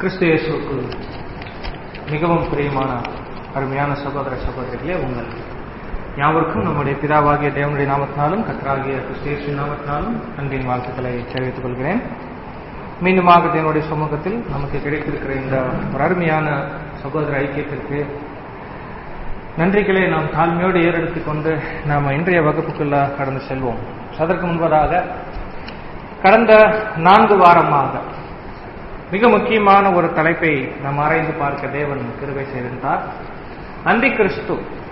கிறிஸ்து இயேசுவுக்கு மிகவும் பிரியமான அருமையான சகோதர சகோதரிகளே உங்கள் யாவருக்கும் நம்முடைய பிதாவாகிய தேவனுடைய நாமத்தினாலும் கத்தராகிய கிறிஸ்து இயேசுவின் நாமத்தினாலும் அன்பின் வாழ்த்துக்களை தெரிவித்துக் கொள்கிறேன் மீண்டுமாக தேவனுடைய சமூகத்தில் நமக்கு கிடைத்திருக்கிற இந்த ஒரு அருமையான சகோதர ஐக்கியத்திற்கு நன்றிகளை நாம் தாழ்மையோடு ஏறெடுத்துக் கொண்டு நாம் இன்றைய வகுப்புக்குள்ள கடந்து செல்வோம் அதற்கு முன்பதாக கடந்த நான்கு வாரமாக மிக முக்கியமான ஒரு தலைப்பை நாம் ஆராய்ந்து பார்க்க தேவன் கிருபை செய்திருந்தார் அந்தி கிறிஸ்து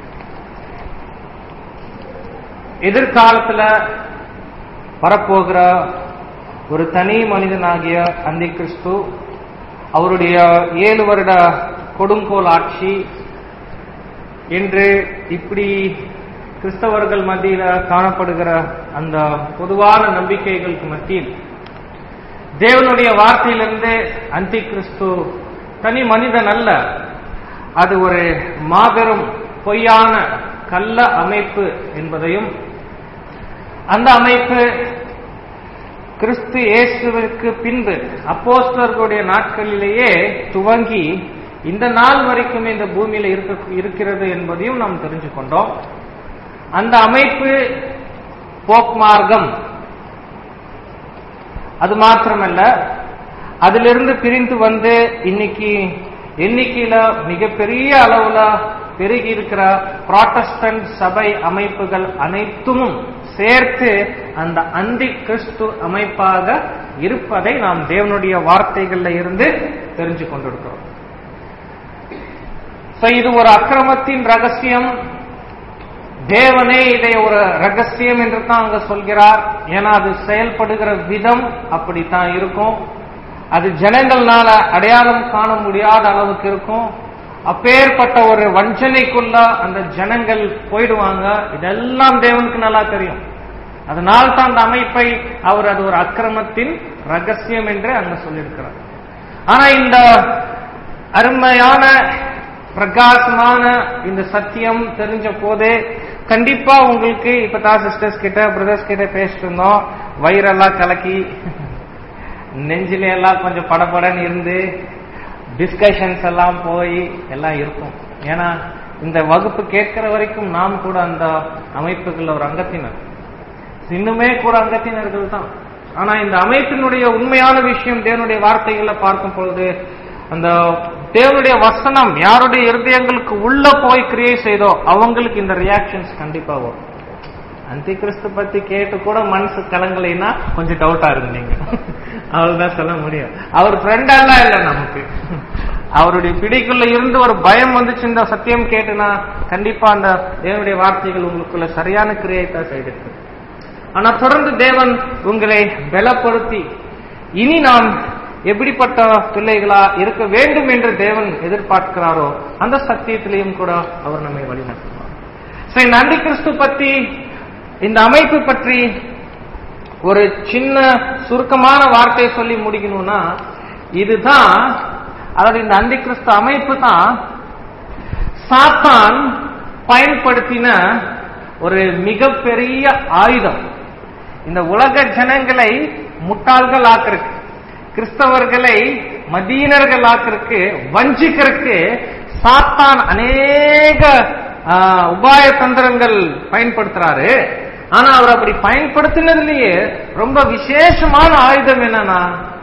எதிர்காலத்துல வரப்போகிற ஒரு தனி மனிதனாகிய அந்தி கிறிஸ்து அவருடைய ஏழு வருட கொடுங்கோல் ஆட்சி என்று இப்படி கிறிஸ்தவர்கள் மத்தியில காணப்படுகிற அந்த பொதுவான நம்பிக்கைகளுக்கு மத்தியில் தேவனுடைய வார்த்தையிலிருந்து அந்தி கிறிஸ்து தனி மனிதன் அல்ல அது ஒரு மாபெரும் பொய்யான கள்ள அமைப்பு என்பதையும் அந்த அமைப்பு கிறிஸ்து இயேசுவிற்கு பின்பு அப்போஸ்தலர்களுடைய நாட்களிலேயே துவங்கி இந்த நாள் வரைக்கும் இந்த பூமியில இருக்க இருக்கிறது என்பதையும் நாம் தெரிஞ்சு கொண்டோம் அந்த அமைப்பு போக் மார்க்கம் அது மாத்திரமல்ல அதிலிருந்து பிரிந்து வந்து இன்னைக்கு எண்ணிக்கையில மிகப்பெரிய அளவுல பெருகி இருக்கிற புராட்டஸ்டன்ட் சபை அமைப்புகள் அனைத்தும் சேர்த்து அந்த அந்தி கிறிஸ்து அமைப்பாக இருப்பதை நாம் தேவனுடைய வார்த்தைகள்ல இருந்து தெரிஞ்சு கொண்டிருக்கிறோம் இது ஒரு அக்கிரமத்தின் ரகசியம் தேவனே இதை ஒரு ரகசியம் என்று தான் அங்க சொல்கிறார் ஏன்னா அது செயல்படுகிற விதம் அப்படித்தான் இருக்கும் அது ஜனங்கள்னால அடையாளம் காண முடியாத அளவுக்கு இருக்கும் அப்பேற்பட்ட ஒரு வஞ்சனைக்குள்ள அந்த ஜனங்கள் போயிடுவாங்க இதெல்லாம் தேவனுக்கு நல்லா தெரியும் அதனால் தான் அந்த அமைப்பை அவர் அது ஒரு அக்கிரமத்தின் ரகசியம் என்று அங்க சொல்லியிருக்கிறார் ஆனா இந்த அருமையான பிரகாசமான இந்த சத்தியம் தெரிஞ்ச போதே கண்டிப்பா உங்களுக்கு இப்ப தான் சிஸ்டர்ஸ் கிட்ட பிரதர்ஸ் கிட்ட பேசிட்டு இருந்தோம் வயிறெல்லாம் கலக்கி நெஞ்சில எல்லாம் கொஞ்சம் படபடன்னு இருந்து டிஸ்கஷன்ஸ் எல்லாம் போய் எல்லாம் இருக்கும் ஏன்னா இந்த வகுப்பு கேட்கிற வரைக்கும் நாம் கூட அந்த அமைப்புகள் ஒரு அங்கத்தினர் இன்னுமே கூட அங்கத்தினர்கள் தான் ஆனா இந்த அமைப்பினுடைய உண்மையான விஷயம் தேவனுடைய வார்த்தைகளை பார்க்கும் பொழுது அந்த தேவனுடைய வசனம் யாருடைய இருதயங்களுக்கு உள்ள போய் கிரியை செய்தோ அவங்களுக்கு இந்த ரியாக்ஷன்ஸ் கண்டிப்பா வரும் அந்தி கிறிஸ்து பத்தி கேட்டு கூட மனசு கலங்கலைன்னா கொஞ்சம் டவுட்டா இருந்தீங்க அவ்வளவுதான் சொல்ல முடியும் அவர் ஃப்ரெண்டெல்லாம் இல்ல நமக்கு அவருடைய பிடிக்குள்ள இருந்து ஒரு பயம் வந்துச்சு இந்த சத்தியம் கேட்டுனா கண்டிப்பா அந்த தேவனுடைய வார்த்தைகள் உங்களுக்குள்ள சரியான கிரியை தான் செய்திருக்கு ஆனா தொடர்ந்து தேவன் உங்களை பலப்படுத்தி இனி நாம் எப்படிப்பட்ட பிள்ளைகளா இருக்க வேண்டும் என்று தேவன் எதிர்பார்க்கிறாரோ அந்த சத்தியத்திலையும் கூட அவர் நம்மை வழிநடத்துவார் சரி நந்தி கிறிஸ்து பத்தி இந்த அமைப்பு பற்றி ஒரு சின்ன சுருக்கமான வார்த்தை சொல்லி முடிக்கணும்னா இதுதான் அதாவது இந்த அந்தி கிறிஸ்து அமைப்பு தான் சாத்தான் பயன்படுத்தின ஒரு மிகப்பெரிய ஆயுதம் இந்த உலக ஜனங்களை முட்டாள்கள் ஆக்கிறதுக்கு கிறிஸ்தவர்களை மதீனர்கள் ஆக்கிறதுக்கு வஞ்சிக்கிறதுக்கு சாத்தான் அநேக உபாய தந்திரங்கள் பயன்படுத்துறாரு ஆனா அவர் அப்படி பயன்படுத்தினதுலயே ரொம்ப விசேஷமான ஆயுதம் என்னன்னா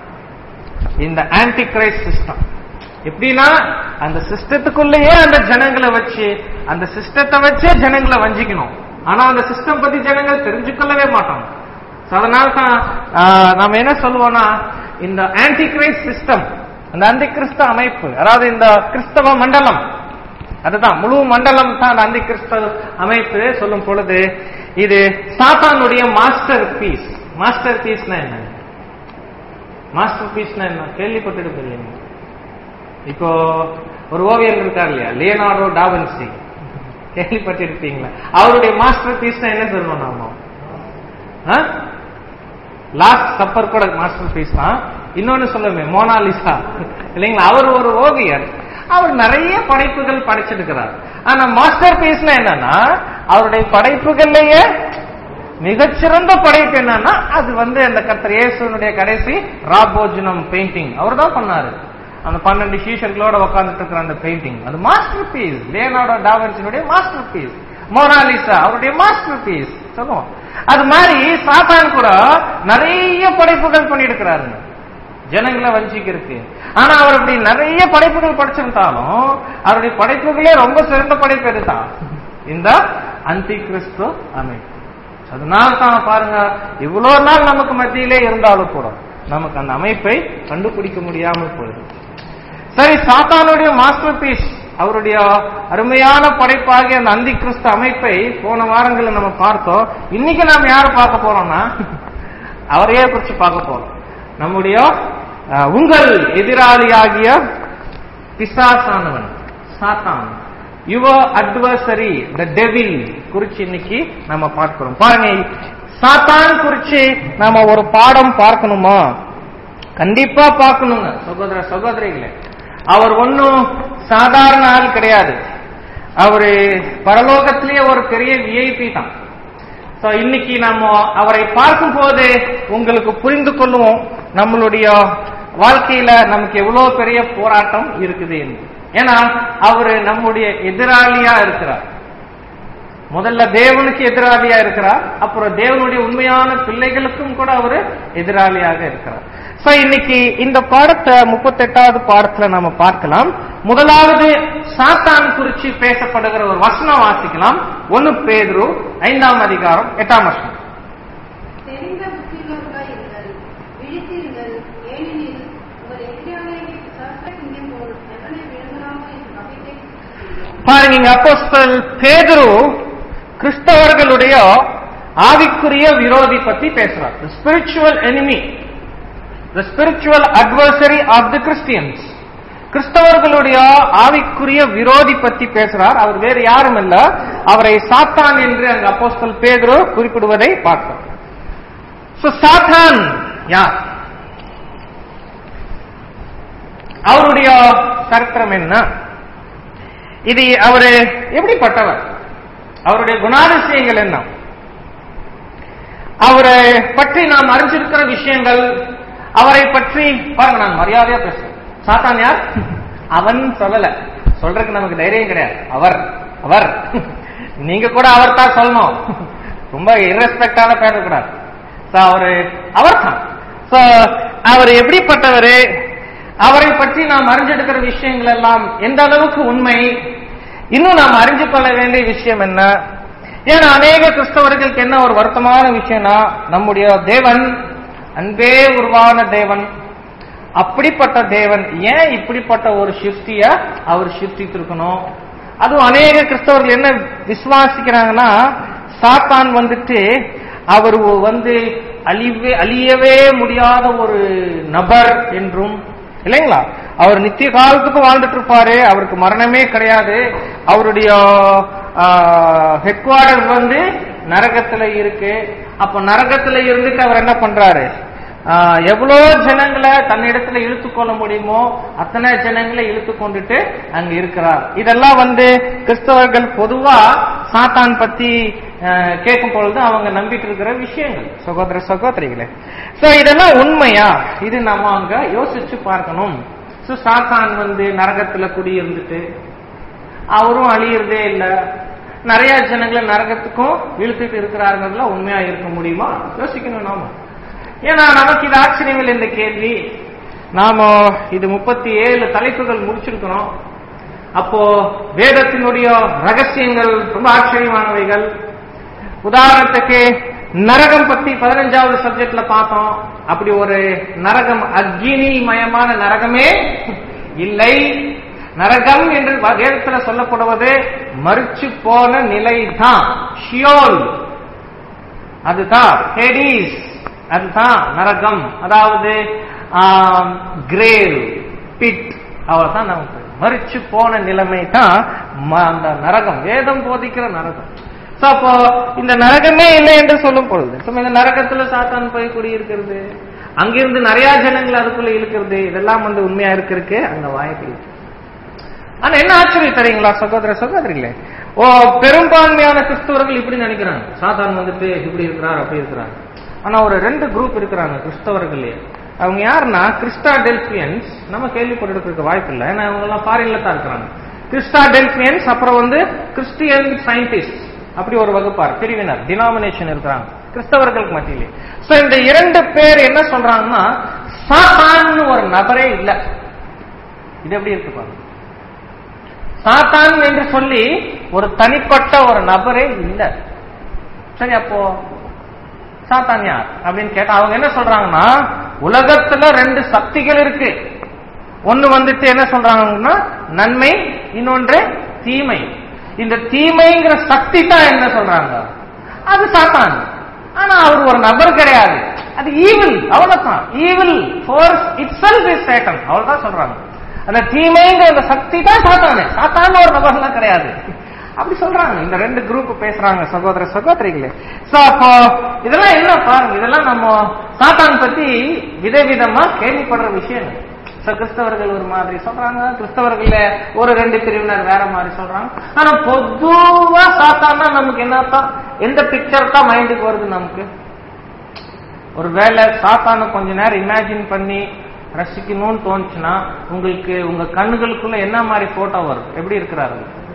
இந்த ஆன்டி கிரைஸ்ட் சிஸ்டம் எப்படின்னா அந்த சிஸ்டத்துக்குள்ளேயே அந்த ஜனங்களை வச்சு அந்த சிஸ்டத்தை வச்சே ஜனங்களை வஞ்சிக்கணும் ஆனா அந்த சிஸ்டம் பத்தி ஜனங்கள் தெரிஞ்சுக்கொள்ளவே மாட்டாங்க அதனால தான் நாம என்ன சொல்லுவோம்னா இந்த ஆன்டி கிரைஸ்ட் சிஸ்டம் அந்த அந்தி கிறிஸ்தவ அமைப்பு அதாவது இந்த கிறிஸ்தவ மண்டலம் அதுதான் முழு மண்டலம் தான் அந்த அந்தி கிறிஸ்தவ அமைப்பு சொல்லும் பொழுது இது சாத்தானுடைய மாஸ்டர் பீஸ் மாஸ்டர் பீஸ்னா என்ன மாஸ்டர் பீஸ்னா என்ன கேள்விப்பட்டுட்டு இல்லைங்க இப்போ ஒரு ஓவியர் இருக்கார் இல்லையா லியனார்டோ டாவன்சி கேள்விப்பட்டிருப்பீங்களா அவருடைய மாஸ்டர் பீஸ்னா என்ன சொல்லணும் நாம லாஸ்ட் சப்பர் கூட மாஸ்டர் பீஸ் தான் இன்னொன்னு சொல்லுமே மோனாலிசா இல்லைங்களா அவர் ஒரு ஓவியர் அவர் நிறைய படைப்புகள் படைச்சிருக்கிறார் ஆனா மாஸ்டர் பீஸ்னா என்னன்னா அவருடைய படைப்புகள்லயே மிகச்சிறந்த படைப்பு என்னன்னா அது வந்து அந்த கர்த்தர் இயேசுனுடைய கடைசி ராபோஜனம் பெயிண்டிங் அவர் தான் பண்ணாரு அந்த பன்னெண்டு சீஷர்களோட உட்கார்ந்துட்டு இருக்கிற அந்த பெயிண்டிங் அது மாஸ்டர் பீஸ் லியனார்டோ டாவின்சினுடைய மாஸ்டர் பீஸ் மோனாலிசா அவருடைய மாஸ்டர் பீஸ் சொல்லுவோம் அது மாதிரி சாத்தான் கூட நிறைய படைப்புகள் பண்ணியிருக்கிறாருங்க ஜனங்களை வஞ்சிக்கிறதுக்கு ஆனா அவர் அப்படி நிறைய படைப்புகள் படிச்சிருந்தாலும் அவருடைய படைப்புகளே ரொம்ப சிறந்த படைப்பு எதுதான் இந்த அந்தி கிறிஸ்து அமைப்பு அதனால தான் பாருங்க இவ்வளவு நாள் நமக்கு மத்தியிலே இருந்தாலும் கூட நமக்கு அந்த அமைப்பை கண்டுபிடிக்க முடியாமல் போயிடும் சரி சாத்தானுடைய மாஸ்டர் பீஸ் அவருடைய அருமையான படைப்பாகிய அந்த அந்தி கிறிஸ்து அமைப்பை போன வாரங்களில் நம்ம பார்த்தோம் இன்னைக்கு நாம் யாரை பார்க்க போறோம்னா அவரையே குறிச்சு பார்க்க போறோம் நம்முடைய அஹ், உங்கள் எதிராளியாகிய பிசாசானவன் சாத்தான் யுவர் அட்வர்சரி த டெவில் குறிச்சு இன்னைக்கு நம்ம பார்க்கிறோம் பாருங்க சாத்தான் குறிச்சு நாம ஒரு பாடம் பார்க்கணுமா கண்டிப்பா பார்க்கணுங்க சகோதர சகோதரிகளே அவர் ஒன்னும் சாதாரண ஆள் கிடையாது அவரு பரலோகத்திலேயே ஒரு பெரிய விஐபி தான் So, இன்னைக்கு நம்ம அவரை பார்க்கும் போது உங்களுக்கு புரிந்து கொள்ளுவோம் நம்மளுடைய வாழ்க்கையில நமக்கு எவ்வளவு பெரிய போராட்டம் இருக்குது என்று ஏன்னா அவரு நம்முடைய எதிராளியா இருக்கிறார் முதல்ல தேவனுக்கு எதிராளியா இருக்கிறார் அப்புறம் தேவனுடைய உண்மையான பிள்ளைகளுக்கும் கூட அவரு எதிராளியாக இருக்கிறார் சோ இன்னைக்கு இந்த பாடத்தை முப்பத்தெட்டாவது பாடத்துல நாம பார்க்கலாம் முதலாவது சாத்தான் குறிச்சு பேசப்படுகிற ஒரு வசனம் வாசிக்கலாம் ஒன்னு பேதுரு ஐந்தாம் அதிகாரம் எட்டாம் வசனம் தெரிந்த புத்தியுள்ளவர்களாய் இருங்கள் விழித்திருங்கள் ஏனெனில் உங்கள் எதிராளியை பிசாசை சிங்கம் போல் எவனை விழுங்கலாமோ என்று நம்பிக்கை செய்கிறோம். பாருங்க இங்க அப்போஸ்தலர் பேதுரு கிறிஸ்தவர்களுடைய ஆவிக்குரிய விரோதி பத்தி பேசுறார் spiritual enemy the spiritual adversary of the Christians கிறிஸ்தவர்களுடைய ஆவிக்குரிய விரோதி பத்தி பேசுறார் அவர் வேறு யாரும் இல்ல அவரை சாத்தான் என்று அங்க அப்போஸ்தல் பேதுரு குறிப்பிடுவதை பார்க்கிறோம் So, சாத்தான் யார் அவருடைய சரித்திரம் என்ன இது அவரு எப்படிப்பட்டவர் அவருடைய குணாதிசயங்கள் என்ன அவரை பற்றி நாம் அறிஞ்சிருக்கிற விஷயங்கள் அவரை பற்றி பாருங்க நான் மரியாதையா பேசுறேன் சாத்தான் யார் அவன் சொல்லல சொல்றதுக்கு நமக்கு தைரியம் கிடையாது அவர் அவர் நீங்க கூட அவர் தான் சொல்லணும் ரொம்ப இரஸ்பெக்டான பேசக்கூடாது So, அவரு அவர் தான் அவர் எப்படிப்பட்டவரு அவரை பற்றி நாம் அறிஞ்செடுக்கிற விஷயங்கள் எல்லாம் எந்த அளவுக்கு உண்மை இன்னும் நாம் அறிஞ்சு கொள்ள வேண்டிய விஷயம் என்ன ஏன்னா அநேக கிறிஸ்தவர்களுக்கு என்ன ஒரு வருத்தமான விஷயம்னா நம்முடைய தேவன் அன்பே உருவான தேவன் அப்படிப்பட்ட தேவன் ஏன் இப்படிப்பட்ட ஒரு சிருஷ்டிய அவர் சிருஷ்டித்திருக்கணும் அதுவும் அநேக கிறிஸ்தவர்கள் என்ன விசுவாசிக்கிறாங்கன்னா சாத்தான் வந்துட்டு அவர் வந்து அழிவே அழியவே முடியாத ஒரு நபர் என்றும் இல்லைங்களா அவர் நித்திய காலத்துக்கு வாழ்ந்துட்டு இருப்பாரு அவருக்கு மரணமே கிடையாது அவருடைய ஹெட் குவார்டர் வந்து நரகத்துல இருக்கு அப்ப நரகத்துல இருந்துட்டு அவர் என்ன பண்றாரு ஆஹ், எவ்வளோ ஜனங்களை தன்னிடத்துல இழுத்து கொள்ள முடியுமோ அத்தனை ஜனங்களை இழுத்து கொண்டுட்டு அங்க இருக்கிறார் இதெல்லாம் வந்து கிறிஸ்தவர்கள் பொதுவா சாத்தான் பத்தி ஆஹ், கேட்கும் பொழுது அவங்க நம்பிட்டு இருக்கிற விஷயங்கள் சகோதர சகோதரிகளே சோ இதெல்லாம் உண்மையா இது நம்ம அங்க யோசிச்சு பார்க்கணும் சோ சாத்தான் வந்து நரகத்துல குடியிருந்துட்டு அவரும் அழியறதே இல்ல நிறைய ஜனங்களை நரகத்துக்கும் இழுத்துட்டு இருக்கிறார்கள் உண்மையா இருக்க முடியுமா யோசிக்கணும் நாம ஏன்னா நமக்கு இது ஆச்சரியம் இல்லை இந்த கேள்வி நாம இது முப்பத்தி ஏழு தலைப்புகள் முடிச்சிருக்கிறோம் அப்போ வேதத்தினுடைய ரகசியங்கள் ரொம்ப ஆச்சரியமானவைகள் உதாரணத்துக்கு நரகம் பத்தி பதினஞ்சாவது சப்ஜெக்ட்ல பார்த்தோம் அப்படி ஒரு நரகம் அக்னி மயமான நரகமே இல்லை நரகம் என்று வேதத்துல சொல்லப்படுவது மறிச்சு போன நிலைதான் ஷியோல் அதுதான் ஹெடிஸ் அதுதான் நரகம் அதாவது கிரேவ் பிட் அவர்தான் நமக்கு மறிச்சு போன நிலைமை தான் ம- அந்த நரகம் வேதம் போதிக்கிற நரகம் So, அப்போ இந்த நரகமே இல்லை என்று சொல்லும் பொழுது So, இந்த நரகத்துல சாத்தான் போய் குடியிருக்கிறது அங்கிருந்து நிறைய ஜனங்கள் அதுக்குள்ள இழுக்கிறது இதெல்லாம் வந்து உண்மையா இருக்கிறதுக்கு அங்க வாய்ப்பு இருக்கு ஆனா என்ன ஆச்சரியம் தெரியுங்களா சகோதர சகோதரிகளே ஓ பெரும்பான்மையான கிறிஸ்தவர்கள் இப்படி நினைக்கிறாங்க சாத்தான் வந்துட்டு இப்படி இருக்கிறார் அப்படி இருக்கிறார் ஆனா ஒரு ரெண்டு குரூப் இருக்கிறாங்க கிறிஸ்தவர்களே அவங்க யாருன்னா கிறிஸ்டா டெல்பியன்ஸ் நம்ம கேள்விப்பட்டிருக்க வாய்ப்பு இல்லை ஏன்னா அவங்க எல்லாம் ஃபாரின்ல தான் இருக்கிறாங்க கிறிஸ்டா டெல்பியன்ஸ் அப்புறம் வந்து கிறிஸ்டியன் சயின்டிஸ்ட் அப்படி ஒரு வகுப்பார் பிரிவினர் டினாமினேஷன் இருக்கிறாங்க கிறிஸ்தவர்களுக்கு மத்தியிலே சோ இந்த இரண்டு பேர் என்ன சொல்றாங்கன்னா சாத்தான்னு ஒரு நபரே இல்லை இது எப்படி இருக்கு பாருங்க சாத்தான் என்று சொல்லி ஒரு தனிப்பட்ட ஒரு நபரே இல்லை சரி அப்போ சாத்தான் யார் அப்படின்னு கேட்டா அவங்க என்ன சொல்றாங்கன்னா உலகத்துல ரெண்டு சக்திகள் இருக்கு ஒன்னு வந்துட்டு என்ன சொல்றாங்கன்னா நன்மை இன்னொன்று தீமை இந்த தீமைங்கிற சக்தி தான் என்ன சொல்றாங்க அது சாத்தான் ஆனா அவர் ஒரு நபர் கிடையாது அது ஈவில் அவ்வளவுதான் evil force itself is Satan அவ்வளவுதான் சொல்றாங்க அந்த தீமைங்கிற அந்த சக்தி தான் சாத்தானே சாத்தான் ஒரு நபர்லாம் கிடையாது அப்படி சொல்றாங்க இந்த ரெண்டு குரூப் பேசுறாங்க சகோதர சகோதரிகளே சோ அப்போ இதெல்லாம் என்ன பாருங்க இதெல்லாம் நம்ம சாத்தான் பத்தி விதவிதமா கேள்விப்படுற விஷயம் சோ கிறிஸ்தவர்கள் ஒரு மாதிரி சொல்றாங்க கிறிஸ்தவர்கள ஒரு ரெண்டு பிரிவினர் வேற மாதிரி சொல்றாங்க ஆனா பொதுவா சாத்தான்னா நமக்கு என்னத்தான் எந்த பிக்சர் தான் மைண்டுக்கு வருது நமக்கு ஒரு வேலை சாத்தான கொஞ்ச நேரம் இமேஜின் பண்ணி ரசிக்கணும்னு தோணுச்சுன்னா உங்களுக்கு உங்க கண்ணுகளுக்குள்ள என்ன மாதிரி போட்டோ வரும் எப்படி இருக்கிறாரு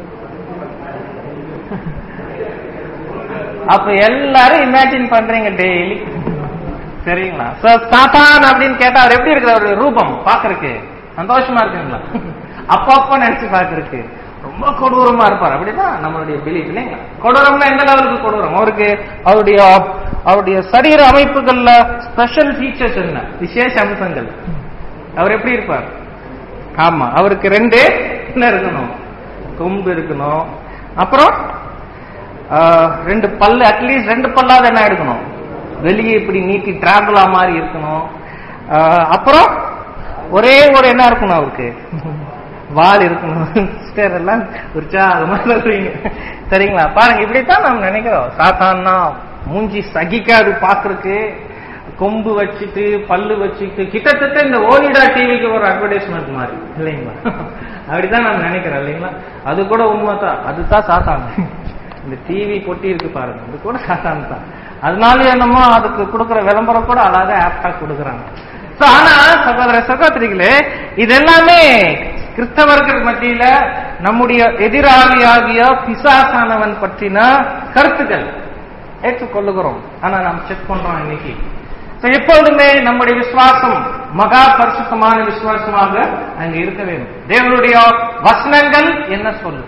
அப்ப எல்லாரும் இமேஜின் பண்றீங்க டெய்லி சரிங்களா சோ சாத்தான் அப்படின்னு கேட்டா அவர் எப்படி இருக்கிற ஒரு ரூபம் பாக்குறதுக்கு சந்தோஷமா இருக்குங்களா அப்பப்ப நினைச்சு பாக்குறதுக்கு ரொம்ப கொடூரமா இருப்பார் அப்படிதான் நம்மளுடைய பிலீஃப் இல்லைங்களா கொடூரம்னா எந்த லெவலுக்கு கொடூரம் அவருக்கு அவருடைய அவருடைய சரீர அமைப்புகள்ல ஸ்பெஷல் ஃபீச்சர்ஸ் என்ன விசேஷ அம்சங்கள் அவர் எப்படி இருப்பார் ஆமா அவருக்கு ரெண்டு என்ன இருக்கணும் கொம்பு இருக்கணும் அப்புறம் ஆஹ், ரெண்டு பல்லு அட்லீஸ்ட் ரெண்டு பல்லாவது என்ன எடுக்கணும் வெளியே இப்படி நீட்டி டிராகுலா மாதிரி இருக்கணும் ஆஹ், அப்புறம் ஒரே ஒரு என்ன இருக்கணும் அவருக்கு வால் இருக்கணும் சிஸ்டர் எல்லாம் உற்சாகமா சொல்றீங்க சரிங்களா பாருங்க இப்படித்தான் நம்ம நினைக்கிறோம் சாத்தான்னா மூஞ்சி சகிக்காது பாக்குறதுக்கு கொம்பு வச்சுட்டு பல்லு வச்சுட்டு கிட்டத்தட்ட இந்த ஓனிடா டிவிக்கு ஒரு அட்வர்டைஸ்மெண்ட் மாதிரி இல்லைங்களா அப்படிதான் நான் நினைக்கிறேன் இல்லைங்களா அது கூட உண்மைதான் அதுதான் சாத்தான் இந்த டிவி பொட்டி இருக்கு பாருங்க அது கூட சாத்தான் தான் அதனால என்னமோ அதுக்கு கொடுக்குற விளம்பரம் கூட அழகா ஆப்டா கொடுக்குறாங்க So, ஆனா சகோதர சகோதரிகளே இது எல்லாமே கிறிஸ்தவர்கள் மத்தியில நம்முடைய எதிராளியாகிய பிசாசானவன் பற்றின கருத்துக்கள் ஏற்றுக்கொள்ளுகிறோம் ஆனா நாம் செக் பண்றோம் இன்னைக்கு So, எப்பொழுதுமே நம்முடைய விசுவாசம் மகா பரிசுத்தமான விசுவாசமாக அங்க இருக்க வேண்டும் தேவனுடைய வசனங்கள் என்ன சொல்லு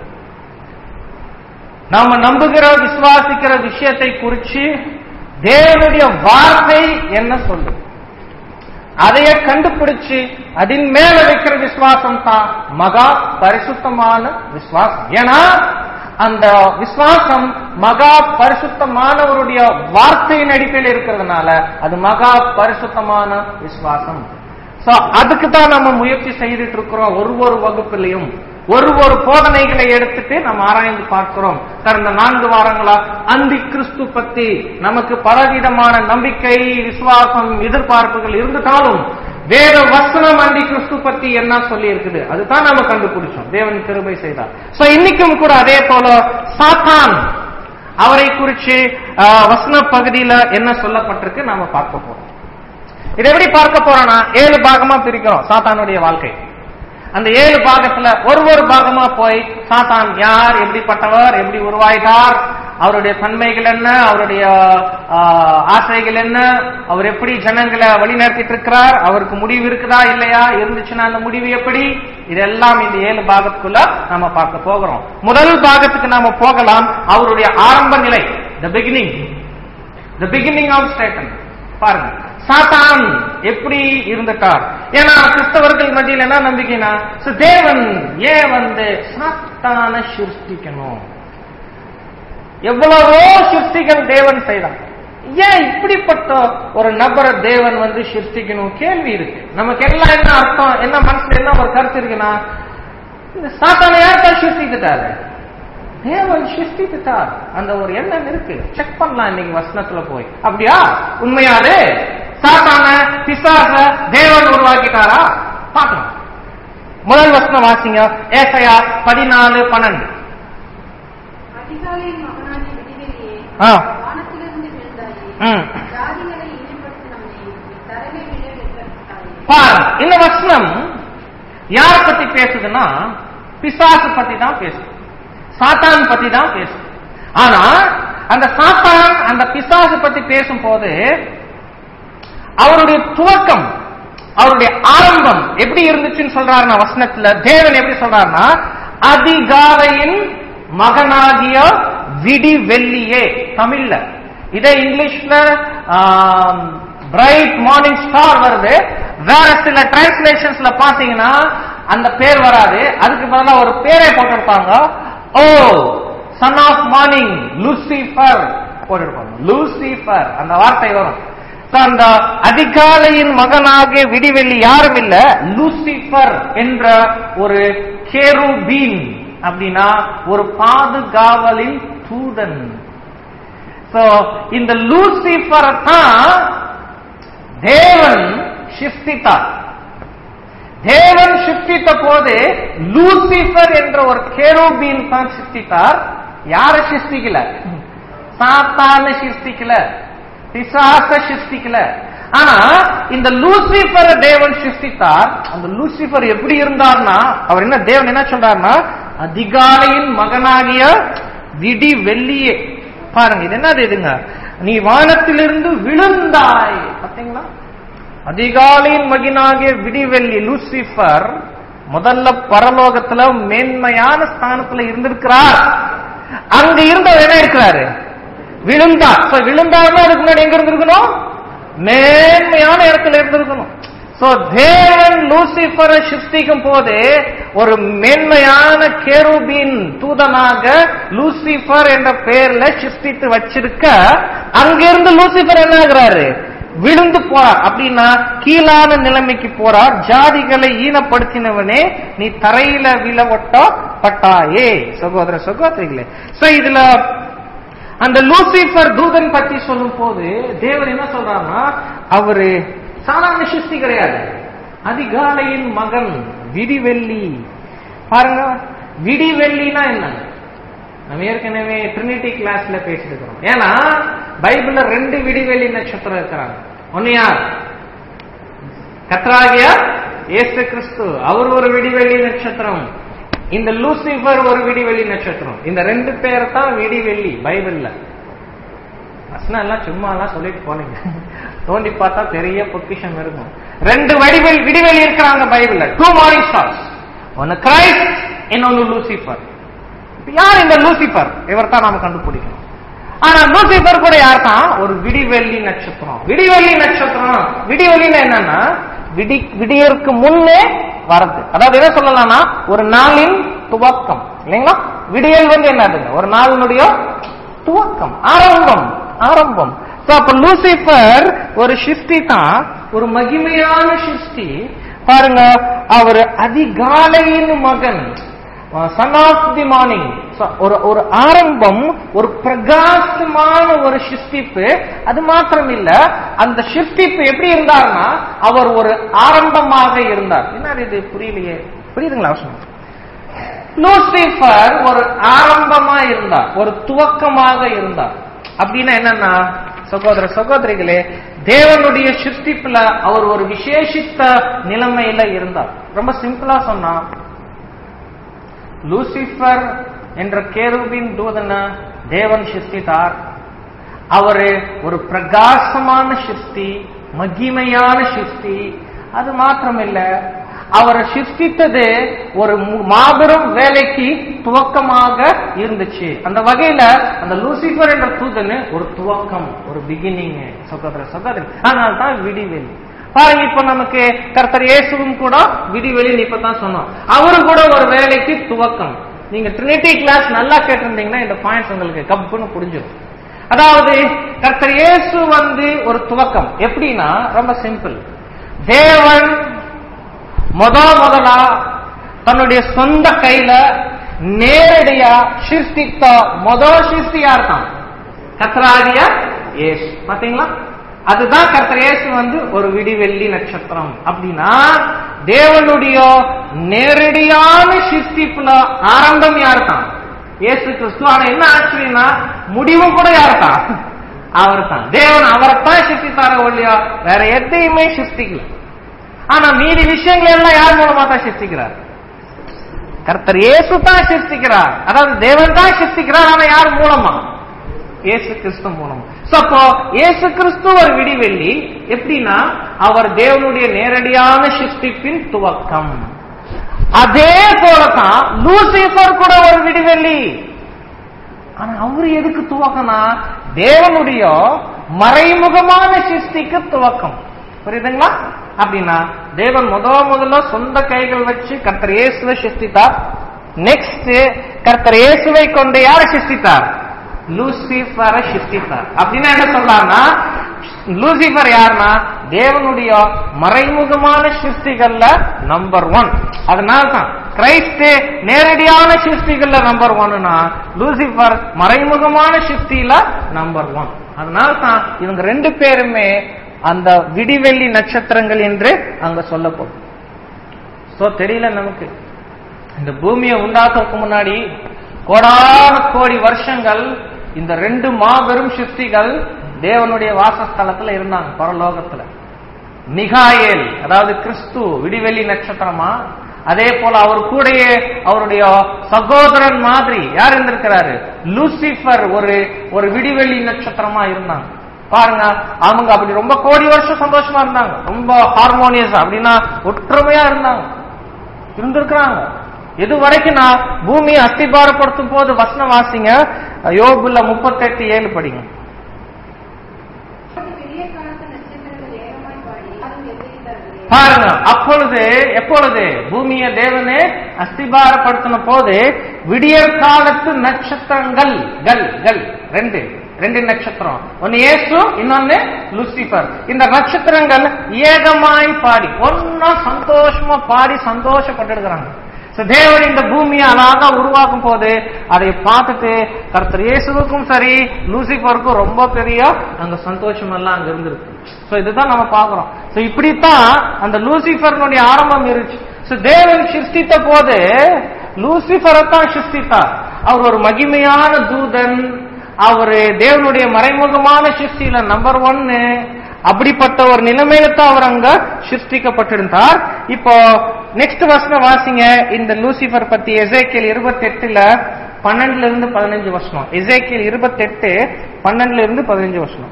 நாம நம்புகிற விசுவாசிக்கிற விஷயத்தை குறிச்சு தேவனுடைய வார்த்தை என்ன சொல்லு அதைய கண்டுபிடிச்சு அதன் மேல வைக்கிற விசுவாசம் தான் மகா பரிசுத்தமான விசுவாசம் ஏன்னா அந்த விசுவாசம் மகா பரிசுத்தமானவருடைய வார்த்தையின் அடிப்படையில் இருக்கிறதுனால அது மகா பரிசுத்தமான விசுவாசம் சோ அதுக்கு தான் நம்ம முயற்சி செய்துட்டு இருக்கிறோம் ஒரு ஒரு வகுப்பிலையும் ஒரு ஒரு போதனைகளை எடுத்துட்டு நம்ம ஆராய்ந்து பார்க்கிறோம் கடந்த நான்கு வாரங்களா அந்தி கிறிஸ்து பத்தி நமக்கு பலவிதமான நம்பிக்கை விசுவாசம் எதிர்பார்ப்புகள் இருந்துட்டாலும் வேற வசனம் அந்தி கிறிஸ்து பத்தி என்ன சொல்லி இருக்குது அதுதான் நாம கண்டுபிடிச்சோம் தேவன் கிருபை செய்தார் சோ இன்னைக்கும் கூட அதே போல சாத்தான் அவரை குறிச்சு ஆஹ், வசன பகுதியில என்ன சொல்லப்பட்டிருக்கு நாம பார்க்க போறோம் இது எப்படி பார்க்க போறோம்னா ஏழு பாகமா பிரிக்கிறோம் சாத்தானுடைய வாழ்க்கை அந்த ஏழு பாகத்துல ஒரு ஒரு பாகமா போய் சாத்தான் யார் எப்படிப்பட்டவர் எப்படி உருவாயிட்டார் அவருடைய தன்மைகள் என்ன அவருடைய ஆஹ், ஆசைகள் என்ன அவர் எப்படி ஜனங்களை வழிநடத்திட்டு இருக்கிறார் அவருக்கு முடிவு இருக்குதா இல்லையா இருந்துச்சுன்னா அந்த முடிவு எப்படி இதெல்லாம் இந்த ஏழு பாகத்துக்குள்ள நாம பார்க்க போகிறோம் முதல் பாகத்துக்கு நாம போகலாம் அவருடைய ஆரம்ப நிலை the beginning the beginning of Satan பாருங்க சாத்தான் எப்படி இருந்துட்டார் ஏன்னா கிறிஸ்தவர்கள் மத்தியில் என்ன நம்பிக்கைனா so தேவன் ஏன் வந்து சாத்தான சிருஷ்டிக்கணும் எவ்வளவோ சிருஷ்டிகள் தேவன் செய்தான் ஏன் இப்படிப்பட்ட ஒரு நபரை தேவன் வந்து சிருஷ்டிக்கணும் கேள்வி இருக்கு நமக்கு எல்லாம் என்ன அர்த்தம் என்ன மனசுல என்ன ஒரு கருத்து இருக்குன்னா இந்த சாத்தானை யார்தான் சிருஷ்டித்துட்டாரு தேவன் சிருஷ்டித்துட்டார் அந்த ஒரு எண்ணம் இருக்கு செக் பண்ணலாம் இன்னைக்கு வசனத்துல போய் அப்படியா உண்மையாது சாத்தான பிசாச தேவன் உருவாக்கிட்டாரா பார்க்கலாம் முதல் வசனம் வாசிங்க ஏசையா பதினாலு பன்னெண்டு அதிகாலையின் மகனாகிய விடிவெளியே, ஆ. வானத்திலிருந்து விழுந்தாயே, ம். ஜாதிகளை இனப்படுத்தினவனே, தரவை விழ வெட்டப்பட்டாய். பாருங்க இந்த வசனம் யார பத்தி பேசுதுன்னா பிசாசு பத்தி தான் பேசுது சாத்தான் பத்தி தான் பேசுது ஆனா அந்த சாத்தான் அந்த பிசாசு பத்தி பேசும்போது அவருடைய துவக்கம் அவருடைய ஆரம்பம் எப்படி இருந்துச்சுன்னு சொல்றாருன்னா வசனத்துல தேவன் எப்படி சொல்றாருன்னா அதிகாலையின் மகனாகிய விடி வெள்ளியே தமிழ்ல இதே இங்கிலீஷ்ல பிரைட் மார்னிங் ஸ்டார் வருது வேற சில டிரான்ஸ்லேஷன்ஸ்ல பாத்தீங்கன்னா அந்த பேர் வராது அதுக்கு பதிலா ஒரு பேரை போட்டிருப்பாங்க O son of morning Lucifer போட்டிருப்பாங்க லூசிஃபர் அந்த வார்த்தை வரும் So, அந்த அதிகாலையின் மகனாகிய விடிவெள்ளி யாரும் இல்ல லூசிஃபர் என்ற ஒரு கேருபீன் அப்படின்னா ஒரு பாதுகாவலின் தூதன் சோ இந்த லூசிஃபரை தான் தேவன் சிருஷ்டித்தார் தேவன் சிருஷ்டித்த போது லூசிஃபர் என்ற ஒரு கேரோபீன் தான் சிருஷ்டித்தார் யார சிருஷ்டிக்கல சாத்தான சிருஷ்டிக்கல பிசாச சிருஷ்டிக்கல ஆனா இந்த லூசிஃபரை தேவன் சிருஷ்டித்தார் அந்த லூசிஃபர் எப்படி இருந்தார்னா அவர் என்ன தேவன் என்ன சொல்றாருன்னா அதிகாலையின் மகனாகிய விடி வெள்ளியே பாருங்க இது என்னது இதுங்க நீ வானத்திலிருந்து விழுந்தாய் பாத்தீங்களா அதிகாலையின் மகினாகிய விடிவெள்ளி லூசிஃபர் முதல்ல பரலோகத்துல மேன்மையான ஸ்தானத்துல இருந்திருக்கிறார் அங்க இருந்தவர் என்ன இருக்கிறாரு விழுந்தார் So, விழுந்தாருன்னா அதுக்கு முன்னாடி எங்க இருந்திருக்கணும் மேன்மையான இடத்துல இருந்திருக்கணும் சோ தேவன் லூசிஃபரை சிருஷ்டிக்கும் போது ஒரு மேன்மையான கேருபின் தூதனாக லூசிஃபர் என்ற பெயர்ல சிருஷ்டித்து வச்சிருக்க அங்கிருந்து லூசிஃபர் என்ன ஆகுறாரு விழுந்து போறார் அப்படின்னா கீழான நிலைமைக்கு போறார் ஜாதிகளை ஈனப்படுத்தினவனே நீ தரையில விழ பட்டாயே சகோதர சகோதரிகளே சோ இதுல அந்த லூசிஃபர் தூதன் பத்தி சொல்லும் போது தேவன் என்ன சொல்றாருன்னா அவரு சாதாரண சிருஷ்டி கிடையாது அதிகாலையின் மகன் விடிவெள்ளி பாருங்க விடிவெள்ளினா என்ன நம்ம ஏற்கனவே ட்ரினிட்டி கிளாஸ்ல பேசிட்டு இருக்கிறோம் ஏன்னா பைபிள்ல ரெண்டு விடிவெள்ளி நட்சத்திரம் இருக்கிறாங்க ஒன்னு யார் கத்ராகிய ஏசு கிறிஸ்து அவர் ஒரு விடிவெள்ளி நட்சத்திரம் இந்த லூசிஃபர் ஒரு விடிவெள்ளி நட்சத்திரம் இந்த ரெண்டு பேர் தான் விடிவெள்ளி பைபிள்ல வசனம் எல்லாம் சும்மா எல்லாம் சொல்லிட்டு போனீங்க தோண்டி பார்த்தா பெரிய பொக்கிஷம் இருக்கும் ரெண்டு வடிவெளி விடிவெளி இருக்கிறாங்க பைபிள்ல டூ மார்னிங் ஸ்டார்ஸ் ஒன்னு கிரைஸ்ட் இன்னொன்னு லூசிஃபர் இப்ப யார் இந்த லூசிஃபர் இவர் தான் நாம கண்டுபிடிக்கணும் ஆனா லூசிஃபர் கூட யார் தான் ஒரு விடிவெள்ளி நட்சத்திரம் விடிவெள்ளி நட்சத்திரம் விடிவெள்ளின்னு என்னன்னா விடி விடியற்கு முன்னே வரது அதாவது என்ன சொல்லலாம்னா ஒரு நாளின் துவக்கம் இல்லைங்களா விடியல் வந்து என்னதுங்க ஒரு நாளினுடைய துவக்கம் ஆரம்பம் ஆரம்பம் சோ அப்ப லூசிஃபர் ஒரு சிருஷ்டி தான் ஒரு மகிமையான சிருஷ்டி பாருங்க அவர் அதிகாலையின் மகன் சன் ஆஃப் தி மார்னிங் ஒரு ஒரு ஆரம்பம் ஒரு பிரகாசமான ஒரு சிருஷ்டிப்பு அது மாத்திரம் இல்ல அந்த சிருஷ்டிப்பு எப்படி இருந்தார்னா அவர் ஒரு ஆரம்பமாக இருந்தார் என்ன இது புரியலையே புரியுதுங்களா அவசரம் லூசிஃபர் ஒரு ஆரம்பமா இருந்தார் ஒரு துவக்கமாக இருந்தார் அப்படின்னா என்னன்னா சகோதர சகோதரிகளே தேவனுடைய சிருஷ்டிப்புல அவர் ஒரு விசேஷித்த நிலைமையில இருந்தார் ரொம்ப சிம்பிளா சொன்னா லூசிஃபர் என்ற கேருவின் தூதன தேவன் சிருஷ்டித்தார் அவரு ஒரு பிரகாசமான சிருஷ்டி மகிமையான சிருஷ்டி அது மாத்திரமில்ல அவரை சிருஷ்டித்தது ஒரு மாபெரும் வேலைக்கு துவக்கமாக இருந்துச்சு அந்த வகையில அந்த லூசிபர் என்ற தூதனு ஒரு துவக்கம் ஒரு பிகினிங் சகோதர சகோதரி ஆனால் தான் விடிவெளி பாருங்க இப்ப நமக்கு கர்த்தர் இயேசுவும் கூட விடிவெளின்னு இப்பதான் சொன்னோம் அவரு கூட ஒரு வேலைக்கு துவக்கம் நீங்க ட்ரினிட்டி கிளாஸ் நல்லா கேட்டிருந்தீங்கன்னா இந்த பாயிண்ட்ஸ் உங்களுக்கு கப்புன்னு புரிஞ்சிடும் அதாவது கர்த்தர் இயேசு வந்து ஒரு துவக்கம் எப்படின்னா ரொம்ப சிம்பிள் தேவன் முத முதலா தன்னுடைய சொந்த கையில நேரடியா சிருஷ்டித்த முதல் சிருஷ்டி யார் தான் கர்த்தராகிய இயேசு பாத்தீங்களா அதுதான் கர்த்தர் இயேசு வந்து ஒரு விடிவெள்ளி நட்சத்திரம் அப்படின்னா தேவனுடைய நேரடியான சிருஷ்டிப்புல ஆரம்பம் யார் தான் இயேசு கிறிஸ்து ஆனா என்ன ஆச்சரியம்னா முடிவும் கூட யார் தான் அவர் தான் தேவன் அவரைத்தான் சிருஷ்டித்தார ஒழியா வேற எதையுமே சிருஷ்டிக்கல ஆனா மீதி விஷயங்கள் எல்லாம் யார் மூலமா தான் சிருஷ்டிக்கிறார் கர்த்தர் இயேசு தான் சிருஷ்டிக்கிறார் அதாவது தேவன் தான் சிருஷ்டிக்கிறார் ஆனா யார் மூலமா இயேசு கிறிஸ்து மூலம் So, அப்போ இயேசு கிறிஸ்து ஒரு விடிவெள்ளி எப்படின்னா அவர் தேவனுடைய நேரடியான சிருஷ்டிப்பின் துவக்கம் அதே போலதான் லூசிபர் கூட ஒரு விடிவெள்ளி ஆனா அவரு எதுக்கு துவக்கம்னா தேவனுடைய மறைமுகமான சிருஷ்டிக்கு துவக்கம் புரியுதுங்களா அப்படின்னா தேவன் முத முதல்ல சொந்த கைகள் வச்சு கர்த்தர் இயேசுவை சிருஷ்டித்தார் நெக்ஸ்ட் கர்த்தர் இயேசுவை கொண்டு யாரை சிருஷ்டித்தார் லூசிஃபரை சிருஷ்டித்தார் அப்படின்னா என்ன சொல்றாருன்னா லூசிஃபர் யாருன்னா தேவனுடைய மறைமுகமான சிருஷ்டிகள்ல நம்பர் ஒன் அதனால தான் கிரைஸ்ட் நேரடியான சிருஷ்டிகள்ல நம்பர் ஒன்னா லூசிஃபர் மறைமுகமான சிருஷ்டியில நம்பர் ஒன் அதனால தான் இவங்க ரெண்டு பேருமே அந்த விடிவெள்ளி நட்சத்திரங்கள் என்று அங்க சொல்லப்படும் சோ தெரியல நமக்கு இந்த பூமியை உண்டாக்குறதுக்கு முன்னாடி கோடான கோடி வருஷங்கள் இந்த ரெண்டு மாபெரும் சிருஷ்டிகள் தேவனுடைய வாசஸ்தலத்துல இருந்தாங்க பரலோகத்துல மிகாயேல் அதாவது கிறிஸ்து விடிவெள்ளி நட்சத்திரமா அதே போல அவர் கூடயே அவருடைய சகோதரன் மாதிரி யார் இருந்திருக்கிறாரு லூசிஃபர் ஒரு ஒரு விடிவெள்ளி நட்சத்திரமா இருந்தாங்க பாருங்க அவங்க அப்படி ரொம்ப கோடி வருஷம் சந்தோஷமா இருந்தாங்க ரொம்ப ஹார்மோனியஸ் அப்படின்னா ஒற்றுமையா இருந்தாங்க இருந்திருக்கிறாங்க இது வரைக்கும் நான் பூமியை அஸ்திபாரப்படுத்தும் போது வசனம் வாசிங்க யோபுல முப்பத்தெட்டு ஏழு படிங்க பெரிய காலத்து நட்சத்திரங்கள் ஏகமாய் பாடி யாரும் எதிர்த்தார்களே பாருங்க அப்பொழுது எப்பொழுது பூமியை தேவனே அஸ்திபாரப்படுத்தின போது விடியற் காலத்து நட்சத்திரங்கள் கல் கல் ரெண்டு ரெண்டு நட்சத்திரம் ஒன்னு இயேசு இன்னொன்னு லூசிபர் இந்த நட்சத்திரங்கள் ஏகமாய் பாடி ஒன்னா சந்தோஷமா பாடி சந்தோஷப்பட்டு So, தேவன் இந்த பூமியை அழகா உருவாக்கும் போது அதை பார்த்துட்டு கர்த்தர் இயேசுவுக்கும் சரி லூசிபருக்கும் ரொம்ப பெரிய அங்க சந்தோஷம் எல்லாம் அங்க இருந்திருக்கு சோ இதுதான் நம்ம பாக்குறோம் சோ இப்படித்தான் அந்த லூசிபர்னுடைய ஆரம்பம் இருந்துச்சு சோ தேவன் சிருஷ்டித்த போது லூசிபரை தான் சிருஷ்டித்தார் அவர் ஒரு மகிமையான தூதன் அவரு தேவனுடைய மறைமுகமான சிருஷ்டியில நம்பர் ஒன்னு அப்படிப்பட்ட ஒரு நிலைமையில தான் அவர் அங்க சிருஷ்டிக்கப்பட்டிருந்தார் இப்போ நெக்ஸ்ட் வருஷம் வாசிங்க இந்த லூசிபர் பத்தி எசேக்கியல் இருபத்தி எட்டுல பன்னெண்டுல இருந்து பதினஞ்சு வருஷம் எசேக்கியல் இருபத்தி எட்டு பன்னெண்டுல இருந்து பதினஞ்சு வருஷம்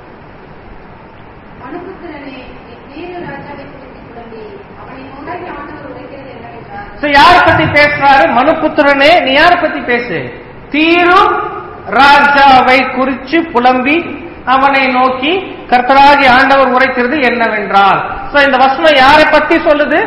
மனுபுத்திரனே நீ தீரு ராஜாவை குறித்து குழம்பி அவனை நோக்கி ஆண்டவர் உரைக்கிறது என்னவென்றால் சோ யார பத்தி பேசுறாரு மனுபுத்திரனே நீ யார பத்தி பேசு தீரு ராஜாவை குறிச்சு புலம்பி அவனை நோக்கி கர்த்தராகி ஆண்டவர் உரைக்கிறது என்னவென்றால் சோ இந்த வசனம் யாரை பத்தி சொல்லுது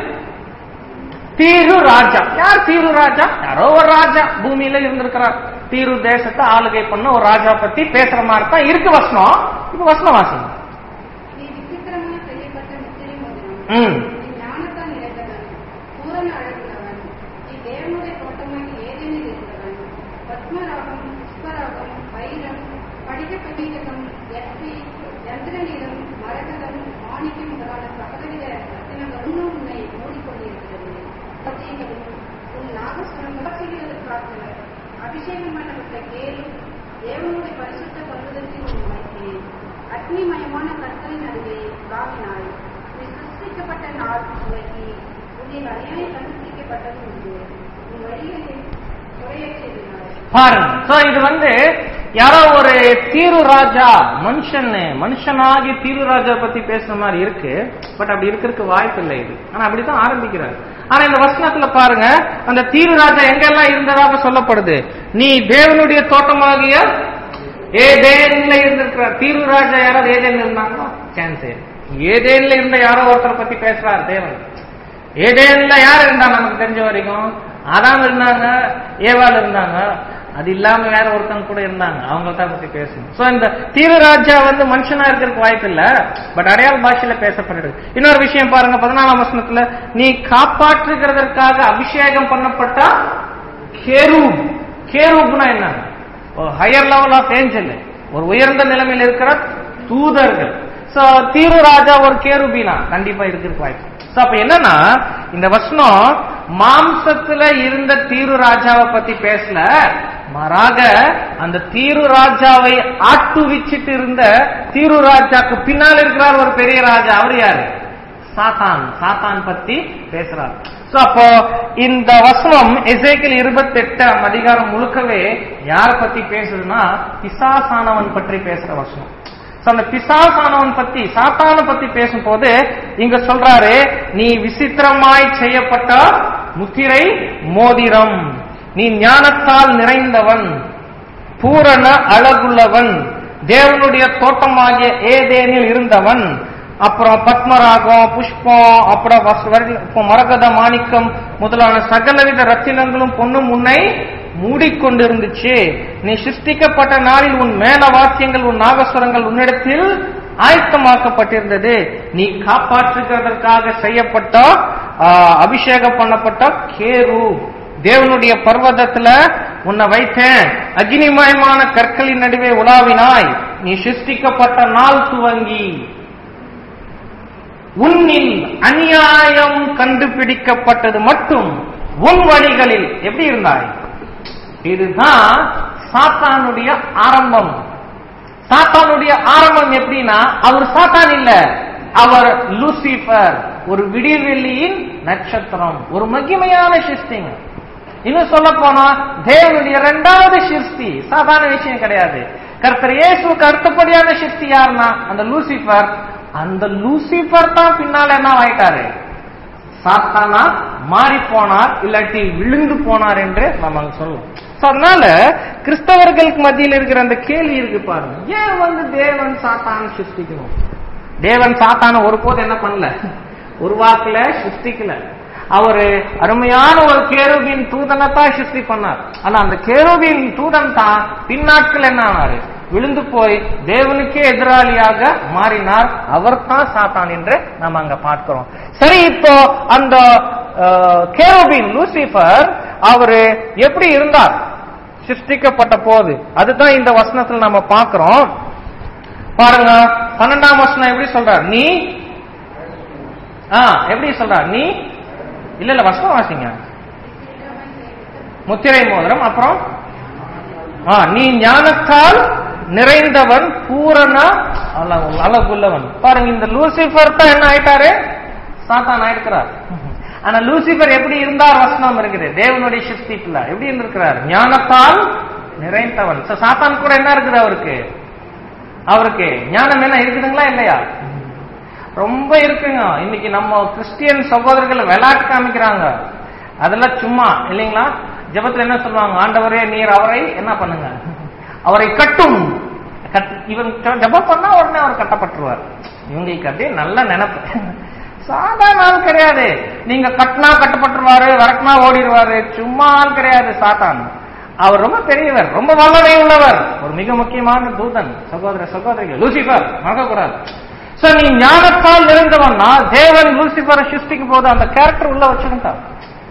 தீரு ராஜா யார் தீரு ராஜா யாரோ ஒரு ராஜா பூமியில இருந்திருக்கிறார் தீரு தேசத்தை ஆளுகை பண்ண ஒரு ராஜா பத்தி பேசுற மாதிரி தான் இருக்கு வசனம் இப்ப வசனம் வாசிங்க நீ விசித்திரமான செய்யப்பட்ட முத்திரை மோதிரம் ம் நீ ஞானத்தால் நிறைந்தவன் பூரண அழகுள்ளவன் நீ தேவனுடைய தோட்டமாகி ஏதேனில் இருந்தவன் பத்மராகம் புஷ்பராகம் வைரம் படிக கபீரகம் எஸ்பி யந்திரநீரம் மரகதம் மாணிக்கம் முதலான சகலவித ரத்தினங்கள் இன்னும் உன்னை மூடிக்கொண்டிருக்கிறது பச்சைகளும் உன் நாகஸ்வரம் முகச்சிகளுக்காக அபிஷேகம் பண்ணப்பட்ட கேளும் தேவனுடைய பரிசுத்த பருவதத்தில் உன் வைத்தேன் அக்னிமயமான கற்களின் அருகே காவினாய் நீ சிருஷ்டிக்கப்பட்ட நாள் துவக்கி உன்னில் அநியாயம் கண்டுபிடிக்கப்பட்டது உண்டு உன் வழிகளில் குறையச் செய்தினாய் பாருங்க சோ இது வந்து யாரோ ஒரு தீரு ராஜா மனுஷன் மனுஷனாகி தீரு ராஜா பத்தி பேசுற மாதிரி இருக்கு பட் அப்படி இருக்கிறதுக்கு வாய்ப்பு இல்லை இது ஆனா அப்படித்தான் ஆரம்பிக்கிறார் ஆனா இந்த வசனத்துல பாருங்க அந்த தீரு ராஜா எங்கெல்லாம் இருந்ததாக சொல்லப்படுது நீ தேவனுடைய தோட்டமாகிய ஏதேன்ல இருந்திருக்கிறார் தீரு ராஜா யாராவது ஏதேன்ல இருந்தாங்களா சான்ஸ் ஏதேன்ல இருந்த யாரோ ஒருத்தர் பத்தி பேசுறார் தேவன் ஏதேன்ல யார் இருந்தா நமக்கு தெரிஞ்ச வரைக்கும் ஆதாம் இருந்தாங்க ஏவாள் இருந்தாங்க அது இல்லாம வேற ஒருத்தங்க கூட இருந்தாங்க அவங்கள்ட்ட பத்தி பேசணும் சோ இந்த தீரராஜா வந்து மனுஷனா இருக்கிறதுக்கு வாய்ப்பு இல்ல பட் அடையாள பாஷையில பேசப்படுது இன்னொரு விஷயம் பாருங்க பதினாலாம் வசனத்துல நீ காப்பாற்றுகிறதற்காக அபிஷேகம் பண்ணப்பட்ட கேரூப் கேரூப்னா என்ன ஒரு ஹையர் லெவல் ஆஃப் ஏஞ்சல் ஒரு உயர்ந்த நிலைமையில் இருக்கிற தூதர்கள் சோ தீரு ராஜா ஒரு கேருபினா கண்டிப்பா இருக்கிறதுக்கு வாய்ப்பு சோ அப்ப என்னன்னா இந்த வசனம் மாம்சத்துல இருந்த தீரு ராஜாவை பத்தி பேசல மாறாக அந்த தீரு ராஜாவை ஆட்டுவிச்சிட்டு இருந்த தீரு ராஜாக்கு பின்னால் இருக்கிறார் ஒரு பெரிய ராஜா அவர் யாரு சாத்தான் சாத்தான் பத்தி பேசுறார் சோ அப்போ இந்த வசனம் எசேக்கியல் இருபத்தி எட்டாம் அதிகாரம் முழுக்கவே யார பத்தி பேசுதுன்னா பிசாசானவன் பற்றி பேசுற வசனம் So, அந்த பிசாசானவன் பத்தி சாத்தான பத்தி பேசும்போது இங்க சொல்றாரு நீ விசித்திரமாய் செய்யப்பட்ட முத்திரை மோதிரம் நீ ஞானத்தால் நிறைந்தவன் பூரண அழகுள்ளவன் தேவனுடைய தோட்டமாகிய ஏதேனில் இருந்தவன் அப்புறம் பத்மராகம் புஷ்பம் அப்புறம் வஸ்- வரி- இப்போ மரகத மாணிக்கம் முதலான சகலவித ரத்தினங்களும் பொண்ணும் உன்னை மூடிக்கொண்டிருந்துச்சு நீ சிருஷ்டிக்கப்பட்ட நாளில் உன் மேல வாக்கியங்கள் உன் நாகஸ்வரங்கள் உன்னிடத்தில் ஆயத்தமாக்கப்பட்டிருந்தது நீ காப்பாற்றுகிறதற்காக செய்யப்பட்ட ஆ, அபிஷேகம் பண்ணப்பட்ட கேரு தேவனுடைய பர்வதத்துல உன்னை வைத்தேன் அக்னிமயமான கற்களின் நடுவே உலாவினாய் நீ சிருஷ்டிக்கப்பட்ட நாள் துவங்கி உன்னில் அநியாயம் கண்டுபிடிக்கப்பட்டது மட்டும் உன் வழிகளில் எப்படி இருந்தாய் இதுதான் சாத்தானுடைய ஆரம்பம் சாத்தானுடைய ஆரம்பம் எப்படின்னா அவர் சாத்தான் இல்ல அவர் லூசிபர் ஒரு விடிவெள்ளியின் நட்சத்திரம் ஒரு மகிமையான சிருஷ்டிங்க இன்னும் சொல்ல போனா தேவனுடைய இரண்டாவது சிருஷ்டி சாதாரண விஷயம் கிடையாது கர்த்தர் இயேசுக்கு அடுத்தபடியான சிருஷ்டி யாருன்னா அந்த லூசிபர் அந்த லூசிபர் தான் பின்னால என்ன ஆயிட்டாரு சாத்தானா மாறி போனார் இல்லாட்டி விழுந்து போனார் என்று நம்ம அங்க சொல்லுவோம் So, அதனால கிறிஸ்தவர்களுக்கு மத்தியில் இருக்கிற அந்த கேள்வி இருக்கு பாருங்க ஏன் வந்து தேவன் சாத்தான சிருஷ்டிக்கணும் தேவன் சாத்தான ஒருபோது என்ன பண்ணல உருவாக்கல சிருஷ்டிக்கல அவரு அருமையான ஒரு கேருபின் தூதனை தான் சிருஷ்டி பண்ணார் ஆனா அந்த கேருபின் தூதன் தான் பின்னாட்கள் என்ன ஆனாரு விழுந்து போய் தேவனுக்கே எதிராளியாக மாறினார் அவர் தான் சாத்தான் என்று நம்ம அங்க பார்க்கிறோம் சரி இப்போ அந்த கேரோபின் லூசிபர் அவரு எப்படி இருந்தார் சிருஷ்டிக்கப்பட்ட போது அதுதான் இந்த வசனத்துல நம்ம பார்க்கிறோம் பாருங்க பன்னெண்டாம் வசனம் எப்படி சொல்றார் நீ ஆ எப்படி சொல்றார் நீ இல்ல இல்ல வசனம் வாசிங்க முத்திரை மோதிரம் அப்புறம் ஆ, நீ ஞானத்தால் நிறைந்தவன் பூரண அழகு- அழகுள்ளவன் பாருங்க இந்த லூசிபர் தான் என்ன ஆயிட்டாரு சாத்தான் ஆயிருக்கிறார் ஆனா லூசிபர் எப்படி இருந்தார் வசனம் இருக்குது தேவனுடைய சிருஷ்டிப்புல எப்படி இருந்திருக்கிறார் ஞானத்தால் நிறைந்தவன் So, சாத்தான் கூட என்ன இருக்குது அவருக்கு அவருக்கு ஞானம் என்ன இருக்குதுங்களா இல்லையா ரொம்ப இருக்குங்க இன்னைக்கு நம்ம கிறிஸ்டியன் சகோதரர்கள் விளையாட்டு காமிக்கிறாங்க அதெல்லாம் சும்மா இல்லைங்களா ஜெபத்துல என்ன சொல்லுவாங்க ஆண்டவரே நீர் அவரை என்ன பண்ணுங்க அவரை கட்டும் கட்- இவன் ஜெ- ஜெபம் பண்ணா உடனே அவர் கட்டப்பட்டுருவார் இவங்களுக்கு அப்படியே நல்ல நினைப்பு சாதாரண ஆள் கிடையாது நீங்க கட்டினா கட்டப்பட்டுருவாரு வரட்டினா ஓடிடுவாரு சும்மா ஆள் கிடையாது சாத்தான் அவர் ரொம்ப பெரியவர் ரொம்ப வல்லமை உள்ளவர் ஒரு மிக முக்கியமான தூதன் சகோதர சகோதரிகள் லூசிபர் மறக்கக்கூடாது சோ நீ ஞானத்தால் நிறைந்தவன்னா தேவன் லூசிபரை சிருஷ்டிக்கும் போது அந்த கேரக்டர் உள்ள வச்சிருந்தார்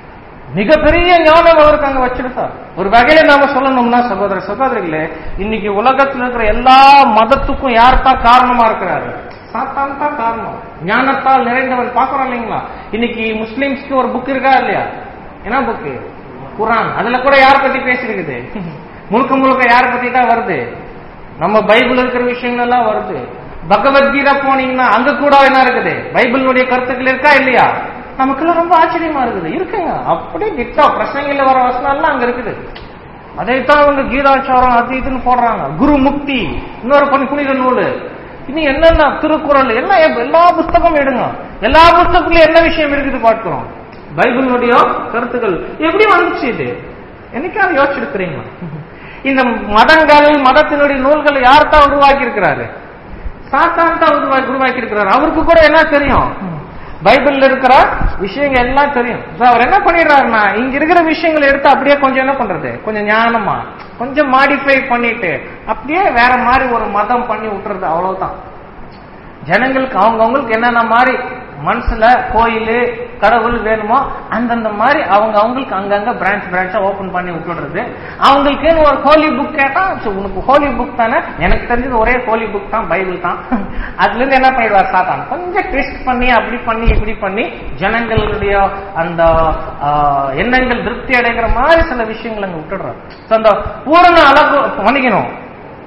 மிகப்பெரிய ஞானம் அவருக்கு அங்க வச்சிருக்கார் ஒரு வகையில நாம சொல்லணும்னா சகோதர சகோதரிகளே இன்னைக்கு உலகத்துல இருக்கிற எல்லா மதத்துக்கும் யார் தான் காரணமா இருக்கிறாரு சாத்தான் தான் காரணம் ஞானத்தால் நிறைந்தவன் பாக்குறோம் இல்லைங்களா இன்னைக்கு முஸ்லிம்ஸ்க்கு ஒரு புக் இருக்கா இல்லையா என்ன புக்கு குரான் அதுல கூட யார் பத்தி பேசிருக்குது முழுக்க முழுக்க யார் பத்தி தான் வருது நம்ம பைபிள் இருக்கிற விஷயங்கள் எல்லாம் வருது பகவத்கீதா போனீங்கன்னா அங்க கூட என்ன இருக்குது பைபிளுடைய கருத்துக்கள் இருக்கா இல்லையா நமக்குள்ள ரொம்ப ஆச்சரியமா இருக்குது இருக்குங்க அப்படியே திட்டா பிரசங்கில வர வசனம் எல்லாம் அங்க இருக்குது அதைத்தான் அவங்க கீதாச்சாரம் அது இதுன்னு போடுறாங்க குரு முக்தி இன்னொரு பணி புனித நூல் இன்னும் என்னென்ன திருக்குறள் எல்லாம் எப்- எல்லா புஸ்தகமும் எடுங்க எல்லா புஸ்தகத்துலயும் என்ன விஷயம் இருக்குது பார்க்கிறோம் பைபிளுடைய கருத்துக்கள் எப்படி வந்துச்சு இது என்னைக்காவது யோசிச்சிருக்கிறீங்களா இந்த மதங்கள் மதத்தினுடைய நூல்களை யார் தான் உருவாக்கி இருக்கிறாரு சாத்தான் தான் உருவாக்கி உருவாக்கி இருக்கிறாரு அவருக்கு கூட என்ன தெரியும் பைபிள்ல இருக்கிற விஷயங்கள் எல்லாம் தெரியும் So, அவர் என்ன பண்ணிடுறாருன்னா இங்க இருக்கிற விஷயங்களை எடுத்து அப்படியே கொஞ்சம் என்ன பண்றது கொஞ்சம் ஞானமா கொஞ்சம் மாடிஃபை பண்ணிட்டு அப்படியே வேற மாதிரி ஒரு மதம் பண்ணி விட்டுறது அவ்வளவுதான் ஜனங்களுக்கு அவங்கவுங்களுக்கு என்னென்ன மாதிரி மனசுல கோயில் கடவுள் வேணுமோ அந்தந்த மாதிரி அவங்க அவங்களுக்கு அங்கங்க பிரான்ச் பிரான்ச்சா ஓபன் பண்ணி விட்டுடுறது அவங்களுக்கு ஒரு ஹோலி புக் கேட்டா சரி, உனக்கு ஹோலி புக் தானே எனக்கு தெரிஞ்சது ஒரே ஹோலி புக் தான் பைபிள் தான் அதுல இருந்து என்ன பண்ணிடுவார் சாத்தான் கொஞ்சம் டெஸ்ட் பண்ணி அப்படி பண்ணி இப்படி பண்ணி ஜனங்களுடைய அந்த ஆ, எண்ணங்கள் திருப்தி அடைகிற மாதிரி சில விஷயங்கள் அங்க விட்டுடுறாரு So, அந்த பூரண அழகு மன்னிக்கணும்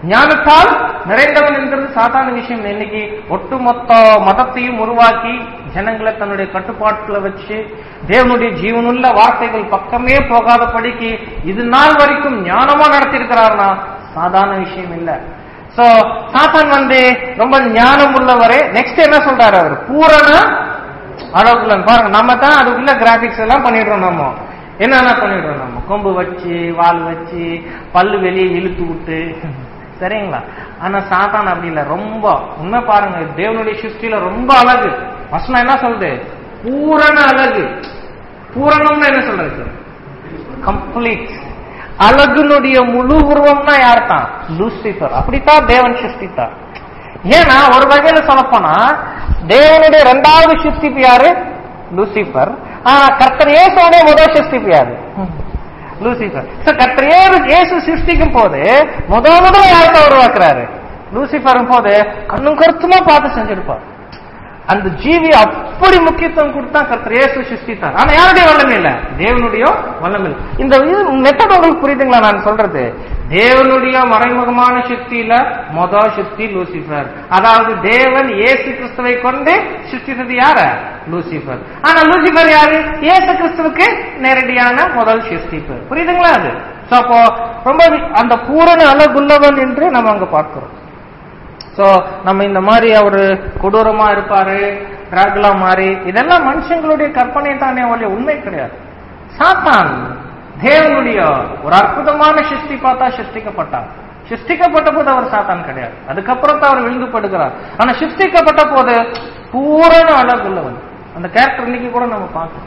ஞானத்தால் நிறைந்தவன் என்கிறது சாதாரண விஷயம் இல்லை. இன்னைக்கு ஒட்டுமொத்த மதத்தையும் உருவாக்கி ஜனங்களை தன்னுடைய கட்டுப்பாட்டுல வச்சு தேவனுடைய ஜீவனுள்ள வார்த்தைகள் பக்கமே போகாதபடிக்கு இது நாள் வரைக்கும் ஞானமா நடத்தியிருக்கிறார்னா சாதாரண விஷயம் இல்ல சோ சாத்தான் வந்து ரொம்ப ஞானம் உள்ளவரே நெக்ஸ்ட் என்ன சொல்றாரு அவர் பூரண அளவுக்குள்ள பாருங்க நம்ம தான் அதுக்குள்ள கிராபிக்ஸ் எல்லாம் பண்ணிடுறோம் நம்ம என்னென்ன பண்ணிடுறோம் நம்ம கொம்பு வச்சு வால் வச்சு பல்லு வெளியே இழுத்து விட்டு சரிங்களா ஆனா சாத்தான் அப்படி இல்ல ரொம்ப உண்மை பாருங்க தேவனுடைய சிருஷ்டியில ரொம்ப அழகு வசனம் என்ன சொல்லுது பூரண அழகு பூரணம்னு என்ன சொல்றது கம்ப்ளீட் அழகுனுடைய முழு உருவம்னா யார் தான் லூசிபர் அப்படித்தான் தேவன் சிருஷ்டித்தார் ஏன்னா ஒரு வகையில சொல்லப்போனா தேவனுடைய இரண்டாவது சிருஷ்டிப்பு யாரு லூசிபர் ஆனா கர்த்தர் இயேசுடைய முதல் சிருஷ்டிப்பு யாரு லூசிபர் சோ கர்த்தர் இயேசு- இயேசு சிருஷ்டிக்கும் போது முத முதல்ல யாருக்கு உருவாக்குறாரு லூசிபரும் போது கண்ணும் கருத்துமா பார்த்து செஞ்சிருப்பார் அந்த ஜீவி அப்படி முக்கியத்துவம் கொடுத்தா கர்த்தர் இயேசு சிருஷ்டித்தார் ஆனா யாருடைய வல்லமை இல்ல தேவனுடைய வல்லமை இல்ல. இந்த மெத்தட் உங்களுக்கு புரியுதுங்களா நான் சொல்றது தேவனுடைய மறைமுகமான சக்தியில மொத சக்தி லூசிபர் அதாவது தேவன் இயேசு கிறிஸ்துவை கொண்டு சிருஷ்டித்தது யார லூசிபர் ஆனா லூசிபர் யாரு இயேசு கிறிஸ்துவுக்கு நேரடியான முதல் சிருஷ்டிப்பு புரியுதுங்களா அது So, அப்போ ரொம்ப வி- அந்த பூரண அழகுள்ளவன் என்று நம்ம அங்க பார்க்கிறோம் சோ நம்ம இந்த மாதிரி அவரு கொடூரமா இருப்பாரு டிராகுலா மாதிரி இதெல்லாம் மனுஷங்களுடைய கற்பனை தானே ஒழிய உண்மை கிடையாது சாத்தான் தேவனுடைய ஒரு அற்புதமான சிருஷ்டி பார்த்தா சிருஷ்டிக்கப்பட்டார் சிருஷ்டிக்கப்பட்ட போது அவர் சாத்தான் கிடையாது அதுக்கப்புறம் தான் அவர் விழுந்துப்படுகிறார் ஆனா சிருஷ்டிக்கப்பட்ட போது பூரண அழகுள்ளவன் அந்த கேரக்டர் இன்னைக்கு கூட நம்ம பார்க்கணும்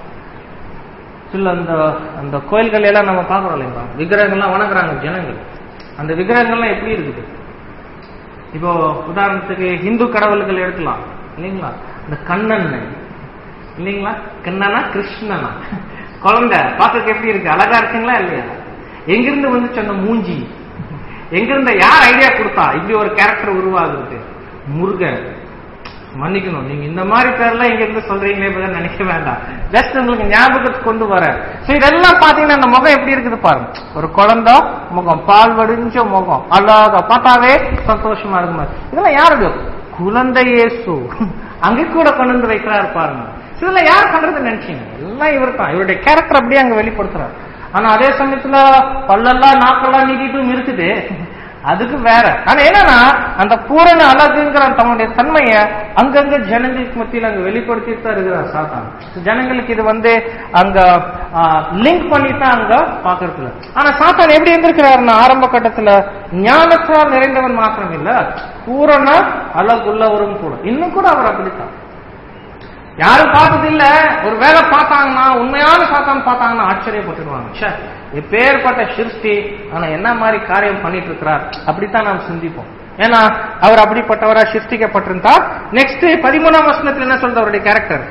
சில அந்த அந்த கோயில்கள் எல்லாம் நம்ம பார்க்கறோம் இல்லைங்களா விக்கிரகங்கள்லாம் வணங்குறாங்க ஜனங்கள் அந்த விக்கிரகங்கள்லாம் எப்படி இருக்குது இப்போ உதாரணத்துக்கு இந்து கடவுள்கள் எடுக்கலாம் இல்லைங்களா இந்த கண்ணன் இல்லைங்களா கண்ணனா கிருஷ்ணனா குழந்தை பார்க்கறதுக்கு எப்படி இருக்கு அழகா இருக்குங்களா இல்லையா எங்கிருந்து வந்துச்சு அந்த மூஞ்சி எங்கிருந்த யார் ஐடியா கொடுத்தா இப்படி ஒரு கேரக்டர் உருவாகுது முருகன் மன்னிக்கணும் நீங்க இந்த மாதிரி பேர்லாம் இங்க இருந்து சொல்றீங்களே இப்பதான் நினைக்க வேண்டாம் ஜஸ்ட் உங்களுக்கு ஞாபகத்துக்கு கொண்டு வர சோ இதெல்லாம் பாத்தீங்கன்னா அந்த முகம் எப்படி இருக்குது பாருங்க ஒரு குழந்தை முகம் பால் வடிஞ்ச முகம் அழகா பார்த்தாவே சந்தோஷமா இருக்கும் பாரு. இதெல்லாம் யாருடைய குழந்தை இயேசு அங்க கூட கொண்டு வந்து வைக்கிறாரு பாருங்க So இதெல்லாம் யார் பண்றது நினைச்சீங்க எல்லாம் இவர் தான் இவருடைய கேரக்டர் அப்படியே அங்க வெளிப்படுத்துறாரு ஆனா அதே சமயத்துல பல்லெல்லாம் நாக்கெல்லாம் நீட்டிட்டும் இருக்குது அதுக்கு வேற ஆனா என்னன்னா அந்த பூரண அழகுங்கிற தன்னுடைய தன்மையை அங்கங்க ஜனங்களுக்கு மத்தியில் அங்க வெளிப்படுத்திட்டு தான் இருக்கிறார் சாத்தான் ஜனங்களுக்கு இது வந்து அங்க லிங்க் பண்ணி தான் அங்க பாக்குறதுல ஆனா சாத்தான் எப்படி இருந்திருக்கிறாருன்னா ஆரம்ப கட்டத்துல ஞானத்தால் நிறைந்தவன் மாத்திரம் இல்ல பூரண அழகுள்ளவரும் கூட இன்னும் கூட அவர் அப்படித்தான் யாரும் பார்த்தது இல்ல ஒரு வேலை பார்த்தாங்கன்னா உண்மையான சாத்தான் பார்த்தாங்கன்னா ஆச்சரியப்பட்டுருவாங்க ச்சே எப்பேற்பட்ட சிருஷ்டி ஆனா என்ன மாதிரி காரியம் பண்ணிட்டு இருக்கிறார் அப்படித்தான் நாம் சிந்திப்போம் ஏன்னா அவர் அப்படிப்பட்டவரா சிருஷ்டிக்கப்பட்டிருந்தா நெக்ஸ்ட் பதிமூணாம் வசனத்துல என்ன சொல்றது அவருடைய கேரக்டர்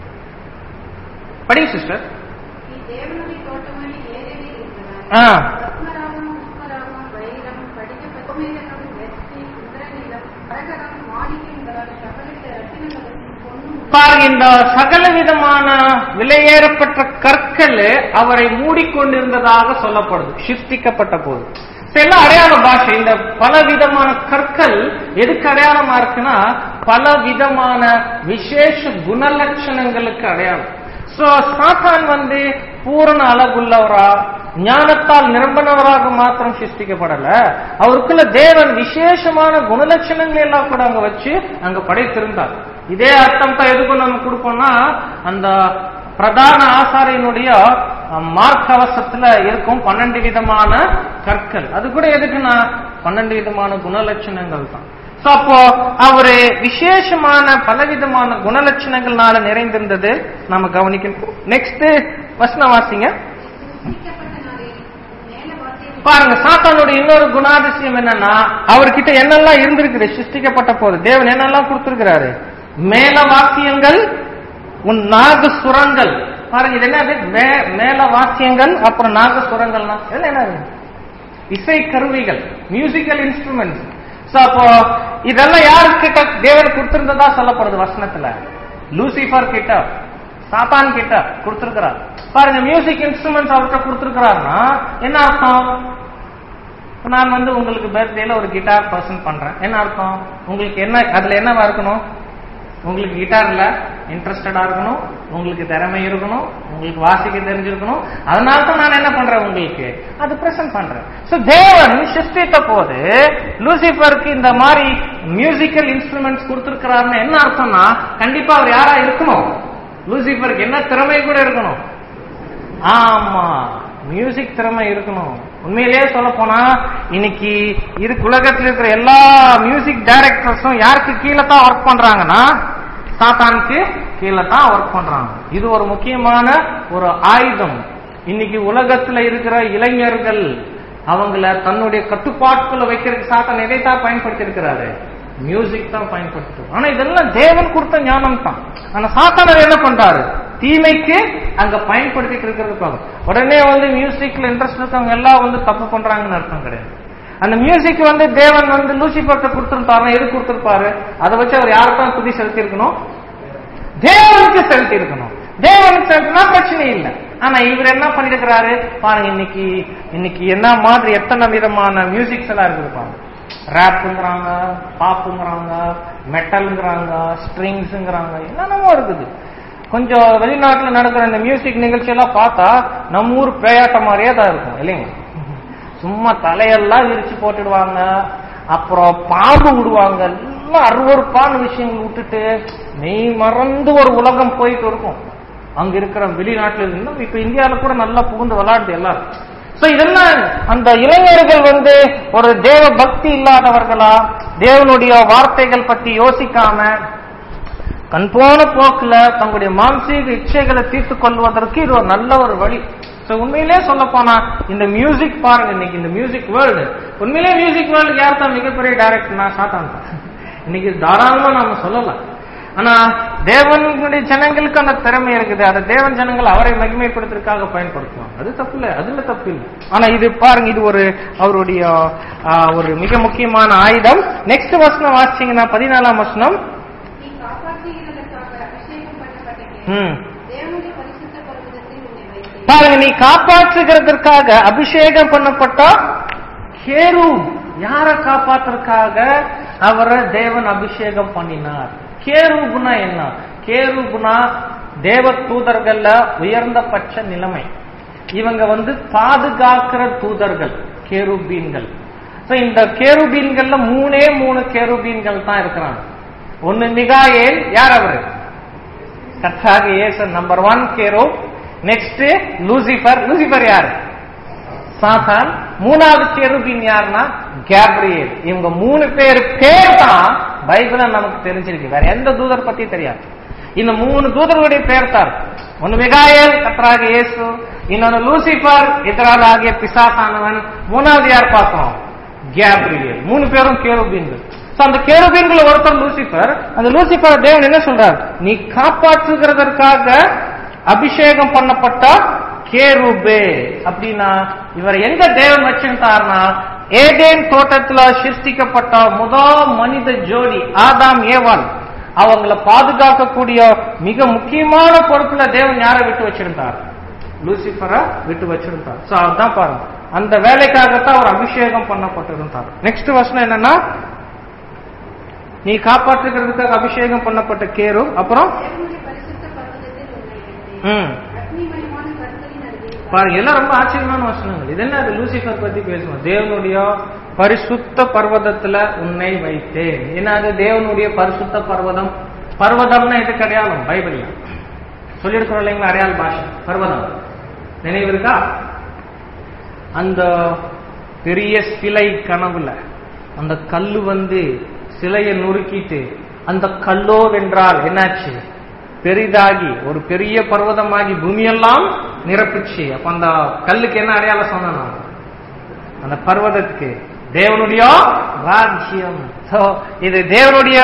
படிங்க சிஸ்டர் நீ தேவனுடைய தோட்டமாய் ஏதேனில் இருக்கிறாய். ஆ ரத்னராகம், புஷ்பராகம், வைரம், படிகப் பசுமைநிறம், வெற்றி, இந்திரநீலம், கரகரம், மாணிக்கம் முதலான சகலவித ரத்தினங்களும் பொன்னும் பாருங்க இந்த சகல விதமான விலையேறப்பட்ட கற்கள் அவரை மூடிக்கொண்டிருந்ததாக சொல்லப்படுது சிருஷ்டிக்கப்பட்ட போது So, எல்லாம் அடையாள பாஷை இந்த பல விதமான கற்கள் எதுக்கு அடையாளமா இருக்குன்னா பல விதமான விசேஷ குணலட்சணங்களுக்கு அடையாளம் சோ சாத்தான் வந்து பூரண அழகுள்ளவரா ஞானத்தால் நிரம்பினவராக மாத்திரம் சிருஷ்டிக்கப்படல அவருக்குள்ள தேவன் விசேஷமான குணலட்சணங்கள் எல்லாம் கூட அங்க வச்சு அங்க படைத்திருந்தார் இதே அர்த்தம் தான் எதுக்கும் நம்ம கொடுப்போம்னா அந்த பிரதான ஆசாரியனுடைய அஹ், மார்க்கவசத்துல இருக்கும் பன்னெண்டு விதமான கற்கள் அது கூட எதுக்குன்னா பன்னெண்டு விதமான குணலட்சணங்கள் தான் So, அப்போ அவரு விசேஷமான பலவிதமான குணலட்சணங்கள்னால நிறைந்திருந்தது நாம கவனிக்கணும் நெக்ஸ்ட் வசனம் வாசிங்க சிருஷ்டிக்கப்பட்ட நாளில் மேல வாசியம் பாருங்க சாத்தானுடைய இன்னொரு குணாதிசயம் என்னன்னா அவர்கிட்ட என்னெல்லாம் இருந்திருக்குது சிருஷ்டிக்கப்பட்ட போது தேவன் என்னெல்லாம் கொடுத்திருக்கிறாரு மேல வாக்கியங்கள் உன் நாகசுரங்கள் பாருங்க இது என்னது மே- மேல வாக்கியங்கள் அப்புறம் நாகசுரங்கள்னா இதெல்லாம் என்னது இசை கருவிகள் மியூசிக்கல் இன்ஸ்ட்ருமெண்ட்ஸ் சோ அப்போ இதெல்லாம் யாருக்கிட்ட தேவன் கொடுத்திருந்ததா சொல்லப்படுது வசனத்துல லூசிஃபர் கிட்ட சாத்தான் கிட்ட கொடுத்திருக்கிறார் பாருங்க மியூசிக் இன்ஸ்ட்ருமெண்ட்ஸ் அவர்கிட்ட கொடுத்திருக்கிறாருன்னா என்ன அர்த்தம் நான் வந்து உங்களுக்கு பர்த்டேல ஒரு கிட்டார் பர்சன் பண்றேன் என்ன அர்த்தம் உங்களுக்கு என்ன அதுல என்னவா இருக்கணும் உங்களுக்கு கிட்டார்ல இன்ட்ரெஸ்டடா இருக்கணும் உங்களுக்கு திறமை இருக்கணும் உங்களுக்கு வாசிக்க தெரிஞ்சிருக்கணும் அதனால தான் நான் என்ன பண்றேன் உங்களுக்கு அது பிரசன்ட் பண்றேன் சோ தேவன் சிருஷ்டித்த போது லூசிபருக்கு இந்த மாதிரி மியூசிக்கல் இன்ஸ்ட்ருமெண்ட்ஸ் கொடுத்திருக்கிறாருன்னு என்ன அர்த்தம்னா கண்டிப்பா அவர் யாரா இருக்கணும் லூசிபருக்கு என்ன திறமை கூட இருக்கணும் ஆமா மியூசிக் திறமை இருக்கணும் உண்மையிலேயே சொல்ல போனா இன்னைக்கு இரு உலகத்தில் இருக்கிற எல்லா மியூசிக் டைரக்டர்ஸும் யாருக்கு கீழே தான் ஒர்க் பண்றாங்கன்னா சாத்தானுக்கு கீழே தான் ஒர்க் பண்றாங்க இது ஒரு முக்கியமான ஒரு ஆயுதம் இன்னைக்கு உலகத்துல இருக்கிற இளைஞர்கள் அவங்கள தன்னுடைய கட்டுப்பாட்டுக்குள்ள வைக்கிறதுக்கு சாத்தான் எதைத்தான் பயன்படுத்தி இருக்கிறாரு மியூசிக் தான் பயன்படுத்தும் ஆனா இதெல்லாம் தேவன் கொடுத்த ஞானம் தான் ஆனா சாத்தானர் என்ன பண்றாரு தீமைக்கு அங்க பயன்படுத்திட்டு இருக்கிறதுக்காக உடனே வந்து மியூசிக்ல இன்ட்ரெஸ்ட் இருக்கவங்க எல்லாம் வந்து தப்பு பண்றாங்கன்னு அர்த்தம் கிடையாது அந்த மியூசிக் வந்து தேவன் வந்து லூசிபர்ட்ட கொடுத்திருப்பாரு எது கொடுத்திருப்பாரு அதை வச்சு அவர் யாருக்கும் துதி செலுத்தி இருக்கணும் தேவனுக்கு செலுத்தி இருக்கணும் தேவனுக்கு செலுத்தினா பிரச்சனை இல்லை ஆனா இவர் என்ன பண்ணிருக்கிறாரு பாருங்க இன்னைக்கு இன்னைக்கு என்ன மாதிரி எத்தனை விதமான மியூசிக்ஸ் எல்லாம் இருக்குது பாருங்க ரேப்புங்கிறாங்க பாப்புங்கிறாங்க மெட்டல்ங்கிறாங்க ஸ்ட்ரிங்ஸுங்கிறாங்க என்னென்னமோ இருக்குது கொஞ்சம் வெளிநாட்டுல நடக்கிற இந்த மியூசிக் நிகழ்ச்சி எல்லாம் பார்த்தா நம்ம ஊர் பேயாட்டம் மாதிரியே தான் இருக்கும் இல்லைங்க சும்மா தலையெல்லாம் விரிச்சு போட்டுடுவாங்க அப்புறம் பாம்பு விடுவாங்க எல்லாம் அருவறுப்பான விஷயங்கள் விட்டுட்டு மெய் மறந்து ஒரு உலகம் போயிட்டு இருக்கும் அங்க இருக்கிற வெளிநாட்டுல இருந்து இப்ப இந்தியாவில கூட நல்லா புகுந்து விளையாடுது எல்லாரும் சோ இதெல்லாம் அந்த இளைஞர்கள் வந்து ஒரு தேவ பக்தி இல்லாதவர்களா தேவனுடைய வார்த்தைகள் பத்தி யோசிக்காம கண் போன போக்குல தங்களுடைய மானசீக இச்சைகளை தீர்த்து கொள்வதற்கு இது ஒரு நல்ல ஒரு வழி சோ உண்மையிலே சொல்ல போனா இந்த மியூசிக் பாருங்க இன்னைக்கு இந்த மியூசிக் வேர்ல்டு உண்மையிலே மியூசிக் வேர்ல்டு யார் தான் மிகப்பெரிய டைரக்டர் நான் சாத்தான் தான் இன்னைக்கு தாராளமா நாம சொல்லலாம் ஆனா தேவனுடைய ஜனங்களுக்கு அந்த திறமை இருக்குது அந்த தேவன் ஜனங்கள் அவரை மகிமைப்படுத்துறதுக்காக பயன்படுத்துவாங்க அது தப்பு இல்லை அதுல தப்பு இல்லை ஆனா இது பாருங்க இது ஒரு அவருடைய ஆ, ஒரு மிக முக்கியமான ஆயுதம் நெக்ஸ்ட் வசனம் வாசிச்சீங்கன்னா பதினாலாம் வசனம் நீ காப்பாற்றுகிறதற்காக அபிஷேகம் பண்ணப்பட்ட ம் தேவனுடைய பரிசுத்த பர்வதத்தில் உன்னை வைத்தேன் பாருங்க நீ காப்பாற்றுகிறதற்காக அபிஷேகம் பண்ணப்பட்ட கேரு யார காப்பாற்றுறதுக்காக அவரை தேவன் அபிஷேகம் பண்ணினார் கேருபுனா என்ன கேருபுனா தேவ தூதர்கள்ல உயர்ந்த பட்ச நிலைமை இவங்க வந்து பாதுகாக்கிற தூதர்கள் கேருபீன்கள் So, இந்த கேருபீன்கள்ல மூணே மூணு கேருபீன்கள் தான் இருக்கிறாங்க ஒன்னு மிகாயேல் யார் அவரு கர்த்தாக இயேசு நம்பர் ஒன் கேரோ நெக்ஸ்ட் லூசிபர் லூசிபர் யாரு சாத்தான் மூணாவது கேருபின் யாருன்னா கேப்ரியல் இவங்க மூணு பேர் பேர் தான் பைபிள்ல நமக்கு தெரிஞ்சிருக்கு வேற எந்த தூதர் பத்தி தெரியாது இந்த மூணு தூதர்களுடைய பேர் தான் ஒன்னு மிகாயல் கத்ராக இயேசு இன்னொன்னு லூசிபர் எதிராகிய பிசாசானவன் மூணாவது யார் பார்த்தோம் கேப்ரியல் மூணு பேரும் கேருபீன்கள் So, அந்த கேருபீன்கள் ஒருத்தர் லூசிபர் அந்த லூசிபர் தேவன் என்ன சொல்றார் நீ காப்பாற்றுகிறதற்காக அபிஷேகம் பண்ணப்பட்ட கேருபே அப்படின்னா இவர் எங்க தேவன் வச்சிருந்தார்னா ஏதேன் தோட்டத்துல சிருஷ்டிக்கப்பட்ட முதல் மனித ஜோடி ஆதாம் ஏவாள் அவங்கள பாதுகாக்கக்கூடிய மிக முக்கியமான பொறுப்புல தேவன் யாரை விட்டு வச்சிருந்தார் லூசிபரை விட்டு வச்சிருந்தார் சோ அதான் பாருங்க அந்த வேலைக்காகத்தான் அவர் அபிஷேகம் பண்ணப்பட்டிருந்தார் நெக்ஸ்ட் வசனம் என்னன்னா நீ காப்பாற்றுகிறதுக்காக அபிஷேகம் பண்ணப்பட்ட கேரு அப்புறம் தேவனுடைய பரிசுத்த பர்வதத்தில் உன்னை வைத்தேன் ம் அக்னிமயமான கற்களின் அருகே பாருங்க எல்லாம் ரொம்ப ஆச்சரியமான வசனங்கள் இது என்ன அது லூசிபர் பத்தி பேசுவோம் தேவனுடைய பரிசுத்த பர்வதத்துல உன்னை வைத்தேன் ஏன்னா அது தேவனுடைய பரிசுத்த பர்வதம் பர்வதம்னா இது அடையாளம் பைபிள்ல சொல்லியிருக்கிறோம் இல்லைங்களா அடையாள பாஷை பர்வதம் நினைவு இருக்கா அந்த பெரிய சிலை கனவுல அந்த கல்லு வந்து சிலையை நொறுக்கிட்டு அந்த கல்லோ வென்றால் என்னாச்சு பெரிதாகி ஒரு பெரிய பர்வதமாகி பூமியெல்லாம் நிரப்பிச்சு அப்ப அந்த கல்லுக்கு என்ன அடையாளம் சொன்னா அந்த பர்வதத்துக்கு தேவனுடைய ராஜ்யம் So, இது தேவனுடைய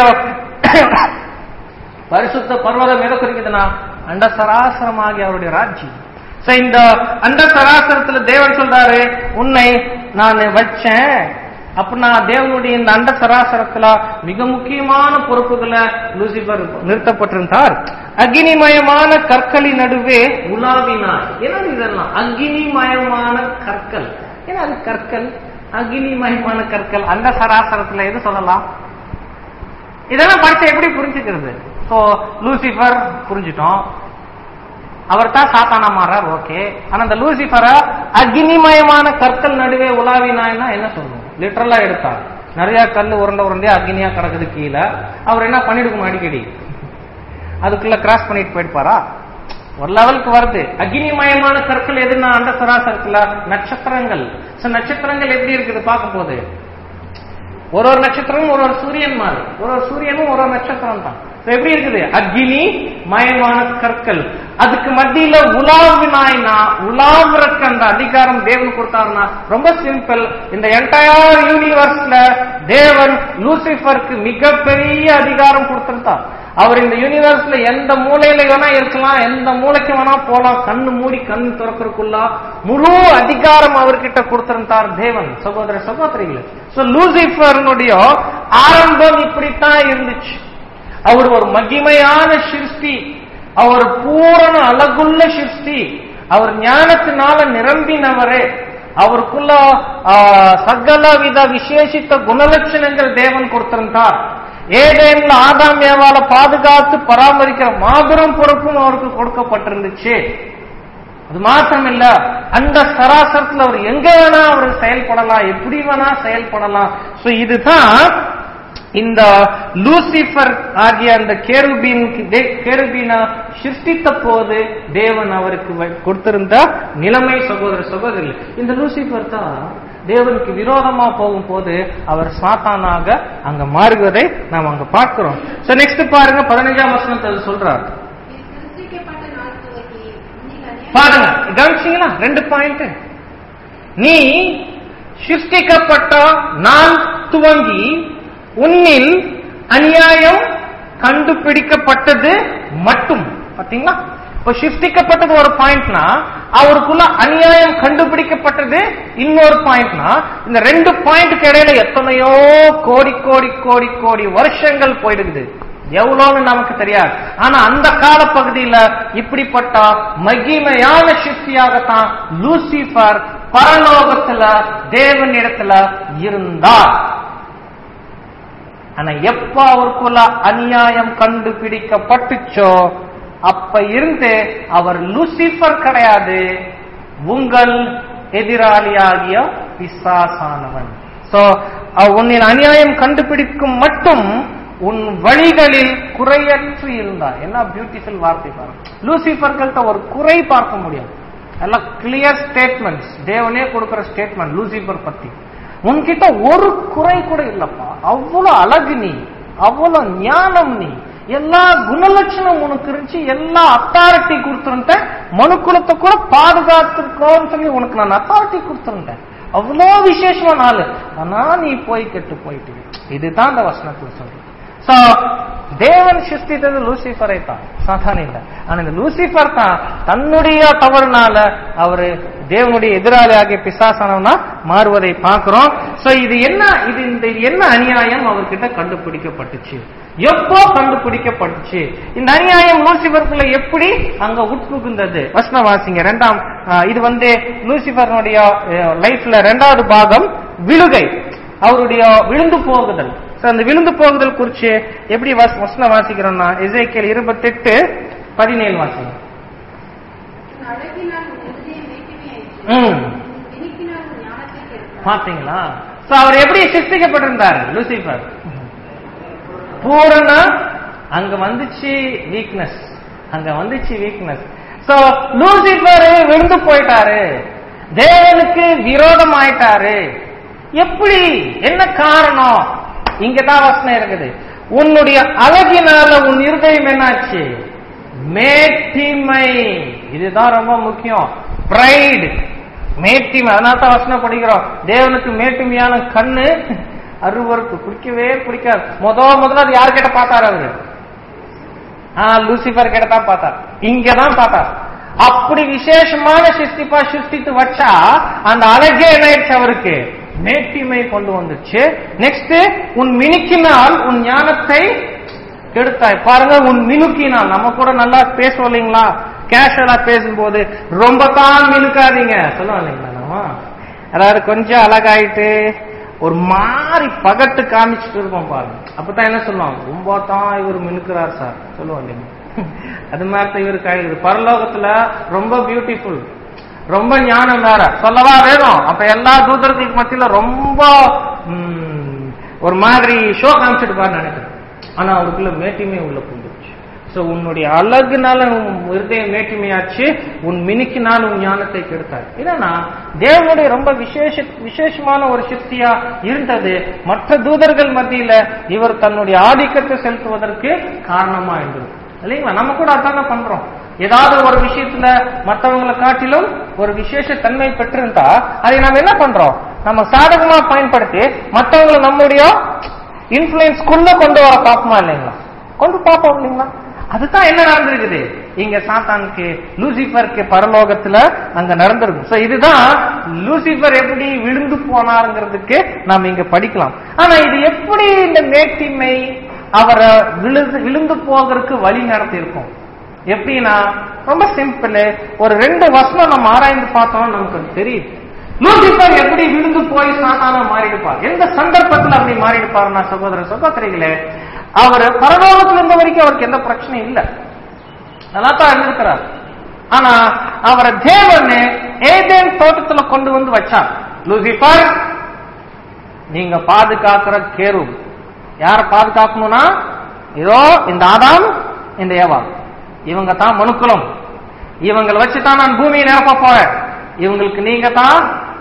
பரிசுத்த பர்வதம் எதை குறிக்குதுன்னா அண்ட சராசரமாகி அவருடைய ராஜ்யம் So, இந்த அண்ட சராசரத்துல தேவன் சொல்றாரு உன்னை நான் வச்சேன் அப்படின்னா தேவனுடைய இந்த அண்ட சராசரத்துல மிக முக்கியமான பொறுப்புகளை லூசிபர் நிறுத்தப்பட்டிருந்தார் அக்னிமயமான கற்களின் நடுவே உலாவினார் என்னது இதெல்லாம் அக்னிமயமான கற்கள் ஏன்னா அது கற்கள் அக்னி மயமான கற்கள் அந்த சராசரத்துல எது சொல்லலாம் இதெல்லாம் படிச்சு எப்படி புரிஞ்சுக்கிறது சோ லூசிபர் புரிஞ்சுட்டோம் அவர் தான் சாத்தானா மாறார் ஓகே ஆனா அந்த லூசிபரை அக்னிமயமான கற்கள் நடுவே உலாவினாய்னா என்ன சொல்லணும் லிட்டரலா எடுத்தார் நிறைய கல் உருண்டை உருண்டையா அக்னியா கிடக்குது கீழே அவர் என்ன பண்ணிடுக்கணும் அடிக்கடி அதுக்குள்ள கிராஸ் பண்ணிட்டு போயிடுப்பாரா ஒரு லெவலுக்கு வருது அக்னிமயமான கற்கள் எதுனா அந்த சராசரத்துல நட்சத்திரங்கள் So, நட்சத்திரங்கள் எப்படி இருக்குது பார்க்கும் போது ஒரு ஒரு நட்சத்திரமும் ஒரு ஒரு சூரியன் மாதிரி ஒரு ஒரு சூரியனும் ஒரு ஒரு நட்சத்திரம் தான் So, எப்படி இருக்குது அக்னி மயமான கற்கள் அதுக்கு மத்தியில உலாவினாய்னா உலாவுறக்கு அந்த அதிகாரம் தேவன் கொடுத்தாருன்னா ரொம்ப சிம்பிள் இந்த என்டையர் யூனிவர்ஸ்ல தேவன் லூசிஃபருக்கு மிகப்பெரிய அதிகாரம் கொடுத்திருந்தார் அவர் இந்த யூனிவர்ஸ்ல எந்த மூலையில வேணா இருக்கலாம் எந்த மூளைக்கு வேணா போலாம் கண்ணு மூடி கண்ணு திறக்கிறதுக்குள்ள முழு அதிகாரம் அவர்கிட்ட கொடுத்திருந்தார் தேவன் சகோதர சகோதரிகளே சோ லூசிஃபர்னுடைய ஆரம்பம் இப்படித்தான் இருந்துச்சு அவர் ஒரு மகிமையான சிருஷ்டி அவர் பூரண அழகுள்ள சிருஷ்டி அவர் ஞானத்தினால நிரம்பினவரே அவருக்குள்ள ஆ, சகல வித விசேஷித்த குணலட்சணங்கள் தேவன் கொடுத்திருந்தார் ஏதேன்ல ஆதாம் ஏவால பாதுகாத்து பராமரிக்கிற மாபெரும் பொறுப்பும் அவருக்கு கொடுக்கப்பட்டிருந்துச்சு அது மாத்திரம் இல்ல அந்த சராசரத்துல அவர் எங்க வேணா அவர் செயல்படலாம் எப்படி வேணா செயல்படலாம் சோ இதுதான் இந்த லூசிபர் ஆகிய அந்த கேருபீன் கேருபீனை சிருஷ்டித்த போது தேவன் அவருக்கு வ- கொடுத்திருந்த நிலைமை சகோதர சகோதரி இந்த லூசிபர் தான் தேவனுக்கு விரோதமா போகும்போது அவர் சாத்தானாக அங்க மாறுவதை நாம் அங்க பார்க்கிறோம் சோ நெக்ஸ்ட் பாருங்க பதினஞ்சாம் வசனத்தில் சொல்றார் நீ சிருஷ்டிக்கப்பட்ட நாள் துவக்கி உன்னில் அநேக பாருங்க கவனிச்சீங்களா ரெண்டு பாயிண்ட் நீ சிருஷ்டிக்கப்பட்ட நாள் துவங்கி உன்னில் அநியாயம் கண்டுபிடிக்கப்பட்டது மட்டும் பாத்தீங்களா இப்ப சிருஷ்டிக்கப்பட்டது ஒரு பாயிண்ட்னா அவருக்குள்ள அநியாயம் கண்டுபிடிக்கப்பட்டது இன்னொரு பாயிண்ட்னா இந்த ரெண்டு பாயிண்ட்க்கு இடையில எத்தனையோ கோடி கோடி கோடி கோடி வருஷங்கள் போயிடுது எவ்வளோன்னு நமக்கு தெரியாது ஆனா அந்த கால பகுதியில இப்படிப்பட்ட மகிமையான சக்தியாகத்தான் லூசிபர் பரலோகத்துல தேவனிடத்துல இருந்தார் ஆனா எப்ப அவருக்குள்ள அநியாயம் கண்டுபிடிக்கப்பட்டுச்சோ அப்ப இருந்து அவர் லூசிபர் கிடையாது உங்கள் எதிராளியாகிய பிசாசானவன் சோ உன்னில் அநியாயம் கண்டுபிடிக்கும் மட்டும் உன் வழிகளில் குறையற்று இருந்தார் என்ன பியூட்டிஃபுல் வார்த்தை பாருங்க லூசிபர்கள்ட்ட ஒரு குறை பார்க்க முடியாது எல்லாம் கிளியர் ஸ்டேட்மெண்ட்ஸ் தேவனே கொடுக்கிற ஸ்டேட்மெண்ட் லூசிபர் பத்தி உன்கிட்ட ஒரு குறை கூட இல்லப்பா அவ்வளவு அழகு நீ அவ்வளவு ஞானம் நீ எல்லா குணலட்சணம் உனக்கு இருந்துச்சு எல்லா அத்தாரிட்டி கொடுத்துருந்தேன் மனுக்குலத்தை கூட பாதுகாத்துக்கோன்னு சொல்லி உனக்கு நான் அத்தாரிட்டி கொடுத்துருந்தேன் அவ்வளோ விசேஷமான ஆளு ஆனா நீ போய் கெட்டு போயிட்டு இதுதான் அந்த வசனத்துல சொல்றேன் சோ தேவன் சிருஷ்டித்தது லூசிஃபரை தான் சாதான் இல்ல ஆனா இந்த லூசிஃபர் தான் தன்னுடைய தவறுனால அவரு தேவனுடைய எதிராளி ஆகிய பிசாசானவனா மாறுவதை பார்க்கிறோம் சோ இது என்ன இது இந்த இது என்ன அநியாயம் அவர்கிட்ட கண்டுபிடிக்கப்பட்டுச்சு எப்போ கண்டுபிடிக்கப்பட்டுச்சு இந்த அநியாயம் லூசிபருக்குள்ள எப்படி அங்க உட்புகுந்தது வசனம் வாசிங்க ரெண்டாம் ஆஹ், இது வந்து லூசிபர்னுடைய லைஃப்ல ரெண்டாவது பாகம் விழுகை அவருடைய விழுந்து போகுதல் So, அந்த விழுந்து போகுதல் குறிச்சு எப்படி வஸ்- வசனம் வாசிக்கிறோம்னா எசேக்கியல் இருபத்தெட்டு பதினேழு வாசிங்க உன் அழகினால் உன் இருதயம் மேட்டிமையாயிற்று. ம் உன் வினிக்கினால் உன் ஞானத்தை கெடுத்தார். பாத்தீங்களா சோ அவர் எப்படி சிருஷ்டிக்கப்பட்டிருந்தார் லூசிபர் பூரண அங்க வந்துச்சு வீக்னஸ் அங்க வந்துச்சு வீக்னஸ் சோ லூசிபர் விழுந்து போயிட்டாரு தேவனுக்கு விரோதம் ஆயிட்டாரு எப்படி என்ன காரணம் இங்கதான் வசனம் இருக்குது உன்னுடைய அழகினால உன் இருதயம் என்னாச்சு மேட்டிமை இதுதான் ரொம்ப முக்கியம் பிரைடு மேட்டிமை அதனால தான் வசனம் படிக்கிறோம் தேவனுக்கு மேட்டுமையான கண்ணு அருவருக்கு பிடிக்கவே பிடிக்காது முத முதல்ல அது யார் கிட்ட பார்த்தாரு அவரு ஆ லூசிபர் கிட்ட தான் பார்த்தார் இங்கதான் பார்த்தார் அப்படி விசேஷமான சிருஷ்டிப்பா சிருஷ்டித்து வச்சா அந்த அழகே என்ன ஆயிடுச்சு அவருக்கு மேட்டிமை கொண்டு வந்துச்சு நெக்ஸ்ட் உன் மினுக்கினால் உன் ஞானத்தை கெடுத்தாய் பாருங்க உன் மினுக்கினால் நம்ம கூட நல்லா பேசுவோம் இல்லைங்களா கேஷுவலா பேசும்போது ரொம்ப தான் மினுக்காதீங்க சொல்லுவோம் இல்லைங்களா நம்ம அதாவது கொஞ்சம் அழகாயிட்டு ஒரு மாதிரி பகட்டு காமிச்சிட்டு இருப்போம் பாருங்க அப்பதான் என்ன சொல்லுவாங்க ரொம்ப தான் இவர் மினுக்கிறார் சார் சொல்லுவோம் இல்லைங்க அது மாதிரி தான் இவர் காய்கிறது பரலோகத்துல ரொம்ப பியூட்டிஃபுல் ரொம்ப ஞானம் வேற சொல்லவா வேணும் அப்ப எல்லா தூதர்களுக்கு மத்தியில ரொம்ப ம், ஒரு மாதிரி ஷோ காமிச்சிட்டு பாரு நினைக்கிறேன் ஆனா அவருக்குள்ள மேட்டிமே உள்ள புரிஞ்சிருச்சு சோ உன்னுடைய அழகுனால உன் இருதயம் மேட்டிமையாச்சு உன் மினுக்கினால் உன் ஞானத்தை கெடுத்தார் இல்லைன்னா தேவனுடைய ரொம்ப விசேஷ விசேஷமான ஒரு சக்தியா இருந்தது மற்ற தூதர்கள் மத்தியில இவர் தன்னுடைய ஆதிக்கத்தை செலுத்துவதற்கு காரணமா இருந்தது இல்லைங்களா நம்ம கூட அதான பண்றோம் ஏதாவது ஒரு விஷயத்துல மற்றவங்களை காட்டிலும் ஒரு விசேஷ தன்மை பெற்றிருந்தா அதை நாம் என்ன பண்றோம் நம்ம சாதகமா பயன்படுத்தி மற்றவங்களை நம்முடைய இன்ஃபுளுன்ஸ்குள்ள கொண்டு வர பார்ப்போமா இல்லைங்களா கொண்டு பார்ப்போம் இல்லைங்களா அதுதான் என்ன நடந்திருக்குது இங்க சாத்தானுக்கு லூசிபருக்கு பரலோகத்துல அங்க நடந்திருக்கு சோ இதுதான் லூசிபர் எப்படி விழுந்து போனாருங்கிறதுக்கு நாம் இங்க படிக்கலாம் ஆனா இது எப்படி இந்த மேட்டிமை அவரை விழுந்து விழுந்து போகிறதுக்கு வழி நடத்தி இருக்கும் எப்படின்னா ரொம்ப சிம்பிள் ஒரு ரெண்டு வசனம் நம்ம ஆராய்ந்து பார்த்தோம்னா நமக்கு அது தெரியுது லூசிபர் எப்படி விழுந்து போய் சாத்தானா மாறிடுப்பார் எந்த சந்தர்ப்பத்தில் அப்படி மாறிடுப்பாருன்னா சகோதர சகோதரிகளே அவர் பரலோகத்தில் இருந்த வரைக்கும் அவருக்கு எந்த பிரச்சனையும் இல்லை நல்லா தான் இருந்திருக்கிறார் ஆனா அவரை தேவன் ஏதேன் தோட்டத்துல கொண்டு வந்து வச்சார் லூசிபர் நீங்க பாதுகாக்கிற கேரு யார பாதுகாக்கணும்னா இதோ இந்த ஆதாம் இந்த ஏவா இவங்க தான் மனுக்குலம் இவங்களை வச்சு தான் நான் பூமியை நிரப்ப போறேன் இவங்களுக்கு நீங்க தான்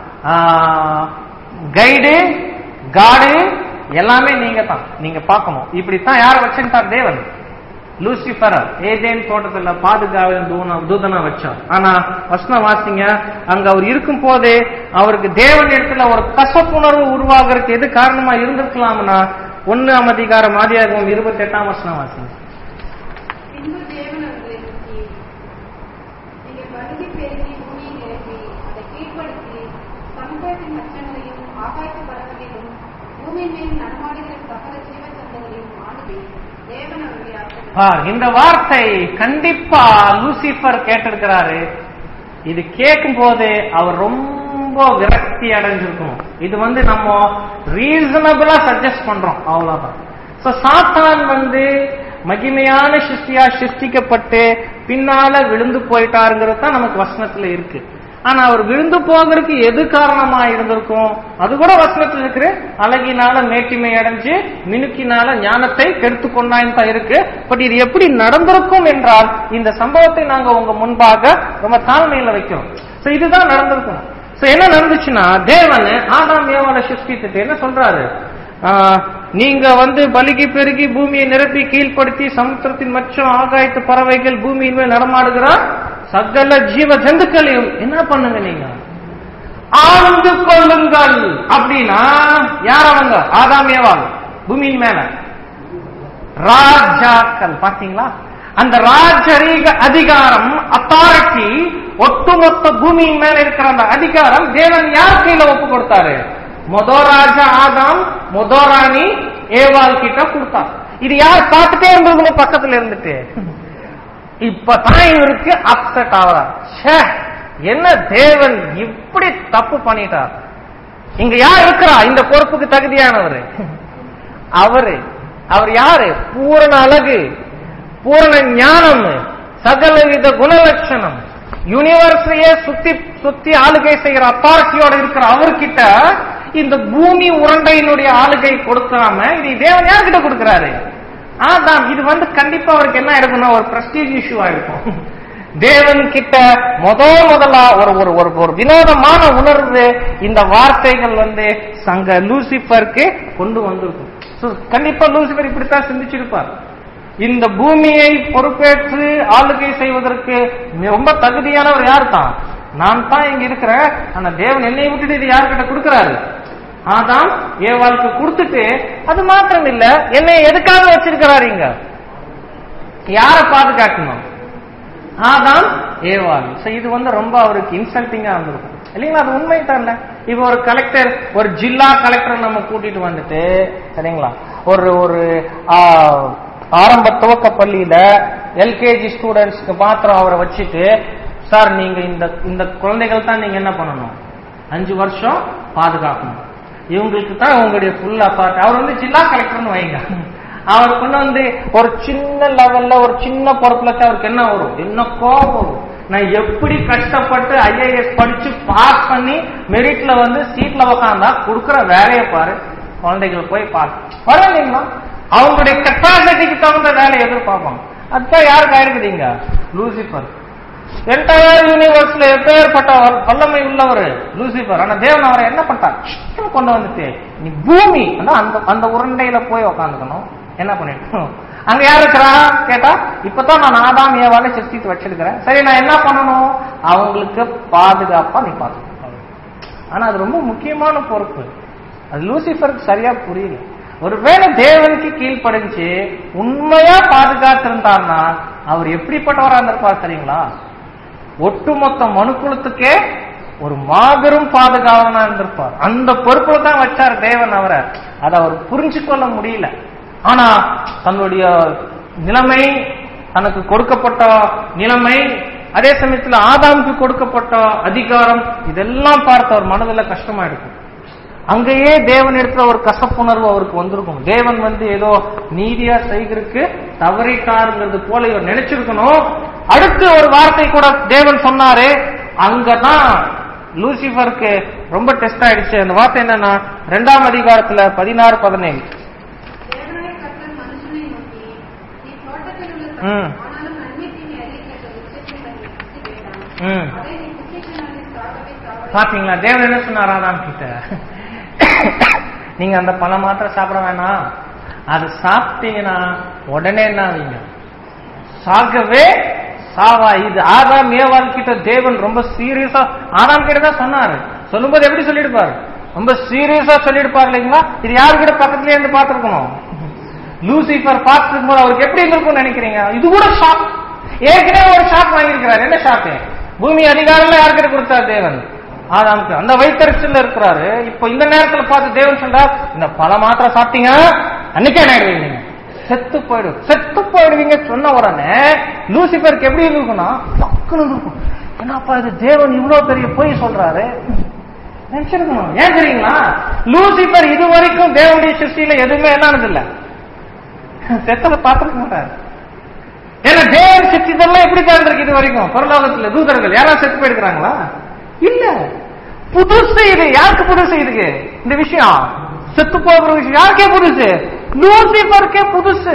கைடு காடு எல்லாமே நீங்க தான் நீங்க பார்க்கணும் இப்படித்தான் யார வச்சுட்டார் தேவன் லூசிபர் ஏதேன் தோட்டத்துல பாதுகாவல் தூண- தூதனா வச்சார் ஆனா வசனம் வாசிங்க அங்க அவர் இருக்கும் போதே அவருக்கு தேவன் இடத்துல ஒரு கசப்புணர்வு உருவாகிறதுக்கு எது காரணமா இருந்திருக்கலாம்னா ஒன்னு அதிகாரம் ஆதியாகமம் இருபத்தி எட்டாம் வசனம் வாசிங்க பின்பு தேவன் அவர்களை நோக்கி நீங்கள் பருகி பெருகி பூமியை நிரப்பி அதை கீழ்ப்படுத்தி சமுத்திரத்தின் மச்சங்களையும் ஆகாயத்து பறவைகளையும் பூமியின் மேல் நடமாடுகிற சகல ஜீவ சந்தங்களையும் ஆளுவே தேவன் அவர்களை ஆசிர்வதித்தார். பார், இந்த வார்த்தை கண்டிப்பா லூசிபர் கேட்டிருக்கிறாரு இது கேட்கும் போது அவர் ரொம்ப விரக்தி அடைஞ்சிருக்கணும் இது வந்து நம்ம ரீசனபிளா சஜஸ்ட் பண்றோம் அவ்வளவுதான் சோ சாத்தான் வந்து மகிமையான சிருஷ்டியா சிருஷ்டிக்கப்பட்டு பின்னால விழுந்து போயிட்டாருங்கிறது தான் நமக்கு வசனத்துல இருக்கு ஆனா அவர் விழுந்து போகிறதுக்கு எது காரணமா இருந்திருக்கும் அது கூட வசனத்தில் இருக்கு அழகினால மேட்டிமை அடைஞ்சு மினுக்கினால ஞானத்தை கெடுத்து கொண்டான்னு தான் இருக்கு பட் இது எப்படி நடந்திருக்கும் என்றால் இந்த சம்பவத்தை நாங்க உங்க முன்பாக ரொம்ப தாழ்மையில வைக்கிறோம் சோ இதுதான் நடந்திருக்கும் சோ என்ன நடந்துச்சுன்னா தேவன் ஆதாம் ஏவாளை சிருஷ்டித்துட்டு என்ன சொல்றாரு ஆஹ், நீங்க வந்து பலிகி பெருகி பூமியை நிரப்பி கீழ்ப்படுத்தி சமுத்திரத்தின் மற்றும் ஆகாயத்து பறவைகள் பூமியின் மேல் நடமாடுகிறார் சகல ஜீவ ஜந்துக்களையும் என்ன பண்ணுங்க நீங்க ஆழ்ந்து கொள்ளுங்கள் அப்படின்னா யார் அவங்க ஆதாம் ஏவாள் பூமியின் மேல ராஜாக்கள் பாத்தீங்களா அந்த ராஜரீக அதிகாரம் அத்தாரிட்டி ஒட்டுமொத்த பூமியின் மேல இருக்கிற அந்த அதிகாரம் தேவன் யார் கையில ஒப்பு கொடுத்தாரு மொதோ ராஜா ஆதாம் மொதோ ராணி ஏவாள் கிட்ட கொடுத்தார் இது யார் பார்த்துட்டே இருந்ததுன்னு பக்கத்துல இருந்துட்டு இப்பதான் இவருக்கு அப்செட் ஆகிறார் ச்சே என்ன தேவன் இப்படி தப்பு பண்ணிட்டார் இங்க யார் இருக்கிறா இந்த பொறுப்புக்கு தகுதியானவர் அவரு அவர் யாரு பூரண அழகு பூரண ஞானம் சகலவித குணலட்சணம் யூனிவர்ஸையே சுத்தி சுத்தி ஆளுகை செய்கிற அத்தாரிட்டியோட இருக்கிற அவர்கிட்ட இந்த பூமி உருண்டையினுடைய ஆளுகை கொடுக்காம இது தேவன் யார்கிட்ட கொடுக்கிறாரு ஆதாம் இது வந்து கண்டிப்பா அவருக்கு என்ன இருக்குன்னா ஒரு பிரஸ்டீஜ் இஷ்யூவா இருக்கும் தேவன் கிட்ட முத முதலா ஒரு ஒரு ஒரு ஒரு வினோதமான உணர்வு இந்த வார்த்தைகள் வந்து சங்க லூசிபருக்கு கொண்டு வந்திருக்கும் So, கண்டிப்பா லூசிபர் இப்படித்தான் சிந்திச்சிருப்பார் இந்த பூமியை பொறுப்பேற்று ஆளுகை செய்வதற்கு ரொம்ப தகுதியானவர் யார் தான் நான் தான் இங்க இருக்கிறேன் ஆனா தேவன் என்னை விட்டுட்டு இது யார்கிட்ட கொடுக்கிறாரு ஆதாம் ஏவாளுக்கு கொடுத்துட்டு அது மாத்திரம் இல்ல என்னை எதுக்காக வச்சிருக்கிறாரு இங்க யார பாதுகாக்கணும் ஆதாம் ஏவாள் So, இது வந்து ரொம்ப அவருக்கு இன்சல்ட்டிங்கா இருந்திருக்கும் இல்லைங்களா அது உண்மை தானே இப்ப ஒரு கலெக்டர் ஒரு ஜில்லா கலெக்டர் நம்ம கூட்டிட்டு வந்துட்டு சரிங்களா ஒரு ஒரு ஆ, ஆரம்ப துவக்க பள்ளியில எல்கேஜி ஸ்டூடெண்ட்ஸ்க்கு மாத்திரம் அவரை வச்சுட்டு சார் நீங்க இந்த இந்த குழந்தைகள் தான் நீங்க என்ன பண்ணணும் அஞ்சு வருஷம் பாதுகாக்கணும் இவங்களுக்கு தான் உங்களுடைய ஃபுல் அப்பார்ட் அவர் வந்து ஜில்லா கலெக்டர்னு வைங்க அவர் கொண்டு வந்து ஒரு சின்ன லெவல்ல ஒரு சின்ன பொறுப்புல வச்சு அவருக்கு என்ன வரும் என்ன கோபம் வரும் நான் எப்படி கஷ்டப்பட்டு ஐஏஎஸ் படிச்சு பாஸ் பண்ணி மெரிட்ல வந்து சீட்ல உக்காந்தா கொடுக்குற வேலையை பாரு குழந்தைகள் போய் பாரு பரவாயில்லைங்களா அவங்களுடைய கெப்பாசிட்டிக்கு தகுந்த வேலையை எதிர்பார்ப்பாங்க அதுதான் யாருக்கு ஆயிருக்குதுங்க லூசிபர் என்டையர் யூனிவர்ஸ்ல எப்பேற்பட்ட வல்- வல்லமை உள்ளவர் லூசிபர் ஆனா தேவன் அவரை என்ன பண்ணிட்டார் சிஸ்டம் கொண்டு வந்துட்டு நீ பூமி அதான் அந்த அந்த உருண்டையில போய் உக்காந்துக்கணும் என்ன பண்ணிட்டு அங்க யார் இருக்கிறா கேட்டா இப்பதான் நான் ஆதாம் ஏவால சிருஷ்டித்து வச்சிருக்கிறேன் சரி நான் என்ன பண்ணணும் அவங்களுக்கு பாதுகாப்பா நீ பாத்துக்கணும் ஆனா அது ரொம்ப முக்கியமான பொறுப்பு அது லூசிஃபருக்கு சரியா புரியல ஒருவேளை தேவனுக்கு கீழ்ப்படிஞ்சு உண்மையா பாதுகாத்திருந்தார்னா அவர் எப்படிப்பட்டவரா இருந்திருப்பார் தெரியுங்களா ஒட்டுமொத்த மனுக்குலத்துக்கே ஒரு மாபெரும் பாதுகாவலனா இருந்திருப்பார் அந்த பொறுப்புல தான் வச்சார் தேவன் அவரை அதை அவர் புரிஞ்சு கொள்ள முடியல ஆனா தன்னுடைய நிலைமை தனக்கு கொடுக்கப்பட்ட நிலைமை அதே சமயத்துல ஆதாமுக்கு கொடுக்கப்பட்ட அதிகாரம் இதெல்லாம் பார்த்து அவர் மனதில் கஷ்டமா இருக்கும் அங்கேயே தேவன் இருக்கிற ஒரு கசப்புணர்வு அவருக்கு வந்திருக்கும் தேவன் வந்து ஏதோ நீதியா செய்கிறதுக்கு தவறிட்டாருங்கிறது போல இவர் நினைச்சிருக்கணும் அடுத்து ஒரு வார்த்தை கூட தேவன் சொன்னாரு அங்கதான் லூசிஃபருக்கு ரொம்ப டெஸ்ட் ஆயிடுச்சு அந்த வார்த்தை என்னன்னா ரெண்டாம் அதிகாரத்துல பதினாறு பதினேழு தேவனாய கர்த்தர் மனுஷனை நோக்கி நீ தோட்டத்தில் உள்ள ம். ஆனாலும் நன்மை தீமை அறியத்தக்க விருட்சத்தை நீ புசிக்க வேண்டாம் ம். அதை நீ புசிக்கினாலே சாகவே சாவாய் பாத்தீங்களா தேவன் என்ன சொன்னார் ஆதாம் கிட்ட நீங்க அந்த பழம் மாத்திரம் சாப்பிட வேணாம் அது சாப்பிட்டீங்கன்னா உடனே என்ன ஆவீங்க சாகவே சாவா இது ஆதாம் ஏவாள் கிட்ட தேவன் ரொம்ப சீரியஸா ஆதாம் கிட்ட தான் சொன்னாரு சொல்லும்போது எப்படி சொல்லிடுப்பாரு ரொம்ப சீரியஸா சொல்லிடுப்பாரு இல்லைங்களா இது யாரு கிட்ட பக்கத்துலயே இருந்து பார்த்திருக்கணும் லூசிஃபர் பார்த்துருக்கும் போது அவருக்கு எப்படி இருந்திருக்கும்னு நினைக்கிறீங்க இது கூட ஷாக் ஏற்கனவே ஒரு ஷாக் வாங்கியிருக்கிறார் என்ன ஷாக்கு பூமி அதிகாரம் யார்கிட்ட கொடுத்தார் தேவன் ஆதாமுக்கு அந்த வைத்தறிச்சல்ல இருக்கிறாரு இப்போ இந்த நேரத்துல பார்த்து தேவன் சொல்றார் இந்த பழம் மாத்திரம் சாப்பிட்டீங்க அன்னைக்கே என்ன ஆயிடுவீங்க நீங்க. செத்து போயிடு செத்து போயிடுவீங்க சொன்ன உடனே லூசிபருக்கு எப்படி இருக்கும்னா டக்குனு இருக்கும் என்னப்பா இது தேவன் இவ்வளவு பெரிய பொய் சொல்றாரு நினைச்சிருக்கணும் ஏன் தெரியுங்களா லூசிபர் இது வரைக்கும் தேவனுடைய சிருஷ்டியில எதுவுமே என்னது இல்ல செத்ததை பார்த்திருக்க மாட்டார் ஏன்னா தேவன் சிருஷ்டிதெல்லாம் எப்படி தான் இருக்கு இது வரைக்கும் பரலோகத்துல தூதர்கள் யாராவது செத்து போயிருக்கிறாங்களா இல்ல புதுசு இது யாருக்கு புதுசு இதுக்கு இந்த விஷயம் செத்து போகிற விஷயம் யாருக்கே புதுசு லூசிபருக்கே புதுசு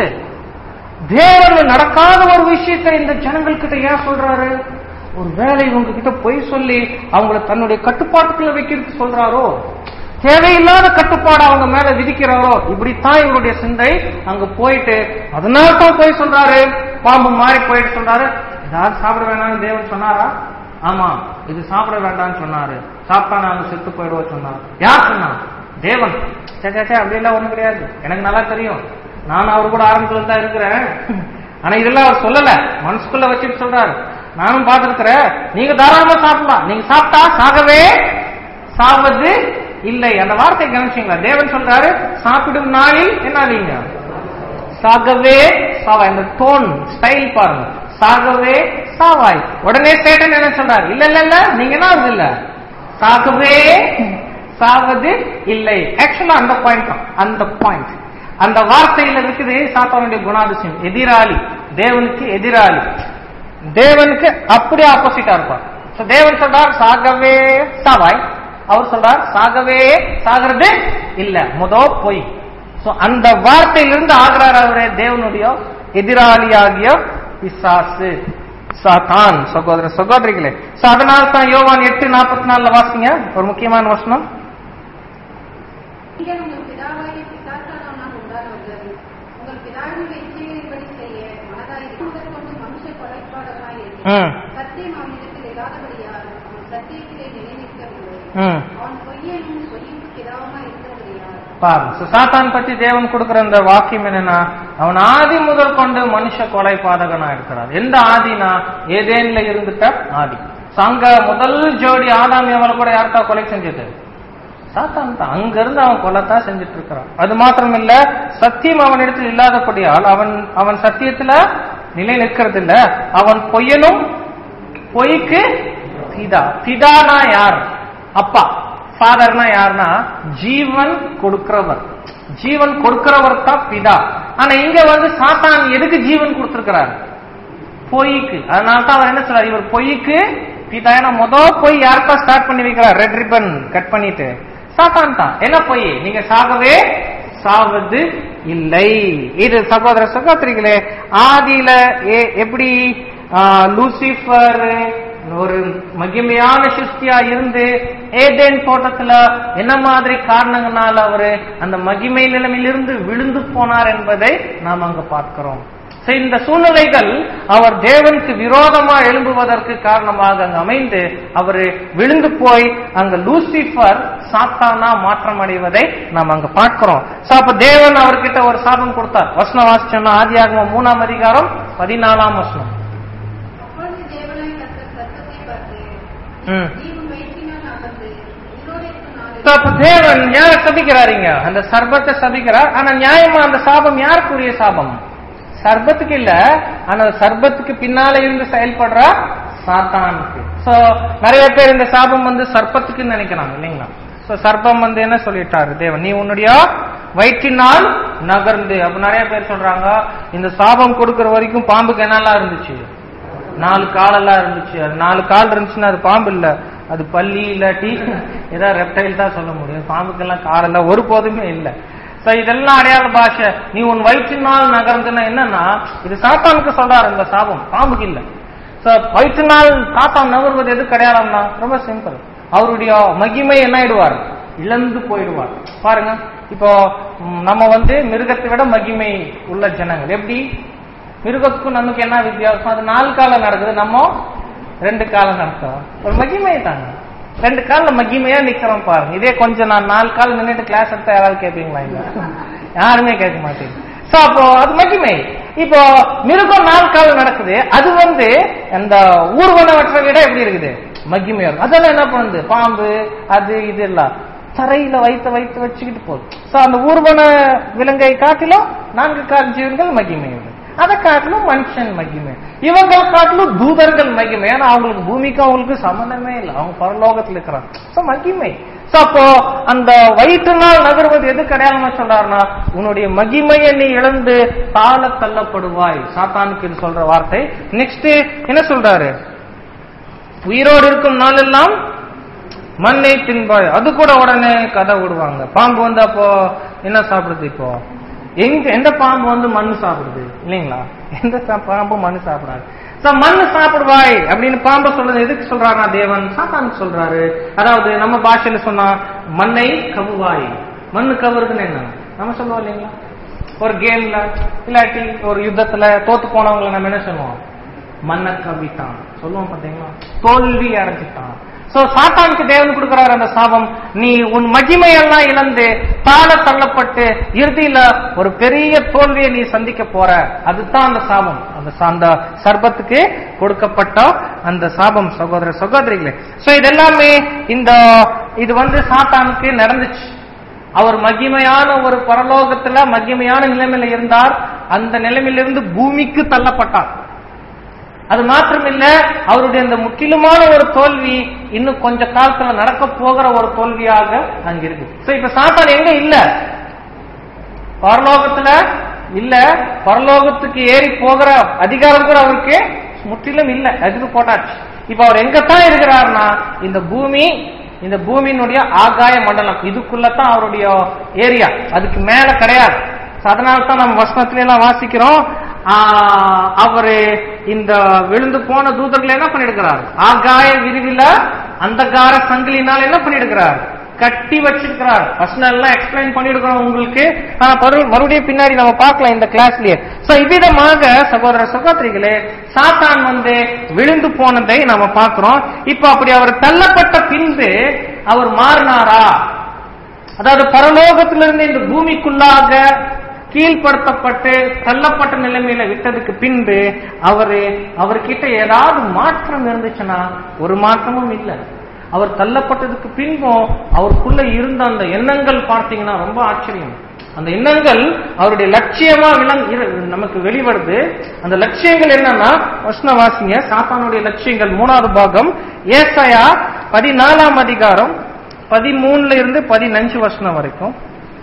தேவன் நடக்காத ஒரு விஷயத்தை இந்த ஜனங்கள் கிட்ட ஏன் சொல்றாரு ஒரு வேலை இவங்க கிட்ட பொய் சொல்லி அவங்கள தன்னுடைய கட்டுப்பாட்டுக்குள்ள வைக்கிறதுக்கு சொல்றாரோ தேவையில்லாத கட்டுப்பாடு அவங்க மேல விதிக்கிறாரோ இப்படித்தான் இவருடைய சிந்தை அங்க போயிட்டு அதனால தான் போய் சொல்றாரு பாம்பு மாறி போயிட்டு சொல்றாரு ஏதாவது சாப்பிட வேணாம்னு தேவன் சொன்னாரா ஆமா இது சாப்பிட வேண்டாம்னு சொன்னாரு சாப்பிட்டா நாங்க செத்து போயிடுவோம் சொன்னார் யார் சொன்னா தேவன் சே சே, சே அப்படியெல்லாம் ஒண்ணும் கிடையாது எனக்கு நல்லா தெரியும் நானும் அவர் கூட ஆரம்பத்துல தான் இருக்கிறேன் ஆனா இதெல்லாம் அவர் சொல்லல மனசுக்குள்ள வச்சுட்டு சொல்றாரு நானும் பார்த்திருக்கிறேன் நீங்க தாராளமா சாப்பிடலாம் நீங்க சாப்பிட்டா சாகவே சாவது இல்லை அந்த வார்த்தை கவனிச்சீங்களா தேவன் சொல்றாரு சாப்பிடும் நாளில் என்ன ஆவீங்க சாகவே சாவாய் இந்த டோன் ஸ்டைல் பாருங்க சாகவே சாவாய் உடனே சேட்டன் என்ன சொல்றாரு இல்ல இல்ல இல்ல நீங்க என்ன ஆகுது இல்ல சாகவே சாவது இல்லை ஆக்சுவலா அந்த பாயிண்ட் தான் அந்த பாயிண்ட் அந்த வார்த்தையில இருக்குது சாத்தானுடைய குணாதிசயம் எதிராளி தேவனுக்கு எதிராளி தேவனுக்கு அப்படியே ஆப்போசிட்டா இருப்பார் So, தேவன் சொல்றார் சாகவே சாவாய் அவர் சொல்றார் சாகவே சாகிறது இல்ல முதோ பொய் சோ அந்த வார்த்தையிலிருந்து ஆகிறார் அவரே தேவனுடைய எதிராளியாகிய பிசாசு சாத்தான் சகோதர சகோதரிகளே சோ அதனால தான் யோவான் எட்டு நாற்பத்தி நாலுல வாசிங்க ஒரு முக்கியமான வசனம் நீங்கள் உங்கள் பிதாவாகிய பிசாசானால் உண்டானவர்கள் உங்கள் பிதாவின் இச்சைகளின்படி செய்ய மனதாய் முதற் கொண்டு மனுஷ கொலைப்பாடலாய் ம் சத்தியம் அவனிடத்தில் இல்லாதபடியால் அவன் சத்தியத்திலே நிலைநிற்கவில்லை ம் அவன் பொய்யனும் பொய்யுக்கு பிதாவுமாய் இருக்கிறபடியால் பாருங்க So, சாத்தான் பற்றி தேவன் கொடுக்கிற இந்த வாக்கியம் என்னன்னா அவன் ஆதி முதல் கொண்டு மனுஷ கொலை பாதகனா இருக்கிறார் எந்த ஆதினா ஏதேன்ல இருந்துட்ட ஆதி So, அங்க முதல் ஜோடி ஆதாம் எவளை கூட யார்கிட்ட கொலை செஞ்சது சாத்தான் தான் அங்க இருந்து அவன் கொலைத்தான் செஞ்சுட்டு இருக்கிறான் அது மாத்திரம் இல்ல சத்தியம் அவனிடத்தில் இல்லாதபடியால் அவன் அவன் சத்தியத்துல நிலை நிற்கிறது இல்ல அவன் பொய்யனும் பொய்க்கு பிதா பிதானா யார் அப்பா ஃபாதர்னா யாருன்னா ஜீவன் கொடுக்கிறவர் ஜீவன் கொடுக்கிறவர் தான் பிதா ஆனா இங்க வந்து சாத்தான் எதுக்கு ஜீவன் கொடுத்திருக்கிறார் பொய்க்கு அதனால தான் அவர் என்ன சொல்றாரு இவர் பொய்க்கு பிதா ஏன்னா முதல் பொய் யாருக்கா ஸ்டார்ட் பண்ணி வைக்கிறார் ரெட் ரிப்பன் கட் பண்ணிட்டு சாத்தான் தான் என்ன பொய் நீங்க சாகவே சாவது இல்லை இது சகோதர சகோதரிகளே ஆதியில எ- எப்படி ஆ, லூசிஃபர் ஒரு மகிமையான சிருஷ்டியா இருந்து ஏதேன் தோட்டத்துல என்ன மாதிரி காரணங்களால அவரு அந்த மகிமை நிலைமையிலிருந்து விழுந்து போனார் என்பதை நாம் அங்க பார்க்கிறோம் So, இந்த சூழ்நிலைகள் அவர் தேவனுக்கு விரோதமா எழும்புவதற்கு காரணமாக அங்கு அமைந்து அவர் விழுந்து போய் அங்க லூசிஃபர் சாத்தானா மாற்றம் அடைவதை நாம் அங்க பார்க்கிறோம் சோ அப்ப தேவன் அவர்கிட்ட ஒரு சாபம் கொடுத்தார் வசனம் வாசிச்சோம்னா ஆதியாகமம் மூணாம் அதிகாரம் பதினாலாம் வசனம் அப்பொழுது தேவனாய் கர்த்தர் சர்ப்பத்தை பார்த்து ம். ஜீவன் வயிற்றினால் அமர்ந்து உயிரோடு இருக்கும் So, நாளில் அப்ப தேவன் யார சபிக்கிறாருங்க அந்த சர்பத்தை சபிக்கிறார் ஆனா நியாயமா அந்த சாபம் யாருக்குரிய சாபம் சர்பத்துக்கு இல்ல ஆனா சர்பத்துக்கு பின்னால இருந்து செயல்படுற சாத்தானுக்கு சோ நிறைய பேர் இந்த சாபம் வந்து சர்ப்பத்துக்கு நினைக்கிறாங்க இல்லைங்களா சோ சர்ப்பம் வந்து என்ன சொல்லிட்டாரு தேவன் நீ உன்னுடைய வயிற்றினால் நகர்ந்து அப்ப நிறைய பேர் சொல்றாங்க இந்த சாபம் கொடுக்கிற வரைக்கும் பாம்புக்கு என்னெல்லாம் இருந்துச்சு நாலு காலெல்லாம் இருந்துச்சு அது நாலு கால் இருந்துச்சுன்னா அது பாம்பு இல்ல அது பல்லி இல்லாட்டி ஏதாவது ரெப்டைல் தான் சொல்ல முடியும் பாம்புக்கெல்லாம் காலெல்லாம் ஒருபோதுமே இல்ல சோ இதெல்லாம் அடையாள பாஷை நீ உன் வயிற்றினால் நகர்ந்துன்னா என்னன்னா இது சாத்தானுக்கு சொல்றாரு இந்த சாபம் பாம்புக்கு இல்ல சோ வயிற்றினால் சாத்தான் நகர்வது எது அடையாளம்னா ரொம்ப சிம்பிள் அவருடைய மகிமை என்ன ஆயிடுவார் இழந்து போயிடுவார் பாருங்க இப்போ ம், நம்ம வந்து மிருகத்தை விட மகிமை உள்ள ஜனங்கள் எப்படி மிருகத்துக்கும் நமக்கு என்ன வித்தியாசம் அது நாலு காலம் நடக்குது நம்ம ரெண்டு காலம் நடக்கிறோம் ஒரு மகிமை தாங்க ரெண்டு கால்ல மகிமையா நிக்கிறோம் பாருங்க இதே கொஞ்சம் நான் நாலு கால் நின்னுட்டு கிளாஸ் எடுத்தா யாராவது கேட்பீங்களா இல்ல யாருமே கேட்க மாட்டேங்க சோ அப்போ அது மகிமை இப்போ மிருகம் நாலு காலம் நடக்குது அது வந்து அந்த ஊர்வனவற்றை விட எப்படி இருக்குது மகிமையா இருக்கும் அதெல்லாம் என்ன பண்ணுது பாம்பு அது இது எல்லாம் தரையில வைத்து வைத்து வச்சுக்கிட்டு போகுது சோ அந்த ஊர்வன விலங்கை காட்டிலும் நான்கு கால் ஜீவன்கள் மகிமை உண்டு. அதை காட்டிலும் மனுஷன் மகிமை இவங்களை காட்டிலும் தூதர்கள் மகிமை ஏன்னா அவங்களுக்கு பூமிக்கு அவங்களுக்கு சம்பந்தமே இல்லை அவங்க பரலோகத்துல இருக்கிறாங்க சோ மகிமை சோ அப்போ அந்த வயிற்றுனால் நகர்வது எது அடையாளமா சொல்றாருன்னா உன்னுடைய மகிமையை நீ இழந்து தாழ தள்ளப்படுவாய் சாத்தானுக்கு இது சொல்ற வார்த்தை நெக்ஸ்ட் என்ன சொல்றாரு உயிரோடு இருக்கும் நாளெல்லாம் மண்ணை தின்பாய் அது கூட உடனே கதை விடுவாங்க பாம்பு வந்து அப்போ என்ன சாப்பிடுது இப்போ எங்க எந்த பாம்பு வந்து மண் சாப்பிடுது இல்லைங்களா எந்த சா- பாம்பும் மண் சாப்பிடாது So, மண் சாப்பிடுவாய் அப்படின்னு பாம்பு சொல்றது எதுக்கு சொல்றாருன்னா தேவன் சாத்தானுக்கு சொல்றாரு அதாவது நம்ம பாஷையில சொன்னா மண்ணை கவுவாய் மண்ணு கவுறதுன்னு என்ன நம்ம சொல்லுவோம் இல்லைங்களா ஒரு கேம்ல இல்லாட்டி ஒரு யுத்தத்துல தோத்து போனவங்களை நம்ம என்ன சொல்லுவோம் மண்ணை கவிட்டான் சொல்லுவோம் பாத்தீங்களா தோல்வி அடைஞ்சிட்டான் சோ சாத்தானுக்கு தேவன் கொடுக்கிறார் அந்த சாபம் நீ உன் மகிமையெல்லாம் இழந்து தாழ தள்ளப்பட்டு இறுதியில ஒரு பெரிய தோல்வியை நீ சந்திக்க போற அதுதான் அந்த சாபம் அந்த சா- அந்த சர்பத்துக்கு கொடுக்கப்பட்ட அந்த சாபம் சகோதர சகோதரிகளே சோ இதெல்லாமே இந்த இது வந்து சாத்தானுக்கு நடந்துச்சு அவர் மகிமையான ஒரு பரலோகத்துல மகிமையான நிலைமையில இருந்தார் அந்த நிலைமையிலிருந்து பூமிக்கு தள்ளப்பட்டார் அது மாத்திரமில்ல அவருடைய அந்த முற்றிலுமான ஒரு தோல்வி இன்னும் கொஞ்ச காலத்துல நடக்க போகிற ஒரு தோல்வியாக அங்க இருக்கு சோ இப்ப சாத்தான் எங்க இல்ல பரலோகத்துல இல்ல பரலோகத்துக்கு ஏறி போகிற அதிகாரம் கூட அவருக்கு முற்றிலும் இல்ல அதுக்கு போட்டாச்சு இப்ப அவர் எங்கத்தான் இருக்கிறார்னா இந்த பூமி இந்த பூமியினுடைய ஆகாய மண்டலம் இதுக்குள்ளதான் அவருடைய ஏரியா அதுக்கு மேல கிடையாது So, அதனால தான் நம்ம வசனத்துல எல்லாம் வாசிக்கிறோம் ஆஹ், அவரு இந்த விழுந்து போன தூதர்கள் என்ன பண்ணிருக்கிறார் ஆகாய விரிவில அந்தகார சங்கிலினால் என்ன பண்ணிருக்கிறார் கட்டி வச்சிருக்கிறார் வசனம் எல்லாம் எக்ஸ்பிளைன் பண்ணிருக்கிறோம் உங்களுக்கு ஆனா மறு- மறுபடியும் பின்னாடி நம்ம பார்க்கலாம் இந்த கிளாஸ்லயே சோ இவ்விதமாக சகோதர சகோதரிகளே சாத்தான் வந்து விழுந்து போனதை நம்ம பார்க்கிறோம் இப்போ அப்படி அவர் தள்ளப்பட்ட பின்பு அவர் மாறினாரா அதாவது பரலோகத்திலிருந்து இந்த பூமிக்குள்ளாக கீழ்ப்படுத்தப்பட்டு தள்ளப்பட்ட நிலைமையில விட்டதுக்கு பின்பு அவரு அவர்கிட்ட ஏதாவது மாற்றம் இருந்துச்சுன்னா ஒரு மாற்றமும் இல்லை அவர் தள்ளப்பட்டதுக்கு பின்பும் அவருக்குள்ள இருந்த அந்த எண்ணங்கள் பார்த்தீங்கன்னா ரொம்ப ஆச்சரியம் அந்த எண்ணங்கள் அவருடைய லட்சியமா விளங் இரு- நமக்கு வெளிவருது அந்த லட்சியங்கள் என்னன்னா வசன வாசிங்க சாத்தானுடைய லட்சியங்கள் மூணாவது பாகம் ஏசாயா பதினாலாம் அதிகாரம் பதிமூணுல இருந்து பதினஞ்சு வருஷம் வரைக்கும்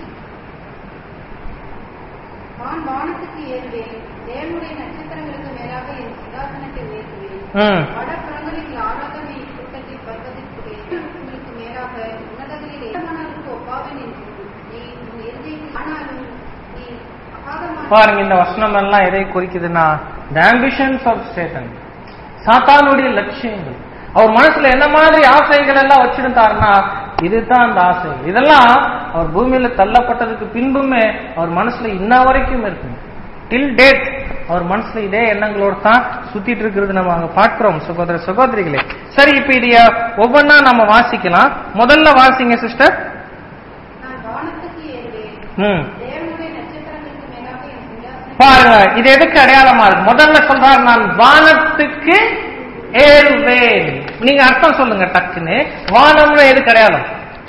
நான் வானத்துக்கு ஏறுவேன் தேவனுடைய நட்சத்திரங்களுக்கு மேலாக என் சிங்காசனத்தை உயர்த்துவேன் ம் வடபுறங்களில் ஆராதனை கூட்டத்தில் பர்வதத்துடைய உங்களுக்கு மேலாக உன்னதங்களில் ஏற்றமானவருக்கு ஒப்பாவேன் என்று நீ உன் எதிர்த்து ஆனாலும் நீ அகாதமான பாருங்க இந்த வசனம் எல்லாம் எதை குறிக்குதுன்னா the ambitions of Satan சாத்தானுடைய லட்சியங்கள் அவர் மனசுல என்ன மாதிரி ஆசைகள் எல்லாம் வச்சிருந்தாருன்னா இதுதான் அந்த ஆசை இதெல்லாம் அவர் பூமியில தள்ளப்பட்டதுக்கு பின்புமே அவர் மனசுல இன்ன வரைக்கும் இருக்கு டில் டேட் அவர் மனசுல இதே எண்ணங்களோட தான் சுத்திட்டு இருக்கிறது நம்ம அங்க பார்க்கிறோம் சகோதர சகோதரிகளே சரி இப்ப இதைய ஒவ்வொன்னா நம்ம வாசிக்கலாம் முதல்ல வாசிங்க சிஸ்டர் நான் வானத்துக்கு ஏறுவேன் ம் தேவனுடைய நட்சத்திரங்களுக்கு மேலாக என் சிங்காசனத்தை பாருங்க இது எதுக்கு அடையாளமா இருக்கு முதல்ல சொல்றாரு நான் வானத்துக்கு ஏறுவேன் நீங்க அர்த்தம் சொல்லுங்க டக்குன்னு வானம்னு எதுக்கு அடையாளம்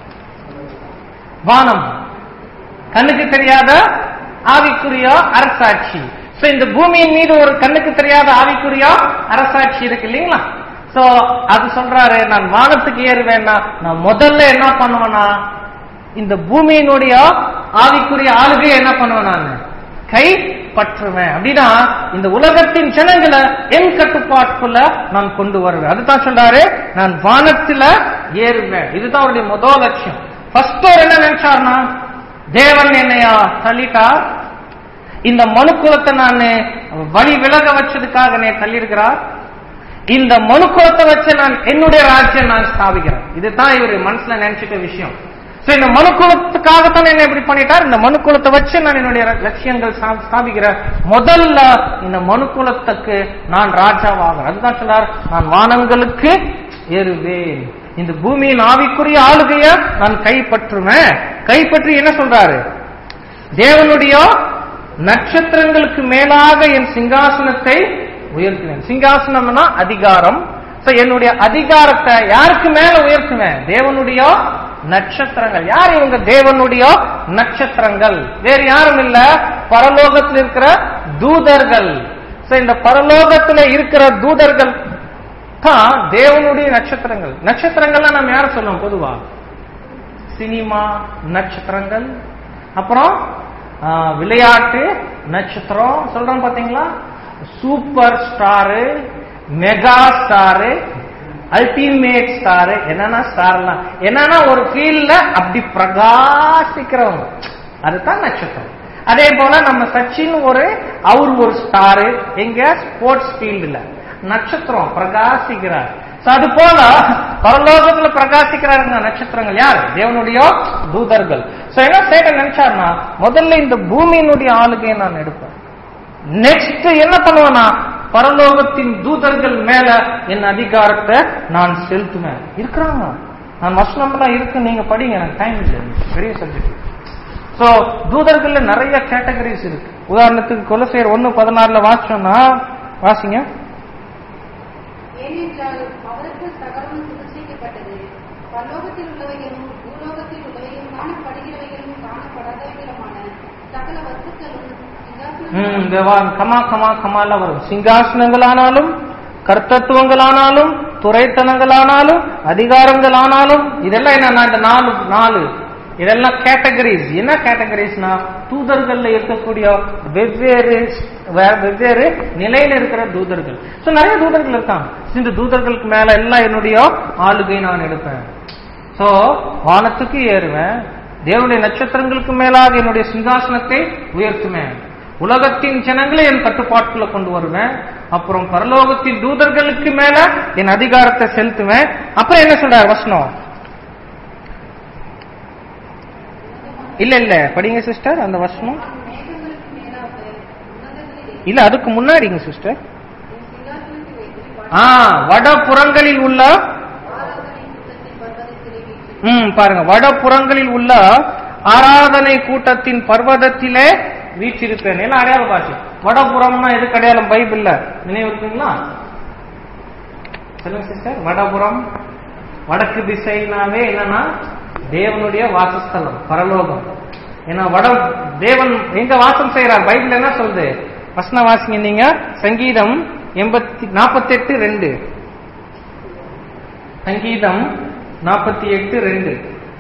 வானம் கண்ணுக்கு தெரியாத ஆவிக்குரிய அரசாட்சி சோ இந்த பூமியின் மீது ஒரு கண்ணுக்கு தெரியாத ஆவிக்குரிய அரசாட்சி இருக்கு இல்லைங்களா சோ அது சொல்றாரு நான் வானத்துக்கு ஏறுவேன்னா நான் முதல்ல என்ன பண்ணுவேன்னா இந்த பூமியினுடைய ஆவிக்குரிய ஆளுகையை என்ன பண்ணுவேன் நான் கை பற்றுவேன் அப்படின்னா இந்த உலகத்தின் ஜனங்களை என் கட்டுப்பாட்டுக்குள்ள நான் கொண்டு வருவேன் அதுதான் சொல்றாரு நான் வானத்துல ஏறுவேன் இதுதான் அவருடைய முதல் லட்சியம் ஃபர்ஸ்ட் அவர் என்ன நினைச்சாருன்னா தேவன் என்னையா தள்ளிட்டார் இந்த மனுக்குலத்தை நான் வழி விலக வச்சதுக்காக என்னை தள்ளியிருக்கிறார் இந்த மனுக்குலத்தை வச்சு நான் என்னுடைய ராஜ்யம் நான் ஸ்தாபிக்கிறேன் இதுதான் இவர் மனசுல நினைச்சிட்ட விஷயம் சோ இந்த மனுக்குலத்துக்காகத்தான் என்ன இப்படி பண்ணிட்டார் இந்த மனுக்குலத்தை வச்சு நான் என்னுடைய லட்சியங்கள் ஸ்தா- ஸ்தாபிக்கிறேன் முதல்ல இந்த மனுக்குலத்துக்கு நான் ராஜாவாகிறேன் அதுதான் சொல்றார் நான் வானங்களுக்கு ஏறுவேன் இந்த பூமியின் ஆவிக்குரிய ஆளுகைய நான் கைப்பற்றுவேன் கைப்பற்றி என்ன சொல்றாரு தேவனுடைய நட்சத்திரங்களுக்கு மேலாக என் சிங்காசனத்தை உயர்த்தினேன் சிங்காசனம்னா அதிகாரம் So, என்னுடைய அதிகாரத்தை யாருக்கு மேல உயர்த்துவேன் தேவனுடைய நட்சத்திரங்கள் யார் இவங்க தேவனுடைய நட்சத்திரங்கள் வேறு யாரும் இல்ல பரலோகத்தில் இருக்கிற தூதர்கள் So, இந்த பரலோகத்துல இருக்கிற தூதர்கள் தான் தேவனுடைய நட்சத்திரங்கள் நட்சத்திரங்கள்லாம் நம்ம யார சொல்லுவோம் பொதுவா சினிமா நட்சத்திரங்கள் அப்புறம் ஆ, விளையாட்டு நட்சத்திரம் சொல்றோம் பாத்தீங்களா super star mega star ultimate star என்னன்னா ஸ்டார்லாம் என்னன்னா ஒரு ஃபீல்ட்ல அப்படி பிரகாசிக்கிறவங்க அதுதான் நட்சத்திரம் அதே போல நம்ம சச்சின் ஒரு அவர் ஒரு ஸ்டாரு எங்க ஸ்போர்ட்ஸ் ஃபீல்டுல நட்சத்திரம் பிரகாசிக்கிறார் So, அது போல பரலோகத்துல பிரகாசிக்கிறாருங்க நட்சத்திரங்கள் யார் தேவனுடைய தூதர்கள் சோ என்ன சேட்டன் நினைச்சாருன்னா முதல்ல இந்த பூமியினுடைய ஆளுகையை நான் எடுப்பேன் நெக்ஸ்ட் என்ன பண்ணுவேன்னா பரலோகத்தின் தூதர்கள் மேல என் அதிகாரத்தை நான் செலுத்துவேன் இருக்கிறாங்க நான் வசனம்லாம் இருக்கு நீங்க படிங்க எனக்கு டைம் இல்லை பெரிய சப்ஜெக்ட் சோ தூதர்கள்ல நிறைய கேட்டகரிஸ் இருக்கு உதாரணத்துக்கு கொலசேர் ஒன்னு பதினாறுல வாசிச்சோம்னா வாசிங்க ஏனென்றால் அவருக்கு சகலமும் சிகிச்சைக்கப்பட்டது பரலோகத்தில் உள்ளவைகளும் பூலோகத்தில் உள்ளவைகளும் காணப்படுகிறவைகளும் காணப்படாதவைகளுமான சகல வஸ்துக்களும் ம், சிங்காசனம் தேவா கமா கமா கமால வரும் சிங்காசனங்களானாலும் கர்த்தத்துவங்களானாலும் துறைத்தனங்களானாலும் அதிகாரங்களானாலும் இதெல்லாம் என்னன்னா இந்த நாலு நாலு இதெல்லாம் கேட்டகரிஸ் என்ன கேட்டகரிஸ்னா தூதர்கள்ல இருக்கக்கூடிய வெவ்வேறு வே- வெவ்வேறு நிலையில இருக்கிற தூதர்கள் சோ நிறைய தூதர்கள் இருக்காங்க இந்த தூதர்களுக்கு மேல எல்லாம் என்னுடைய ஆளுகை நான் எடுப்பேன் சோ வானத்துக்கு ஏறுவேன் தேவனுடைய நட்சத்திரங்களுக்கு மேலாக என்னுடைய சிங்காசனத்தை உயர்த்துவேன் உலகத்தின் ஜனங்களை என் கட்டுப்பாட்டுக்குள்ள கொண்டு வருவேன் அப்புறம் பரலோகத்தின் தூதர்களுக்கு மேல என் அதிகாரத்தை செலுத்துவேன் அப்புறம் என்ன சொல்றார் வசனம் இல்ல இல்ல படிங்க சிஸ்டர் அந்த வசனம் நான் மேகங்களுக்கு மேலாக உன்னதங்களில் இல்ல அதுக்கு முன்னாடிங்க சிஸ்டர் என் சிங்காசனத்தை வைத்து ஆ வடபுறங்களில் உள்ள ஆராதனை கூட்டத்தில் பர்வதத்திலே வீற்றிருக்கிறேன். ம் பாருங்க வடபுறங்களில் உள்ள ஆராதனை கூட்டத்தின் பர்வதத்திலே வீற்றிருப்பேன் எல்லாம் அடையாளம் பாஷை வடபுறம்னா எதுக்கு அடையாளம் பைபிள்ல நினைவு இருக்குங்களா சொல்லுங்க சிஸ்டர் வடபுறம் வடக்கு திசைனாவே என்னன்னா தேவனுடைய வாசஸ்தலம் பரலோகம் ஏன்னா வட தேவன் எங்க வாசம் செய்யறார் பைபிள் என்ன சொல்லுது வசன வாசிங்க நீங்க சங்கீதம் எண்பத்தி நாற்பத்தி எட்டு ரெண்டு சங்கீதம் நாற்பத்தி எட்டு ரெண்டு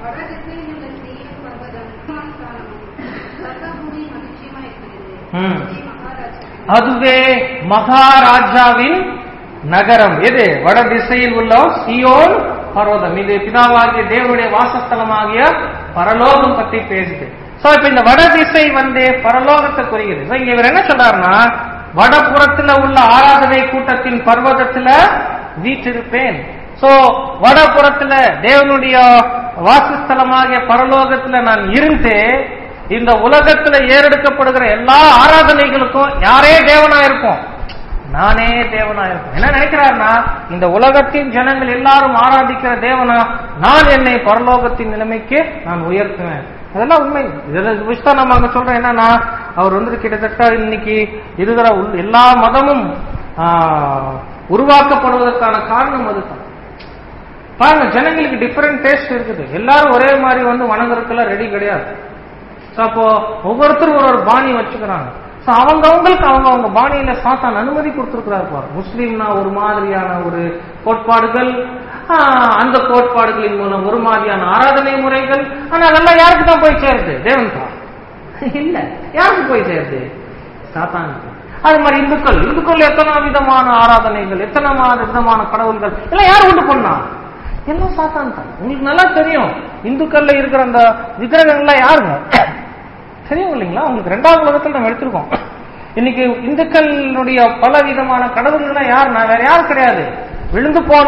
வட திசையில் உள்ள சீயோன் பர்வதம் ஸ்தானமும் சர்வபூமி மகிழ்ச்சியுமா இருக்கிறது ம். இதே மகாராஜா அதுவே மகாராஜாவின் நகரம் எது வட திசையில் உள்ள சியோன் பர்வதம் இது பிதாவாகிய தேவனுடைய வாசஸ்தலமாகிய பரலோகம் பத்தி பேசுது சோ இப்ப இந்த வட திசை வந்து பரலோகத்தை குறிக்குது So, இங்க இவர் என்ன சொல்றாருன்னா வடபுறத்துல உள்ள ஆராதனை கூட்டத்தின் பர்வதத்துல வீற்றிருப்பேன் சோ வடபுறத்துல தேவனுடைய வாசஸ்தலமாகிய பரலோகத்துல நான் இருந்து இந்த உலகத்துல ஏறெடுக்கப்படுகிற எல்லா ஆராதனைகளுக்கும் யாரே தேவனா இருப்போம் நானே தேவனா இருப்பேன் என்ன நினைக்கிறாருன்னா இந்த உலகத்தின் ஜனங்கள் எல்லாரும் ஆராதிக்கிற தேவனா நான் என்னை பரலோகத்தின் நிலைமைக்கு நான் உயர்த்துவேன் அதெல்லாம் உண்மை இதுல விஷயம் நம்ம அங்க சொல்றோம் என்னன்னா அவர் வந்து கிட்டத்தட்ட இன்னைக்கு இருக்கிற உள்- எல்லா மதமும் ஆஹ், உருவாக்கப்படுவதற்கான காரணம் அதுதான் பாருங்க ஜனங்களுக்கு டிஃபரெண்ட் டேஸ்ட் இருக்குது எல்லாரும் ஒரே மாதிரி வந்து வணங்குறதுக்கெல்லாம் ரெடி கிடையாது So, அப்போ ஒவ்வொருத்தரும் ஒரு ஒரு பாணி வச்சுக்கிறாங்க So, அவங்க அவங்களுக்கு அவங்க அவங்க பாணியில சாத்தான் அனுமதி கொடுத்திருக்கிறார் பாரு முஸ்லீம்னா ஒரு மாதிரியான ஒரு கோட்பாடுகள் ஆஹ், அந்த கோட்பாடுகளின் மூலம் ஒரு மாதிரியான ஆராதனை முறைகள் ஆனா அதெல்லாம் யாருக்கு தான் போய் சேருது தேவன் தான் இல்ல யாருக்கு போய் சேருது சாத்தானுக்கு அது மாதிரி இந்துக்கள் இந்துக்கள் எத்தனை விதமான ஆராதனைகள் எத்தனை மா- விதமான கடவுள்கள் எல்லாம் யார் உண்டு பண்ணா எல்லாம் சாத்தான் தான் உங்களுக்கு நல்லா தெரியும் இந்துக்கள்ல இருக்கிற அந்த விக்கிரகங்கள்லாம் யாருங்க தெரியும் இல்லைங்களா உங்களுக்கு ரெண்டாவது உலகத்தில் நம்ம எடுத்திருக்கோம் இன்னைக்கு இந்துக்களுடைய பல விதமான கடவுள்கள்லாம் யாருன்னா வேற யாரும் கிடையாது விழுந்து போன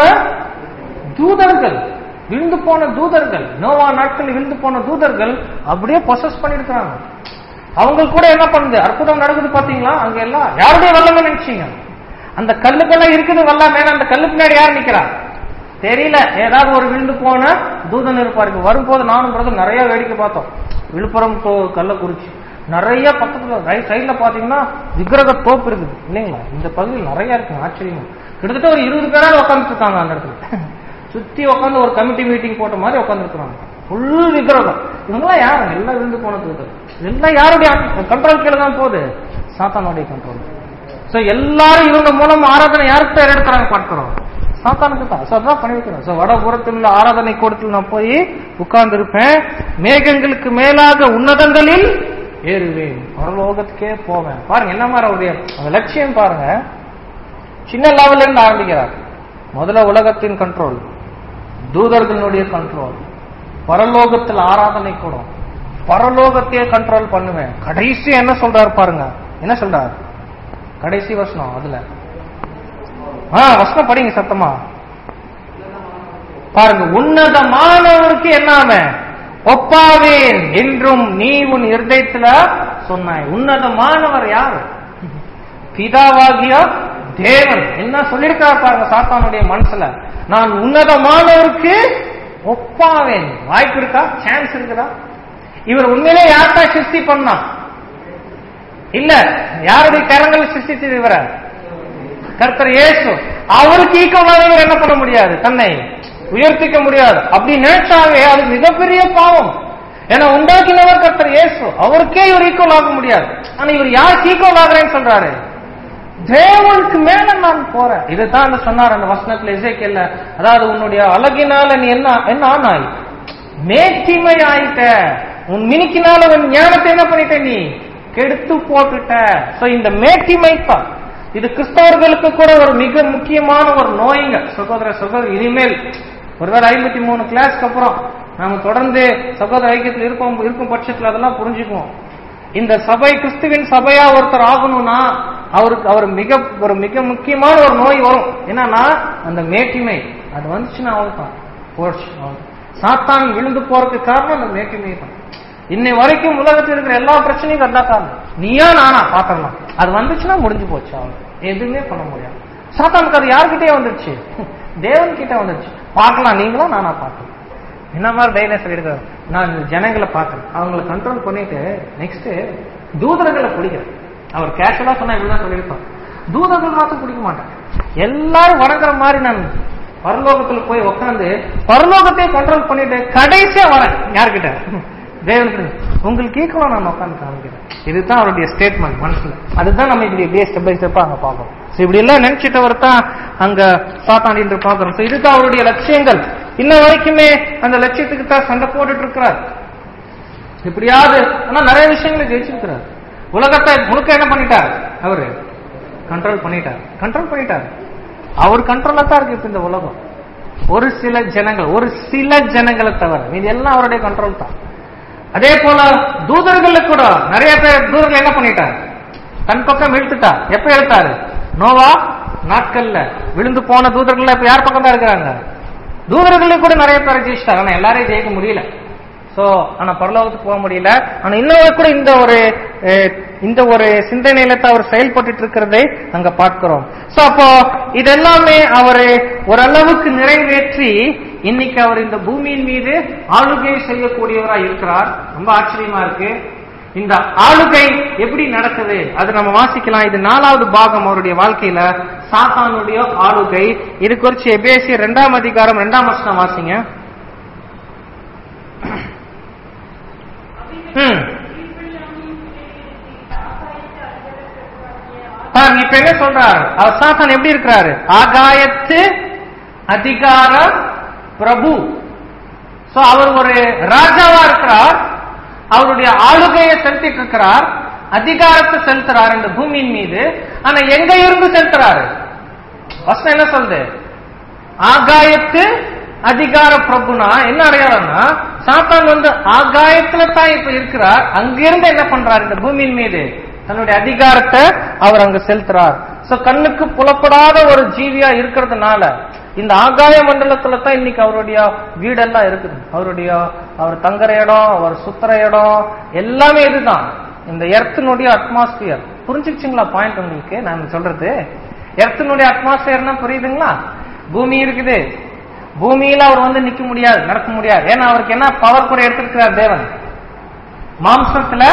தூதர்கள் விழுந்து போன தூதர்கள் நோவா நாட்கள் விழுந்து போன தூதர்கள் அப்படியே பொசஸ் பண்ணிருக்கிறாங்க அவங்க கூட என்ன பண்ணுது அற்புதம் நடக்குது பாத்தீங்களா அங்க எல்லாம் யாருடைய வல்லமை நினைச்சீங்க அந்த கல்லுக்கெல்லாம் இருக்குது வல்லமை அந்த கல்லு பின்னாடி யார் நிக்கிறா தெரியல ஏதாவது ஒரு விழுந்து போன தூதன் இருப்பாரு வரும்போது நானும் பிரதர் நிறைய வேடிக்கை பார்த்தோம் விழுப்புரம் தோ- கள்ளக்குறிச்சி நிறைய பக்கத்துல ரைட் சைடுல பாத்தீங்கன்னா விக்கிரக தோப்பு இருக்குது இல்லைங்களா இந்த பகுதியில் நிறைய இருக்கு ஆச்சரியமா கிட்டத்தட்ட ஒரு இருபது பேராவது உட்காந்துட்டு இருக்காங்க அந்த இடத்துல சுத்தி உட்காந்து ஒரு கமிட்டி மீட்டிங் போட்ட மாதிரி உட்காந்துருக்காங்க ஃபுல் விக்கிரகம் இவங்கெல்லாம் யாருங்க எல்லாம் விழுந்து போன தூதர் எல்லாம் யாருடைய கண்ட்ரோல் கீழே தான் போகுது சாத்தானுடைய கண்ட்ரோல் சோ எல்லாரும் இவங்க மூலம் ஆராதனை யாருக்கு பேர் எடுக்கிறாங்க பார்க்கிறோம் சாத்தானுக்கு தான் சோ அதான் பண்ணி வைக்கிறோம் சோ வடபுறத்தில் உள்ள ஆராதனை கூடத்தில் நான் போய் உட்கார்ந்து இருப்பேன் மேகங்களுக்கு மேலாக உன்னதங்களில் ஏறுவேன் பரலோகத்துக்கே போவேன் பாருங்க என்ன மாதிரி அவருடைய அந்த லட்சியம் பாருங்க சின்ன லெவல்ல இருந்து ஆரம்பிக்கிறார் முதல்ல உலகத்தின் கண்ட்ரோல் தூதர்களுடைய கண்ட்ரோல் பரலோகத்தில் ஆராதனை கூடும் பரலோகத்தையே கண்ட்ரோல் பண்ணுவேன் கடைசி என்ன சொல்றாரு பாருங்க என்ன சொல்றாரு கடைசி வசனம் அதுல ஆ வசனம் படிங்க சத்தமா பாருங்க உன்னதமானவருக்கு என்னாம ஒப்பாவேன் என்றும் நீ உன் இருதயத்துல சொன்னாய் உன்னதமானவர் யாரு பிதாவாகிய தேவன் என்ன சொல்லியிருக்கார் பாருங்க சாத்தானுடைய மனசுல நான் உன்னதமானவருக்கு ஒப்பாவேன் வாய்ப்பு இருக்கா சான்ஸ் இருக்குதா இவர் உண்மையிலே யார்டா சிருஷ்டி பண்ணா இல்ல யாருடைய கரங்கள் சிருஷ்டிச்சது இவர கர்த்தர் இயேசு அவருக்கு ஈக்குவலாக இவர் என்ன பண்ண முடியாது தன்னை உயர்த்திக்க முடியாது அப்படி நினைச்சாவே அது மிகப்பெரிய பாவம் ஏன்னா உண்டாக்கினவர் கர்த்தர் இயேசு அவருக்கே இவர் ஈக்குவல் ஆக முடியாது ஆனா இவர் யாருக்கு ஈக்குவல் ஆகுறேன்னு சொல்றாரு தேவனுக்கு மேல நான் போறேன் இதுதான் அந்த சொன்னார் அந்த வசனத்துல இசைக்கல்ல அதாவது உன்னுடைய அழகினால நீ என்ன என்ன ஆனாய் மேட்டிமை ஆயிட்ட உன் மினிக்கினால உன் ஞானத்தை என்ன பண்ணிட்ட நீ கெடுத்து போட்டுட்ட சோ இந்த மேட்டிமை தான் இது கிறிஸ்தவர்களுக்கு கூட ஒரு மிக முக்கியமான ஒரு நோய்ங்க சகோதர சகோதரி இனிமேல் ஒருவேளை ஐம்பத்தி மூணு கிளாஸ்க்கு அப்புறம் நாம தொடர்ந்து சகோதர ஐக்கியத்தில் இருப்போம் இருக்கும் பட்சத்தில் அதெல்லாம் புரிஞ்சுக்குவோம் இந்த சபை கிறிஸ்துவின் சபையா ஒருத்தர் ஆகணும்னா அவருக்கு அவர் மிக ஒரு மிக முக்கியமான ஒரு நோய் வரும் என்னன்னா அந்த மேட்டிமை அது வந்துச்சுன்னா அவள்தான் போச்சு அவ்வளவுதான். சாத்தான் விழுந்து போறதுக்கு காரணம் அந்த மேட்டிமை தான் இன்னை வரைக்கும் உலகத்தில் இருக்கிற எல்லா பிரச்சனையும் அதான் காரணம் நீயா நானா பாத்திரலாம் அது வந்துச்சுன்னா முடிஞ்சு போச்சு அவன் எதுவுமே பண்ண முடியாது சாத்தானுக்கு அது யார்கிட்டயே வந்துருச்சு தேவன் கிட்ட வந்துருச்சு பார்க்கலாம் நீங்களும் நானா பார்க்கலாம் என்ன மாதிரி தைரியம் சொல்லியிருக்காரு நான் இந்த ஜனங்களை பார்க்கறேன் அவங்கள கண்ட்ரோல் பண்ணிட்டு நெக்ஸ்ட் தூதர்களை பிடிக்கிறேன் அவர் கேஷுவலா சொன்னா இப்படிதான் சொல்லியிருப்பார் தூதர்கள் மாத்திரம் பிடிக்க மாட்டேன் எல்லாரும் வணங்குற மாதிரி நான் பரலோகத்துல போய் உட்காந்து பரலோகத்தை கண்ட்ரோல் பண்ணிட்டு கடைசியா வரேன் யார்கிட்ட தேவனுக்கு உங்களுக்கு ஈக்குவலா நான் உட்காந்து காமிக்கிறேன் இதுதான் அவருடைய ஸ்டேட்மெண்ட் மனசுல அதுதான் நம்ம இப்படி இப்படியே ஸ்டெப் பை ஸ்டெப்பா அங்க பார்க்கணும் So, இப்படி எல்லாம் நினைச்சிட்டவர் தான் அங்க சாத்தாண்டின்று பார்க்கறோம் So, இதுதான் அவருடைய லட்சியங்கள் இன்ன வரைக்குமே அந்த லட்சியத்துக்கு தான் சண்டை போட்டுட்டு இருக்கிறார் எப்படியாவது ஆனா நிறைய விஷயங்களை ஜெயிச்சிருக்கிறார் உலகத்தை முழுக்க என்ன பண்ணிட்டார் அவரு கண்ட்ரோல் பண்ணிட்டார் கண்ட்ரோல் பண்ணிட்டார் அவர் கண்ட்ரோல்ல தான் இருக்கு இப்ப இந்த உலகம் ஒரு சில ஜனங்கள் ஒரு சில ஜனங்களை தவிர இது எல்லாம் அவருடைய கண்ட்ரோல் தான் அதே போல தூதர்கள் கூட நிறைய பேர் தூதர்கள் என்ன பண்ணிட்டார் தன் பக்கம் இழுத்துட்டார் எப்ப இழுத்தாரு நோவா நாட்கள்ல விழுந்து போன தூதர்கள் இப்ப யார் பக்கம் தான் இருக்கிறாங்க தூதர்களும் கூட நிறைய பேர் ஜெயிச்சிட்டார் ஆனா எல்லாரையும் ஜெயிக்க முடியல சோ ஆனா பரலோகத்துக்கு போக முடியல ஆனா இன்னும் கூட இந்த ஒரு அஹ், இந்த ஒரு சிந்தனையில தான் அவர் செயல்பட்டு இருக்கிறதை அங்க பார்க்கிறோம் சோ அப்போ இதெல்லாமே அவர் ஓரளவுக்கு நிறைவேற்றி இன்னைக்கு அவர் இந்த பூமியின் மீது ஆளுகை செய்யக்கூடியவரா இருக்கிறார் ரொம்ப ஆச்சரியமா இருக்கு இந்த ஆளுகை எப்படி நடக்குது அது நம்ம வாசிக்கலாம் இது நாலாவது பாகம் அவருடைய வாழ்க்கையில சாத்தானுடைய ஆளுகை இது குறிச்சு எபேசிய இரண்டாம் அதிகாரம் இரண்டாம் வருஷம் வாசிங்க ம் பாருங்க இப்ப என்ன சொல்றாரு அவர் சாத்தான் எப்படி இருக்கிறாரு ஆகாயத்து அதிகார பிரபு சோ அவர் ஒரு ராஜாவா இருக்கிறார் அவருடைய ஆளுகையை செலுத்திட்டு இருக்கிறார் அதிகாரத்தை செலுத்துறார் இந்த பூமியின் மீது ஆனா எங்க இருந்து செலுத்துறாரு வசனம் என்ன சொல்லுது ஆகாயத்து அதிகார பிரபுனா என்ன அடையாளம்னா சாத்தான் வந்து ஆகாயத்துல தான் இப்ப இருக்கிறார் அங்கிருந்து என்ன பண்றார் இந்த பூமியின் மீது தன்னுடைய அதிகாரத்தை அவர் அங்க செலுத்துறார் சோ கண்ணுக்கு புலப்படாத ஒரு ஜீவியா இருக்கிறதுனால இந்த ஆகாய மண்டலத்துல தான் இன்னைக்கு அவருடைய வீடெல்லாம் இருக்குது அவருடைய அவர் தங்குற இடம் அவர் சுத்துற இடம் எல்லாமே இதுதான் இந்த எர்த்தினுடைய அட்மாஸ்பியர் புரிஞ்சுச்சுங்களா பாயிண்ட் உங்களுக்கு நான் சொல்றது எர்த்தினுடைய அட்மாஸ்பியர்னா புரியுதுங்களா பூமி இருக்குது பூமியில அவர் வந்து நிக்க முடியாது நடக்க முடியாது ஏன்னா அவருக்கு என்ன பவர் கூட எடுத்திருக்கிறார் தேவன் மாம்சத்துல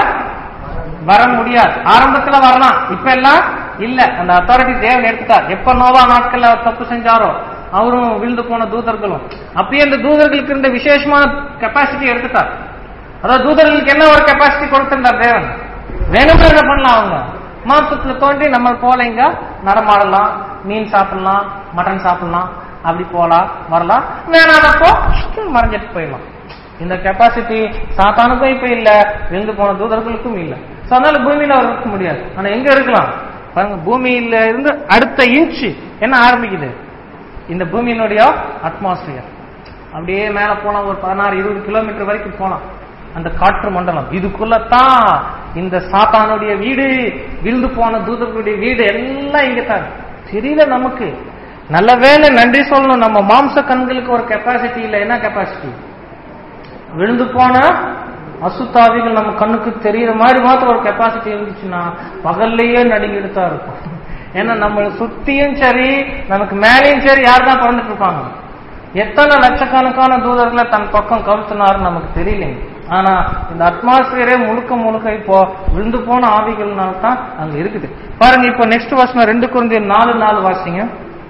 வர முடியாது ஆரம்பத்துல வரலாம் இப்ப எல்லாம் இல்ல அந்த அத்தாரிட்டி தேவன் எடுத்துட்டார் எப்ப நோவா நாட்கள்ல அவர் தப்பு செஞ்சாரோ அவரும் விழுந்து போன தூதர்களும் அப்பயே இந்த தூதர்களுக்கு இருந்த விசேஷமான கெப்பாசிட்டி எடுத்துட்டார் அதாவது தூதர்களுக்கு என்ன ஒரு கெப்பாசிட்டி கொடுத்திருந்தார் தேவன் வேணும்னு என்ன பண்ணலாம் அவங்க மாம்சத்துல தோண்டி நம்ம போல இங்க நடமாடலாம் மீன் சாப்பிடலாம் மட்டன் சாப்பிடலாம் அப்படி போலாம் வரலாம் வேணாமப்போ மறைஞ்சிட்டு போயிடலாம் இந்த கெப்பாசிட்டி சாத்தானுக்கும் இப்ப இல்ல விழுந்து போன தூதர்களுக்கும் இல்ல So, அதனால பூமியில அவர் இருக்க முடியாது ஆனா எங்க இருக்கலாம் பாருங்க பூமியில இருந்து அடுத்த இன்ச்சு என்ன ஆரம்பிக்குது இந்த பூமியினுடைய அட்மாஸ்பியர் அப்படியே மேல போனா ஒரு பதினாறு இருபது கிலோமீட்டர் வரைக்கும் போலாம் அந்த காற்று மண்டலம் இதுக்குள்ளதான் இந்த சாத்தானுடைய வீடு விழுந்து போன தூதர்களுடைய வீடு எல்லாம் இங்க தான் தெரியல நமக்கு நல்ல வேளை நன்றி சொல்லணும் நம்ம மாம்ச கண்களுக்கு ஒரு கெப்பாசிட்டி இல்ல என்ன கெப்பாசிட்டி விழுந்து போன அசுத்தாவிகள் நம்ம கண்ணுக்கு தெரியற மாதிரி மாத்திரம் ஒரு கெப்பாசிட்டி இருந்துச்சுன்னா பகல்லையே நடுங்கிட்டு தான் இருக்கும் ஏன்னா நம்ம சுத்தியும் சரி நமக்கு மேலேயும் சரி யார் தான் பிறந்துட்டு இருப்பாங்க எத்தனை லட்சக்கணக்கான தூதர்களை தன் பக்கம் கவுத்துனாரு நமக்கு தெரியலைங்க ஆனா இந்த அட்மாஸ்பியரே முழுக்க முழுக்க இப்போ விழுந்து போன ஆவிகள்னால தான் அங்க இருக்குது பாருங்க இப்போ நெக்ஸ்ட் வருஷம் ரெண்டு குழந்தை நாலு நாலு வாசிங்க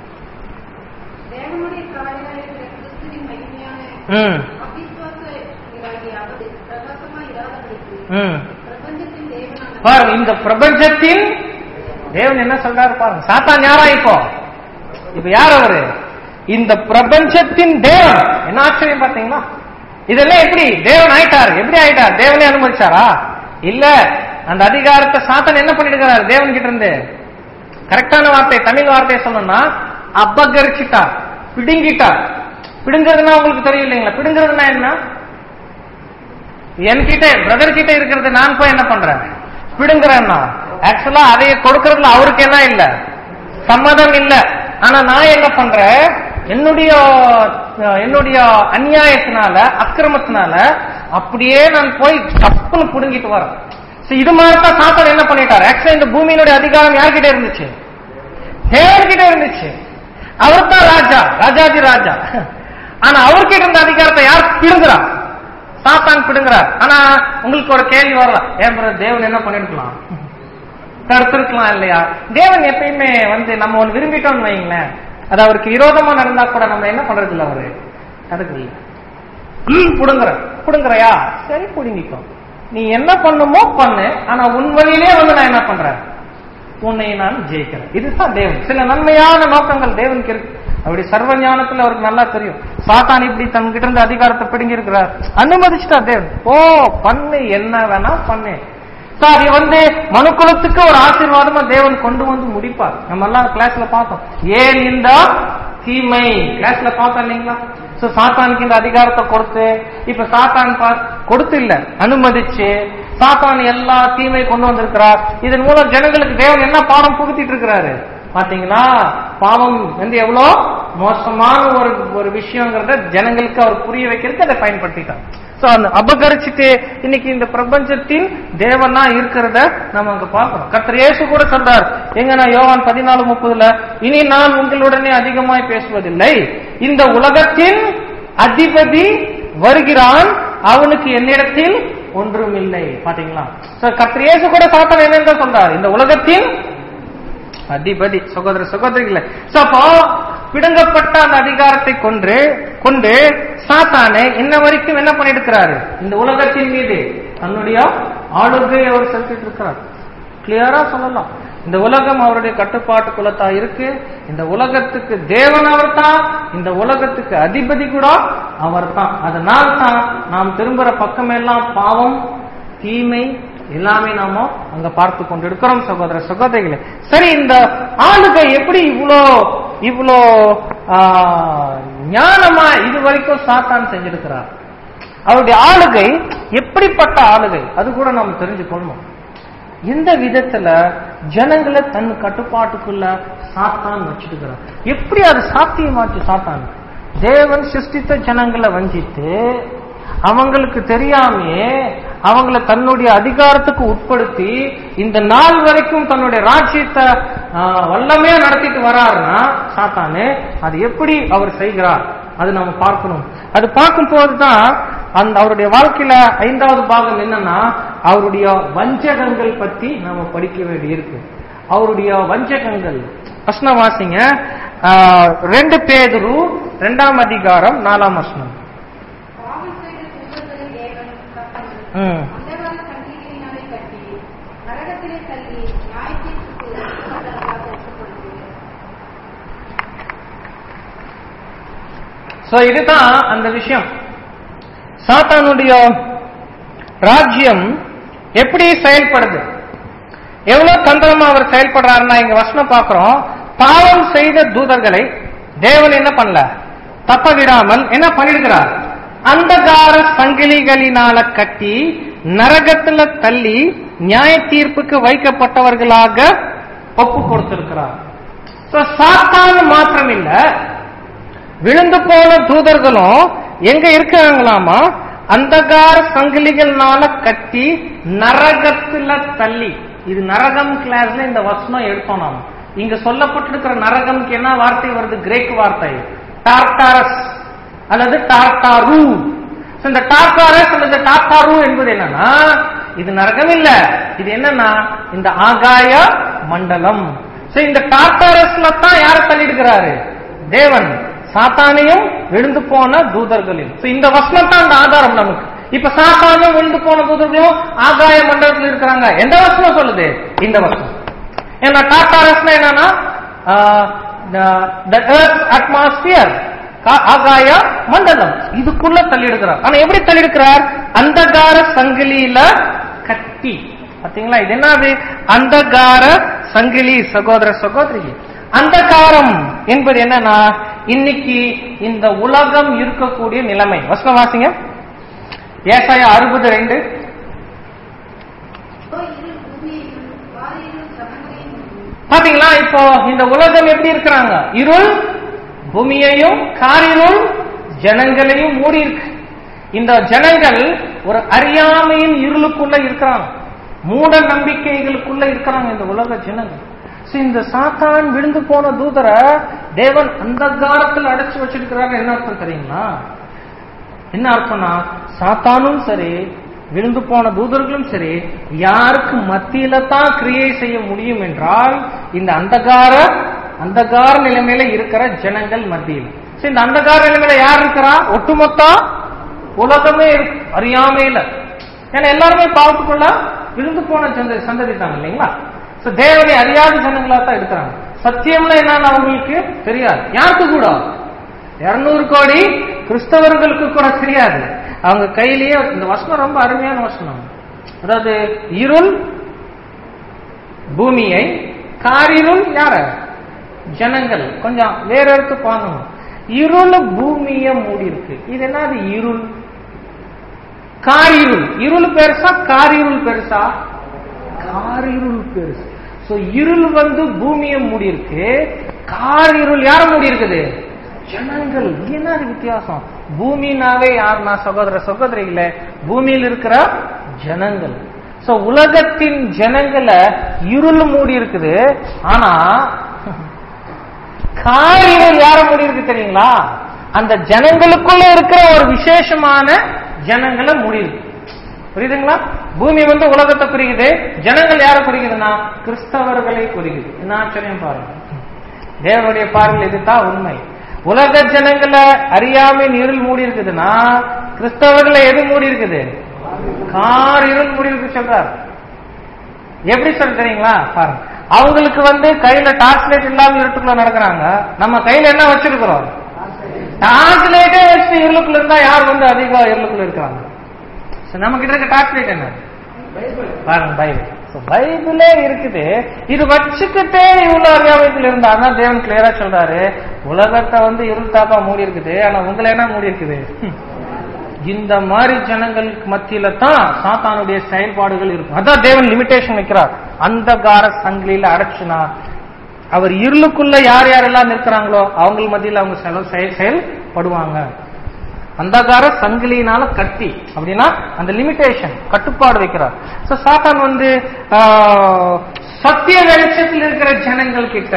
தேவனுடைய காவலாக இருக்கிற கிறிஸ்துவின் மகிமையான ம் அவிசுவாசிகளாகிய அவரு பிரகாசமாய் இராதபடிக்கு ம் பிரபஞ்சத்தின் தேவனான பாருங்க இந்த பிரபஞ்சத்தின் தேவன் என்ன சொல்றாரு பாருங்க சாத்தான் யாரா இப்போ இப்ப யார் அவரு இந்த பிரபஞ்சத்தின் தேவன் என்ன ஆச்சரியம் பாத்தீங்களா இதெல்லாம் எப்படி தேவன் ஆயிட்டாரு எப்படி ஆயிட்டார் தேவனே அனுமதிச்சாரா இல்ல அந்த அதிகாரத்தை சாத்தான் என்ன பண்ணிட்டு தேவன் கிட்ட இருந்து கரெக்டான வார்த்தை தமிழ் வார்த்தையை சொல்லணும்னா அபகரிச்சிட்டார் பிடுங்கிட்டார் பிடுங்கிறதுனா உங்களுக்கு தெரியும் இல்லைங்களா பிடுங்கிறதுனா என்ன என்கிட்ட பிரதர் கிட்ட இருக்கிறது நான் போய் என்ன பண்றேன் பிடுங்குறேன்னா ஆக்சுவலா அதைய கொடுக்கறதுல அவருக்கு என்ன இல்ல சம்மதம் இல்ல ஆனா நான் என்ன பண்றேன் என்னுடைய என்னுடைய அநியாயத்தினால அக்கிரமத்தினால அப்படியே நான் போய் தப்புன்னு புடுங்கிட்டு வரேன் So, இது மாதிரி தான் சாத்தான் என்ன பண்ணிட்டார் ஆக்சுவலா இந்த பூமியினுடைய அதிகாரம் யார்கிட்ட இருந்துச்சு தேவன்கிட்ட இருந்துச்சு அவர் தான் ராஜா ராஜாதி ராஜா ஆனா அவர்கிட்ட இருந்த அதிகாரத்தை யார் பிடுங்குறா சாத்தான் பிடுங்குறார் ஆனா உங்களுக்கு ஒரு கேள்வி வரலாம் ஏன் brother, தேவன் என்ன பண்ணிருக்கலாம் தடுத்திருக்கலாம் இல்லையா தேவன் எப்பயுமே வந்து நம்ம ஒன்று விரும்பிட்டோம்னு வைங்களேன் அது அவருக்கு விரோதமா நடந்தா கூட நம்ம என்ன பண்றது இல்ல அவரு தடுக்கல ம், புடுங்குற புடுங்குறையா சரி புடுங்கிக்கோ நீ என்ன பண்ணுமோ பண்ணு ஆனா உன் வழியிலே வந்து நான் என்ன பண்றேன் உன்னை நான் ஜெயிக்கிறேன் இதுதான் தேவன் சில நன்மையான நோக்கங்கள் தேவனுக்கு இருக்கு அப்படி சர்வ ஞானத்துல அவருக்கு நல்லா தெரியும் சாத்தான் இப்படி தன்கிட்ட இருந்து அதிகாரத்தை பிடுங்கி இருக்கிறார் அனுமதிச்சிட்டா தேவன் ஓ பண்ணு என்ன வேணா பண்ணு So, அது வந்து மனுக்குலத்துக்கு ஒரு ஆசீர்வாதமா தேவன் கொண்டு வந்து முடிப்பார் நம்ம எல்லாம் கிளாஸ்ல பார்த்தோம் ஏன் இந்த தீமை கிளாஸ்ல பார்த்தோம் இல்லைங்களா சோ சாத்தானுக்கு இந்த அதிகாரத்தை கொடுத்து இப்ப சாத்தான் பா- கொடுத்து இல்ல அனுமதிச்சு சாத்தான் எல்லா தீமை கொண்டு வந்திருக்கிறார் இதன் மூலம் ஜனங்களுக்கு தேவன் என்ன பாடம் புகுத்திட்டு இருக்கிறாரு பாத்தீங்களா பாவம் வந்து எவ்வளோ மோசமான ஒரு ஒரு விஷயங்கிறத ஜனங்களுக்கு அவர் புரிய வைக்கிறதுக்கு அதை பயன்படுத்திட்டார் சோ அந்த அபகரிச்சுட்டு இன்னைக்கு இந்த பிரபஞ்சத்தின் தேவனா இருக்கிறத நம்ம அங்க பார்க்கிறோம் கர்த்தர் இயேசு கூட சொல்றார் எங்க நான் யோவான் பதினாலு முப்பதுல இனி நான் உங்களுடனே அதிகமாய் பேசுவதில்லை இந்த உலகத்தின் அதிபதி வருகிறான் அவனுக்கு என்னிடத்தில் ஒன்றுமில்லை பாத்தீங்களா சோ கர்த்தர் இயேசு கூட சாத்தான் என்னன்னு சொல்றார் இந்த உலகத்தின் அதிபதி சகோதர சகோதரிகளே So, அப்போ பிடுங்கப்பட்ட அந்த அதிகாரத்தை கொண்டு கொண்டு சாத்தானே இன்ன வரைக்கும் என்ன பண்ணிட்டு இருக்கிறாரு இந்த உலகத்தின் மீது தன்னுடைய ஆளுகையை அவர் செலுத்திட்டு இருக்கிறார் கிளியரா சொல்லலாம் இந்த உலகம் அவருடைய கட்டுப்பாட்டுக்குள்ள தான் இருக்கு இந்த உலகத்துக்கு தேவன் அவர் தான் இந்த உலகத்துக்கு அதிபதி கூட அவர் தான் அதனால தான் நாம் திரும்புற பக்கமெல்லாம் பாவம் தீமை எல்லாமே நாம அங்க பார்த்து கொண்டு இருக்கிறோம் சகோதர சகோதரிகளே சரி இந்த ஆளுகை எப்படி இவ்வளோ இவ்வளோ ஆ, ஞானமா இது வரைக்கும் சாத்தான் செஞ்சிருக்கிறார் அவருடைய ஆளுகை எப்படிப்பட்ட ஆளுகை அது கூட நாம் தெரிஞ்சு கொள்ளணும் எந்த விதத்துல ஜனங்களை தன் கட்டுப்பாட்டுக்குள்ள சாத்தான் வச்சிருக்கிறார் எப்படி அது சாத்தியமாச்சு சாத்தான் தேவன் சிருஷ்டித்த ஜனங்களை வஞ்சித்து அவங்களுக்கு தெரியாமையே அவங்கள தன்னுடைய அதிகாரத்துக்கு உட்படுத்தி இந்த நாள் வரைக்கும் தன்னுடைய ராஜ்யத்தை ஆ, வல்லமையா நடத்திட்டு வராருன்னா சாத்தானு அது எப்படி அவர் செய்கிறார் அது நம்ம பார்க்கணும் அது பார்க்கும் போதுதான் அந்த அவருடைய வாழ்க்கையில ஐந்தாவது பாகம் என்னன்னா அவருடைய வஞ்சகங்கள் பத்தி நாம படிக்க வேண்டி இருக்கு அவருடைய வஞ்சகங்கள் வசனம் வாசிங்க ஆ, ரெண்டு பேதுரு ரெண்டாம் அதிகாரம் நாலாம் வசனம் பாவம் செய்த துன்பங்களை தேவன் தப்பன்று ம். அந்தகார சங்கிலியினாலே கட்டி நரகத்திலே தள்ளி நியாயத்தீர்ப்புக்கு உட்பட்டவர்களாக ஒப்புக்கொடுக்கிறேன் சோ இதுதான் அந்த விஷயம் சாத்தானுடைய ராஜ்யம் எப்படி செயல்படுது எவ்வளவு தந்திரமா அவர் செயல்படுறாருன்னா இங்க வசனம் பார்க்கிறோம் பாவம் செய்த தூதர்களை தேவன் என்ன பண்ணல தப்ப விடாமல் என்ன பண்ணிடுகிறார் அந்தகார சங்கிலிகளினால கட்டி நரகத்துல தள்ளி நியாய தீர்ப்புக்கு வைக்கப்பட்டவர்களாக ஒப்பு கொடுத்திருக்கிறார் So, சாத்தான் மாத்திரம் இல்ல விழுந்து போன தூதர்களும் எங்க இருக்கிறாங்களாமா அந்தகார சங்கிலிகள்னால கட்டி நரகத்துல தள்ளி இது நரகம் கிளாஸ்ல இந்த வசனம் எடுத்தோம் நாம இங்க சொல்லப்பட்டிருக்கிற நரகம்க்கு என்ன வார்த்தை வருது கிரேக் வார்த்தை டார்டாரஸ் அல்லது டார்டாரு So, இந்த டார்டாரஸ் அல்லது டார்டாரு என்பது என்னன்னா இது நரகம் இல்ல இது என்னன்னா இந்த ஆகாய மண்டலம் So, இந்த டார்டாரஸ்ல தான் யார தள்ளிடுகிறாரு தேவன் சாத்தானையும் விழுந்து போன தூதர்களையும் So, இந்த வசனம் தான் அந்த ஆதாரம் நமக்கு இப்ப சாத்தானும் விழுந்து போன தூதர்களும் ஆகாய மண்டலத்தில் இருக்கிறாங்க எந்த வசனம் சொல்லுது இந்த வசனம் ஏன்னா டாட்டாரஸ்னா என்னன்னா அட்மாஸ்பியர் ஆகாய மண்டலம் இதுக்குள்ள தள்ளிடுகிறார் ஆனா எப்படி தள்ளிடுக்கிறார் அந்தகார சங்கிலியில கட்டி பாத்தீங்களா இது என்னது அந்தகார சங்கிலி சகோதர சகோதரி அந்தகாரம் என்பது என்னன்னா இன்னைக்கு இந்த உலகம் இருக்கக்கூடிய நிலைமை வசனம் வாசிங்க ஏசாயா அறுபது ரெண்டு ஓ இரு பூமியையும் வாரியிலும் சமங்களையும் பாத்தீங்களா இப்போ இந்த உலகம் எப்படி இருக்கிறாங்க இருள் பூமியையும் காரிருள் ஜனங்களையும் மூடி இருக்கு இந்த ஜனங்கள் ஒரு அறியாமையின் இருளுக்குள்ள இருக்கிறாங்க மூட நம்பிக்கைகளுக்குள்ள இருக்கிறாங்க இந்த உலக ஜனங்கள் So, இந்த சாத்தான் விழுந்து போன தூதரை தேவன் அந்த காலத்தில் அடைச்சு வச்சிருக்கிறாரு என்ன அர்த்தம் தெரியுங்களா என்ன அர்த்தம்னா சாத்தானும் சரி விழுந்து போன தூதர்களும் சரி யாருக்கு மத்தியில தான் கிரியை செய்ய முடியும் என்றால் இந்த அந்தகார அந்தகார நிலைமையில இருக்கிற ஜனங்கள் மத்தியில் So, இந்த அந்தகார நிலைமையில யார் இருக்கிறா ஒட்டுமொத்த உலகமே இருக்கு அறியாமையில ஏன்னா எல்லாருமே பாவத்துக்குள்ள விழுந்து போன சந்த சந்ததி தான் இல்லைங்களா So, தேவனை அறியாத ஜனங்களா தான் இருக்கிறாங்க சத்தியம்னா என்னன்னு அவங்களுக்கு தெரியாது யாருக்கு கூட இருநூறு கோடி கிறிஸ்தவர்களுக்கு கூட தெரியாது அவங்க கையிலேயே இந்த வசனம் ரொம்ப அருமையான வசனம் அதாவது இருள் பூமியை காரிருள் யார ஜனங்கள் கொஞ்சம் வேற இடத்து பார்க்கணும் இருள் பூமிய மூடி இருக்கு இது என்னது இருள் காரிருள் இருள் பெருசா காரிருள் பெருசா காரிருள் பெருசு சோ இருள் வந்து பூமியை மூடி இருக்கு காரிருள் யார மூடி இருக்குது ஜனங்கள் இது என்ன அது வித்தியாசம் பூமினாவே யாருன்னா சகோதர சகோதரிகள பூமியில் இருக்கிற ஜனங்கள் சோ உலகத்தின் ஜனங்களை இருள் மூடி இருக்குது ஆனா காரியம் யார மூடி இருக்கு தெரியுங்களா அந்த ஜனங்களுக்குள்ள இருக்கிற ஒரு விசேஷமான ஜனங்களை மூடி இருக்கு புரியுதுங்களா பூமி வந்து உலகத்தை குறிக்குது ஜனங்கள் யார குறிக்குதுன்னா கிறிஸ்தவர்களை குறிக்குது என்ன ஆச்சரியம் பாருங்க தேவனுடைய பார்வையில் இதுதான் உண்மை உலக ஜனங்களை அறியாமை இருள் மூடி இருக்குதுன்னா கிறிஸ்தவர்களை எது மூடி இருக்குது கார் இருள் மூடி இருக்கு சொல்றார் எப்படி சொல்ல தெரியுங்களா பாருங்க அவங்களுக்கு வந்து கையில டார்ச்லைட் இல்லாம இருட்டுக்குள்ள நடக்கிறாங்க நம்ம கையில என்ன வச்சிருக்கிறோம் டார்ச்லைட்டே வச்சு இருளுக்குள்ள இருந்தா யார் வந்து அதிக இருளுக்குள்ள இருக்கிறாங்க So, நம்ம கிட்ட இருக்க டார்ச்லைட் என்ன பாருங்க பைபிள் So, பைபிளே இருக்குது இது வச்சுக்கிட்டே இவ்வளவு அறியாமைகள் இருந்தாருன்னா தேவன் கிளியரா சொல்றாரு உலகத்தை வந்து இருள் தாப்பா மூடி இருக்குது ஆனா உங்களை என்ன மூடி இருக்குது ஹம். இந்த மாதிரி ஜனங்களுக்கு மத்தியில தான் சாத்தானுடைய செயல்பாடுகள் இருக்கும் அதான் தேவன் லிமிடேஷன் வைக்கிறார் அந்தகார சங்கிலியில அடைச்சுனா அவர் இருளுக்குள்ள யார் யாரெல்லாம் நிற்கிறாங்களோ அவங்க மத்தியில அவங்க செலவு செயல் செயல்படுவாங்க அந்தகார சங்கிலியினால கட்டி அப்படின்னா அந்த லிமிடேஷன் கட்டுப்பாடு வைக்கிறார் சோ சாத்தான் வந்து ஆஹ், சத்திய வெளிச்சத்தில் இருக்கிற ஜனங்கள் கிட்ட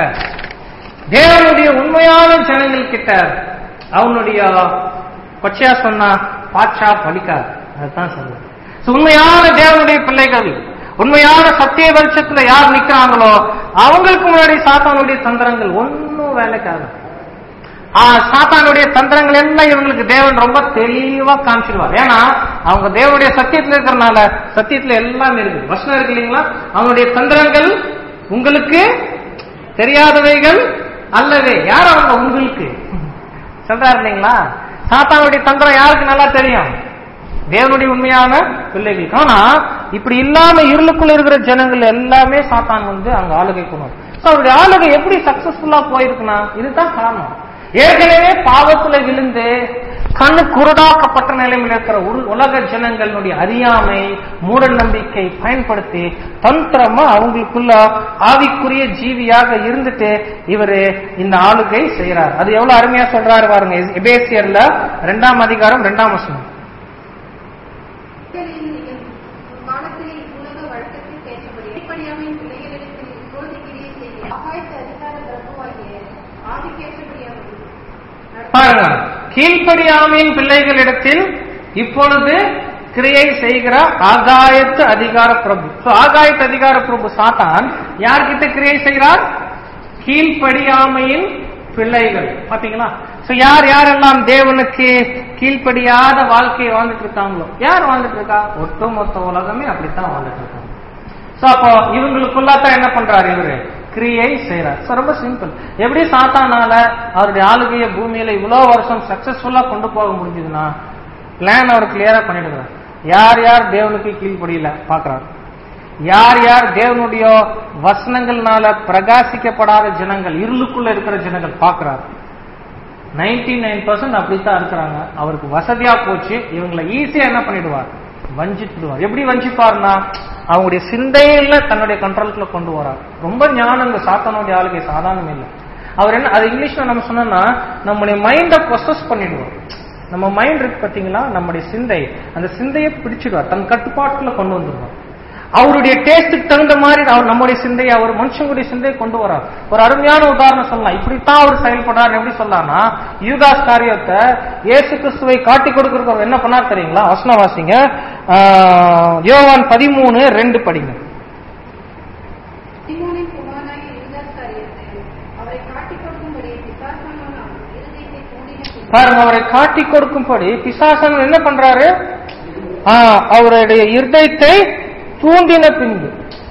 தேவனுடைய உண்மையான ஜனங்கள் கிட்ட அவனுடைய பச்சையா சொன்னா பாட்சா பலிக்காது அதுதான் சொல்லுது So, உண்மையான தேவனுடைய பிள்ளைகள் உண்மையான சத்திய வெளிச்சத்துல யார் நிக்கிறாங்களோ அவங்களுக்கு முன்னாடி சாத்தானுடைய தந்திரங்கள் ஒன்னும் வேலைக்காது ஆ, சாத்தானுடைய தந்திரங்கள் எல்லாம் இவங்களுக்கு தேவன் ரொம்ப தெளிவா காமிச்சிருவார் ஏன்னா அவங்க தேவனுடைய சத்தியத்துல இருக்கிறனால சத்தியத்துல எல்லாமே இருக்கு வசனம் இருக்கு இல்லைங்களா அவனுடைய தந்திரங்கள் உங்களுக்கு தெரியாதவைகள் அல்லவே யார் அவங்க உங்களுக்கு சொல்றாரு இல்லைங்களா சாத்தானுடைய தந்திரம் யாருக்கு நல்லா தெரியும் தேவனுடைய உண்மையான பிள்ளைகளுக்கு ஆனா இப்படி இல்லாம இருளுக்குள்ள இருக்கிற ஜனங்கள் எல்லாமே சாத்தான் வந்து அங்க ஆளுகை கொண்டு சோ அவருடைய ஆளுகை எப்படி சக்சஸ்ஃபுல்லா போயிருக்குன்னா இதுதான் காரணம் ஏற்கனவே பாவத்துல விழுந்து கண்ணு குருடாக்கப்பட்ட நிலையில் இருக்கிற உரு- உலக ஜனங்களுடைய அறியாமை மூட நம்பிக்கை பயன்படுத்தி தந்திரமா அவங்களுக்குள்ள ஆவிக்குரிய ஜீவியாக இருந்துட்டு இவரு இந்த ஆளுகை செய்யறார் அது எவ்வளவு அருமையா சொல்றாரு பாருங்க எபேசியர்ல ரெண்டாம் அதிகாரம் ரெண்டாம் வசனம் நீங்கள் காலத்திலே உலக வழக்கத்தில் ஏற்றபடி அடிப்படையாவின் பிள்ளைகளிடத்தில் இப்பொழுது கிரியை செய்ய ஆகாயத்து அதிகார பிரபுவாகிய ஆதிக்கேற்றபடியாகும் பாருங்க கீழ்ப்படியாமையின் பிள்ளைகளிடத்தில் இப்பொழுது கிரியை செய்கிற ஆகாயத்து அதிகார பிரபு So, ஆகாயத்து அதிகார பிரபு சாத்தான் யார்கிட்ட கிரியை செய்கிறார் கீழ்ப்படியாமையின் பிள்ளைகள் பாத்தீங்களா சோ யார் யாரெல்லாம் தேவனுக்கு கீழ்ப்படியாத வாழ்க்கையை வாழ்ந்துட்டு இருக்காங்களோ யார் வாழ்ந்துட்டு இருக்கா ஒட்டுமொத்த உலகமே அப்படித்தான் வாழ்ந்துட்டு இருக்காங்க சோ அப்போ இவங்களுக்குள்ளதான் என்ன பண்றாரு இவரு கிரியை செய்யறார் சோ ரொம்ப சிம்பிள் எப்படி சாத்தானால அவருடைய ஆளுகையை பூமியில இவ்வளவு வருஷம் சக்சஸ்ஃபுல்லா கொண்டு போக முடிஞ்சதுன்னா பிளான் அவர் கிளியரா பண்ணிடுறார் யார் யார் தேவனுக்கு கீழ்ப்படியில பாக்குறாரு யார் யார் தேவனுடைய வசனங்கள்னால பிரகாசிக்கப்படாத ஜனங்கள் இருளுக்குள்ள இருக்கிற ஜனங்கள் பாக்குறாரு நைன்டி நைன் பர்சன்ட் அப்படித்தான் இருக்கிறாங்க அவருக்கு வசதியா போச்சு இவங்களை ஈஸியா என்ன பண்ணிடுவார் வஞ்சித்துடுவார் எப்படி வஞ்சிப்பார்னா அவங்களுடைய சிந்தையில தன்னுடைய கண்ட்ரோலுக்குள்ள கொண்டு வரார் ரொம்ப ஞானம் இந்த சாத்தானுடைய ஆளுகை சாதாரணம் இல்லை அவர் என்ன அது இங்கிலீஷ்ல நம்ம சொன்னோம்னா நம்முடைய மைண்டை ப்ரொசஸ் பண்ணிடுவோம் நம்ம மைண்ட் இருக்கு பாத்தீங்களா நம்முடைய சிந்தை அந்த சிந்தையை பிடிச்சிடுவார் தன் கட்டுப்பாட்டுல கொண்டு வந்துடுவார் அவருடைய டேஸ்டுக்கு தகுந்த மாதிரி அவர் நம்முடைய சிந்தையை அவர் மனுஷங்களுடைய சிந்தையை கொண்டு வரார் ஒரு அருமையான உதாரணம் சொல்லலாம் இப்படித்தான் அவர் செயல்படுறார் எப்படி சொல்லலாம்னா யூதாஸ் காரியத்தை இயேசு கிறிஸ்துவை காட்டி கொடுக்கறவர் என்ன பண்ணார் தெரியுங்களா வசனம் வாசிங்க ஆஹ், யோவான் பதிமூணு ரெண்டு படிங்க சீமோனின் குமாரனாகிய யூதாஸ் காரியத்தை அவரை காட்டிக் கொடுக்கும்படி பிசாசானவன் அவன் இருதயத்தை தூண்டின பின்பு பாருங்க அவரை காட்டி கொடுக்கும்படி பிசாசன் என்ன பண்றாரு ஆஹ், அவருடைய இருதயத்தை தூண்டின பின்பு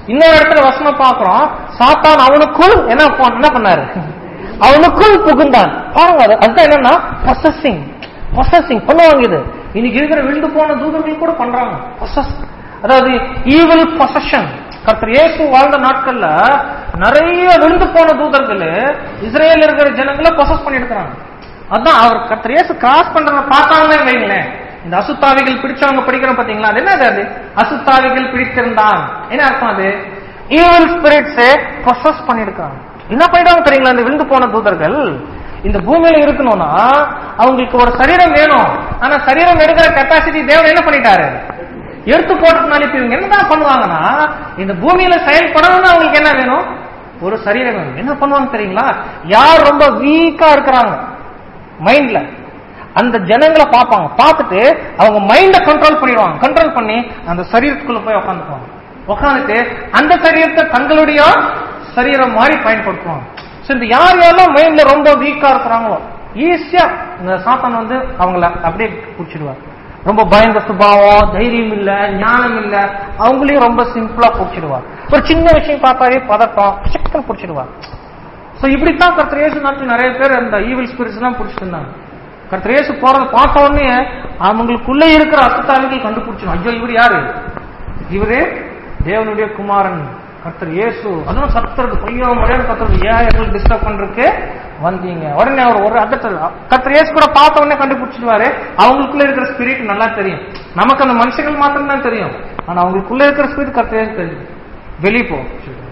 இன்னொரு இடத்துல வசனம் பார்க்கிறோம் சாத்தான் அவனுக்குள் என்ன பண்- என்ன பண்ணாரு அவனுக்குள் புகுந்தான் பாருங்க அது அதுதான் என்னன்னா பொசஸிங் பொசஸிங் பண்ணுவாங்க இது இன்னைக்கு இருக்கிற விழுந்து போன தூதர்கள் கூட பண்றாங்க பொசஸ் அதாவது ஈவில் பொசஷன் கர்த்தர் இயேசு வாழ்ந்த நாட்கள்ல நிறைய விழுந்து போன தூதர்கள் இஸ்ரேல் இருக்கிற ஜனங்களை பொசஸ் பண்ணி எடுக்கிறாங்க அதான் அவர் கர்த்தர் இயேசு கிராஸ் பண்றத பார்த்தாங்கன்னே வைங்களேன் இந்த அசுத்தாவிகள் பிடிச்சவங்க படிக்கிறோம் பாத்தீங்களா அது என்னது அது அசுத்தாவிகள் பிடித்திருந்தான் என்ன அர்த்தம் அது ஈவில் ஸ்பிரிட்ஸ் பொசஸ் பண்ணிருக்காங்க என்ன பண்ணிடுவாங்க தெரியுங்களா இந்த விழுந்து போன தூதர்கள் இந்த பூமியில இருக்கணும்னா அவங்களுக்கு ஒரு சரீரம் வேணும் ஆனா சரீரம் எடுக்கிற கெப்பாசிட்டி தேவன் என்ன பண்ணிட்டாரு எடுத்து போட்டதுனால இப்ப இவங்க என்னதான் பண்ணுவாங்கன்னா இந்த பூமியில செயல்படணும்னு அவங்களுக்கு என்ன வேணும் ஒரு சரீரம் வேணும் என்ன பண்ணுவாங்க தெரியுங்களா யார் ரொம்ப வீக்கா இருக்கிறாங்க மைண்ட்ல அந்த ஜனங்களை பார்ப்பாங்க பார்த்துட்டு அவங்க மைண்ட கண்ட்ரோல் பண்ணிடுவாங்க கண்ட்ரோல் பண்ணி அந்த சரீரத்துக்குள்ள போய் உட்காந்துக்குவாங்க உட்காந்துட்டு அந்த சரீரத்தை தங்களுடைய சரீரம் மாதிரி பயன்படுத்துவாங்க So, இந்த யார் யாரெல்லாம் மைண்ட்ல ரொம்ப வீக்கா இருக்கிறாங்களோ ஈஸியா இந்த சாத்தான் வந்து அவங்கள அப்படியே பிடிச்சிடுவார் ரொம்ப பயந்த சுபாவம் தைரியம் இல்ல ஞானம் இல்ல அவங்களையும் ரொம்ப சிம்பிளா பிடிச்சிடுவார் ஒரு சின்ன விஷயம் பார்த்தாலே பதட்டம் சிக்கன் பிடிச்சிடுவார் சோ இப்படித்தான் கர்த்தர் இயேசு நாட்டு நிறைய பேர் அந்த ஈவில் ஸ்பிரிட்ஸ் எல்லாம் பிடிச்சிட்டு இருந்தாங்க கர்த்தர் இயேசு போறத பார்த்த உடனே அவங்களுக்குள்ள இருக்கிற அசுத்தாவிகள் கண்டுபிடிச்சிடும் ஐயோ இவர் யாரு இவரே தேவனுடைய குமாரன் கர்த்தர் இயேசு அதுவும் கர்த்தருக்கு பையோ முறையான கர்த்தர் ஏன் எங்களுக்கு டிஸ்டர்ப் பண்றதுக்கு வந்தீங்க உடனே அவர் ஒரு அதட்டல் கர்த்தர் இயேசு கூட பார்த்த உடனே கண்டுபிடிச்சிடுவாரு அவங்களுக்குள்ள இருக்கிற ஸ்பிரிட் நல்லா தெரியும் நமக்கு அந்த மனுஷங்கள் மாத்திரம் தான் தெரியும் ஆனா அவங்களுக்குள்ள இருக்கிற ஸ்பிரிட் கர்த்தர் இயேசு தெரியும் வெளியே போ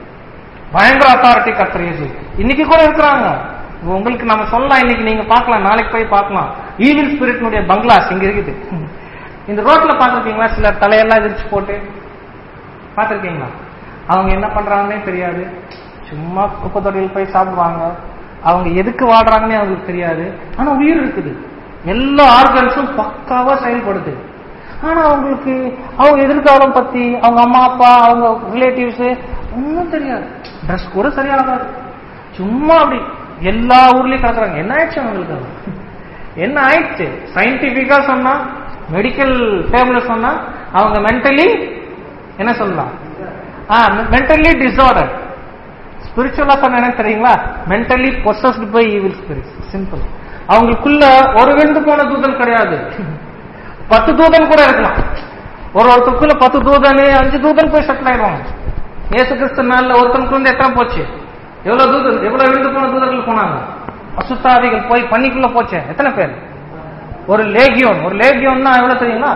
பயங்கர அத்தாரிட்டி கர்த்தர் இயேசு இன்னைக்கு கூட இருக்கிறாங்க உங்களுக்கு நம்ம சொல்லலாம் இன்னைக்கு நீங்க பார்க்கலாம் நாளைக்கு போய் பார்க்கலாம் ஈவில் ஸ்பிரிட்னுடைய பங்களாஸ் இங்க இருக்குது இந்த ரோட்ல பாத்திருக்கீங்களா சில தலையெல்லாம் விரிச்சு போட்டு பாத்திருக்கீங்களா அவங்க என்ன பண்றாங்கன்னே தெரியாது சும்மா குப்பை தொட்டியில் போய் சாப்பிடுவாங்க அவங்க எதுக்கு வாடுறாங்கன்னே அவங்களுக்கு தெரியாது ஆனா உயிர் இருக்குது எல்லா ஆர்கன்ஸும் பக்காவா செயல்படுது ஆனா அவங்களுக்கு அவங்க எதிர்காலம் பத்தி அவங்க அம்மா அப்பா அவங்க ரிலேட்டிவ்ஸ் ஒன்றும் தெரியாது ட்ரெஸ் கூட சரியானதாது சும்மா அப்படி எல்லா ஊர்லயும் கிடக்குறாங்க என்ன ஆயிடுச்சு அவங்களுக்கு என்ன ஆயிடுச்சு சயின்டிபிக்கா சொன்னா மெடிக்கல் டேபிள்ல சொன்னா அவங்க மென்டலி என்ன சொல்லலாம் மென்டலி டிசார்டர் ஸ்பிரிச்சுவலா சொன்ன என்ன தெரியுங்களா mentally possessed by evil spirits simple அவங்களுக்குள்ள ஒரு விழுந்து போன தூதன் கிடையாது பத்து தூதன் கூட இருக்கலாம் ஒரு ஒருத்தருக்குள்ள பத்து தூதன் அஞ்சு தூதன் போய் செட்டில் ஆயிடுவாங்க இயேசு கிறிஸ்து நாள்ல ஒருத்தனுக்குள்ள எத்தனை போச்சு எவ்வளவு தூதன் எவ்வளவு விழுந்து போன தூதர்கள் போனாங்க அசுத்தாவிகள் போய் பன்னிக்குள்ள போச்சு எத்தனை பேர் ஒரு லேகியோன் ஒரு லேகியோன்னா எவ்வளவு தெரியுங்களா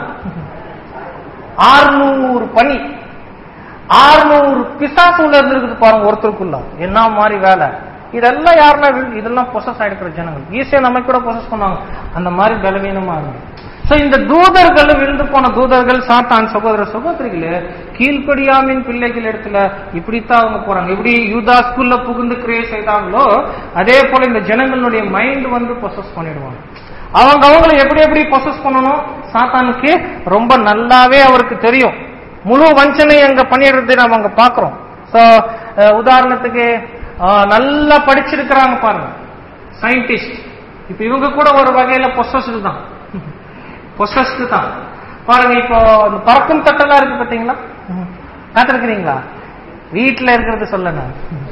ஆறுநூறு பனி ஆறுநூறு பிசாசு உள்ள இருந்திருக்குது பாருங்க ஒருத்தருக்குள்ள என்ன மாதிரி வேலை இதெல்லாம் யாருன்னா வி- இதெல்லாம் பொசஸ் ஆயிடுக்கிற ஜனங்கள் ஈஸியா நம்ம கூட பொசஸ் பண்ணுவாங்க அந்த மாதிரி பலவீனமா இருக்கு சோ இந்த தூதர்கள் விழுந்து போன தூதர்கள் சாத்தான் சகோதர சகோதரிகளே கீழ்ப்படியாமின் பிள்ளைகள் இடத்துல இப்படித்தான் அவங்க போறாங்க இப்படி யூதா ஸ்கூல்ல புகுந்து கிரியேட் செய்தாங்களோ அதே போல இந்த ஜனங்களுடைய மைண்ட் வந்து பொசஸ் பண்ணிடுவாங்க அவங்க அவங்கள எப்படி எப்படி பொசஸ் பண்ணணும் சாத்தானுக்கு ரொம்ப நல்லாவே அவருக்கு தெரியும் முழு வஞ்சனை அங்க பண்ணிடுறது நம்ம அங்க பாக்குறோம் சோ உதாரணத்துக்கு அஹ், நல்லா படிச்சிருக்கிறாங்க பாருங்க சயின்டிஸ்ட் இப்ப இவங்க கூட ஒரு வகையில பொசஸ்டு தான் பொசஸ்டு தான் பாருங்க இப்போ இந்த பறக்கும் தட்டெல்லாம் இருக்கு பாத்தீங்களா பார்த்திருக்கிறீங்களா வீட்டுல இருக்கிறது சொல்ல நான்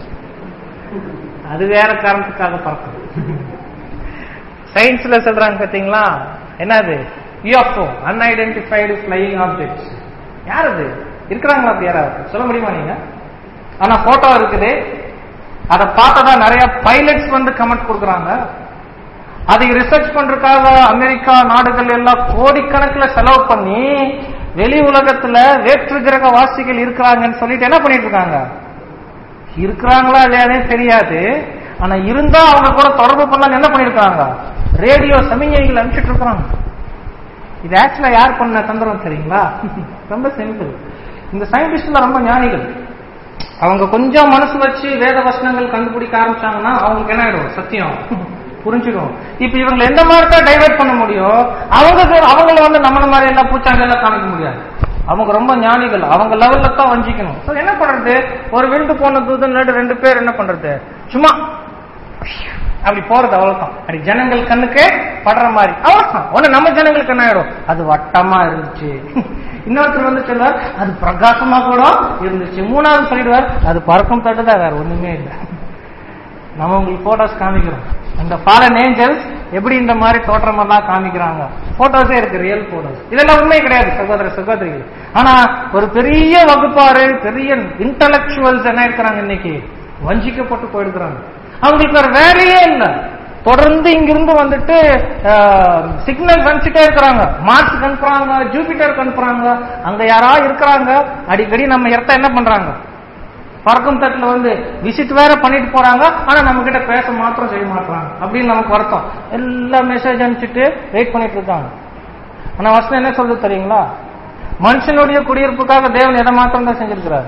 அது வேற காரணத்துக்காக பறக்கும் சயின்ஸ்ல சொல்றாங்க பாத்தீங்களா என்னது யூஎஃப்ஓ அன்ஐடென்டிஃபைடு ஃபிளையிங் ஆப்ஜெக்ட்ஸ் யார் அது இருக்கிறாங்களா அப்படி யாராவது சொல்ல முடியுமா நீங்க ஆனா போட்டோ இருக்குது அதை பார்த்ததா நிறைய பைலட்ஸ் வந்து கமெண்ட் கொடுக்குறாங்க அதை ரிசர்ச் பண்றதுக்காக அமெரிக்கா நாடுகள் எல்லாம் கோடிக்கணக்கில் செலவு பண்ணி வெளி உலகத்துல வேற்று கிரக வாசிகள் இருக்கிறாங்கன்னு சொல்லிட்டு என்ன பண்ணிட்டு இருக்காங்க இருக்கிறாங்களா இல்லையானே தெரியாது ஆனா இருந்தா அவங்க கூட தொடர்பு பண்ணலாம் என்ன பண்ணிருக்காங்க ரேடியோ சமிகைகள் அனுப்பிச்சிட்டு இருக்கிறாங்க இது ஆக்சுவலா யார் பண்ண தந்திரம் தெரியுங்களா ரொம்ப சிம்பிள் இந்த சயின்டிஸ்ட்ல ரொம்ப ஞானிகள் அவங்க கொஞ்சம் மனசு வச்சு வேத வசனங்கள் கண்டுபிடிக்க ஆரம்பிச்சாங்கன்னா அவங்களுக்கு என்ன ஆயிடும் சத்தியம் புரிஞ்சிடும் இப்ப இவங்க எந்த மாதிரி தான் டைவர்ட் பண்ண முடியும் அவங்க அவங்கள வந்து நம்மள மாதிரி எல்லாம் பூச்சாங்க எல்லாம் காமிக்க முடியாது அவங்க ரொம்ப ஞானிகள் அவங்க லெவல்ல தான் வஞ்சிக்கணும் So என்ன பண்றது ஒரு விழுந்து போன தூதன் நடு ரெண்டு பேர் என்ன பண்றது சும்மா அப்படி போறது அவ்வளவுதான் அப்படி ஜனங்கள் கண்ணுக்கு படுற மாதிரி அவ்வளவுதான் ஒண்ணு நம்ம ஜனங்களுக்கு என்ன ஆயிடும் அது வட்டமா இருந்துச்சு இன்னொருத்தர் வந்து சொல்லுவார் அது பிரகாசமா கூட இருந்துச்சு மூணாவது சொல்லிடுவார் அது பறக்கும் தட்டுதான் வேற ஒண்ணுமே இல்லை நம்ம உங்களுக்கு போட்டோஸ் காமிக்கிறோம் இந்த ஃபாரன் ஏஞ்சல்ஸ் எப்படி இந்த மாதிரி தோற்றம் எல்லாம் காமிக்கிறாங்க போட்டோஸே இருக்கு ரியல் போட்டோஸ் இதெல்லாம் உண்மை கிடையாது சகோதர சகோதரிகள் ஆனா ஒரு பெரிய வகுப்பாரு பெரிய இன்டலெக்சுவல்ஸ் என்ன இருக்கிறாங்க இன்னைக்கு வஞ்சிக்கப்பட்டு போயிருக்கிறாங்க அவங்களுக்கு வேற வேலையே இல்லை தொடர்ந்து இங்கிருந்து வந்துட்டு சிக்னல் அனுப்பிச்சுட்டே இருக்கிறாங்க மார்ஸ் அனுப்புறாங்க ஜூபிட்டர் அனுப்புறாங்க அங்க யாரா இருக்கிறாங்க அடிக்கடி நம்ம இடத்த என்ன பண்றாங்க பறக்கும் தட்டுல வந்து விசிட் வேற பண்ணிட்டு போறாங்க ஆனா நம்ம கிட்ட பேச மாத்திரம் செய்ய மாட்டாங்க அப்படின்னு நமக்கு வருத்தம் எல்லா மெசேஜ் அனுப்பிச்சிட்டு வெயிட் பண்ணிட்டு இருக்காங்க ஆனா வசனம் என்ன சொல்றது தெரியுங்களா மனுஷனுடைய குடியிருப்புக்காக தேவன் எதை மாத்திரம் தான் செஞ்சிருக்கிறார்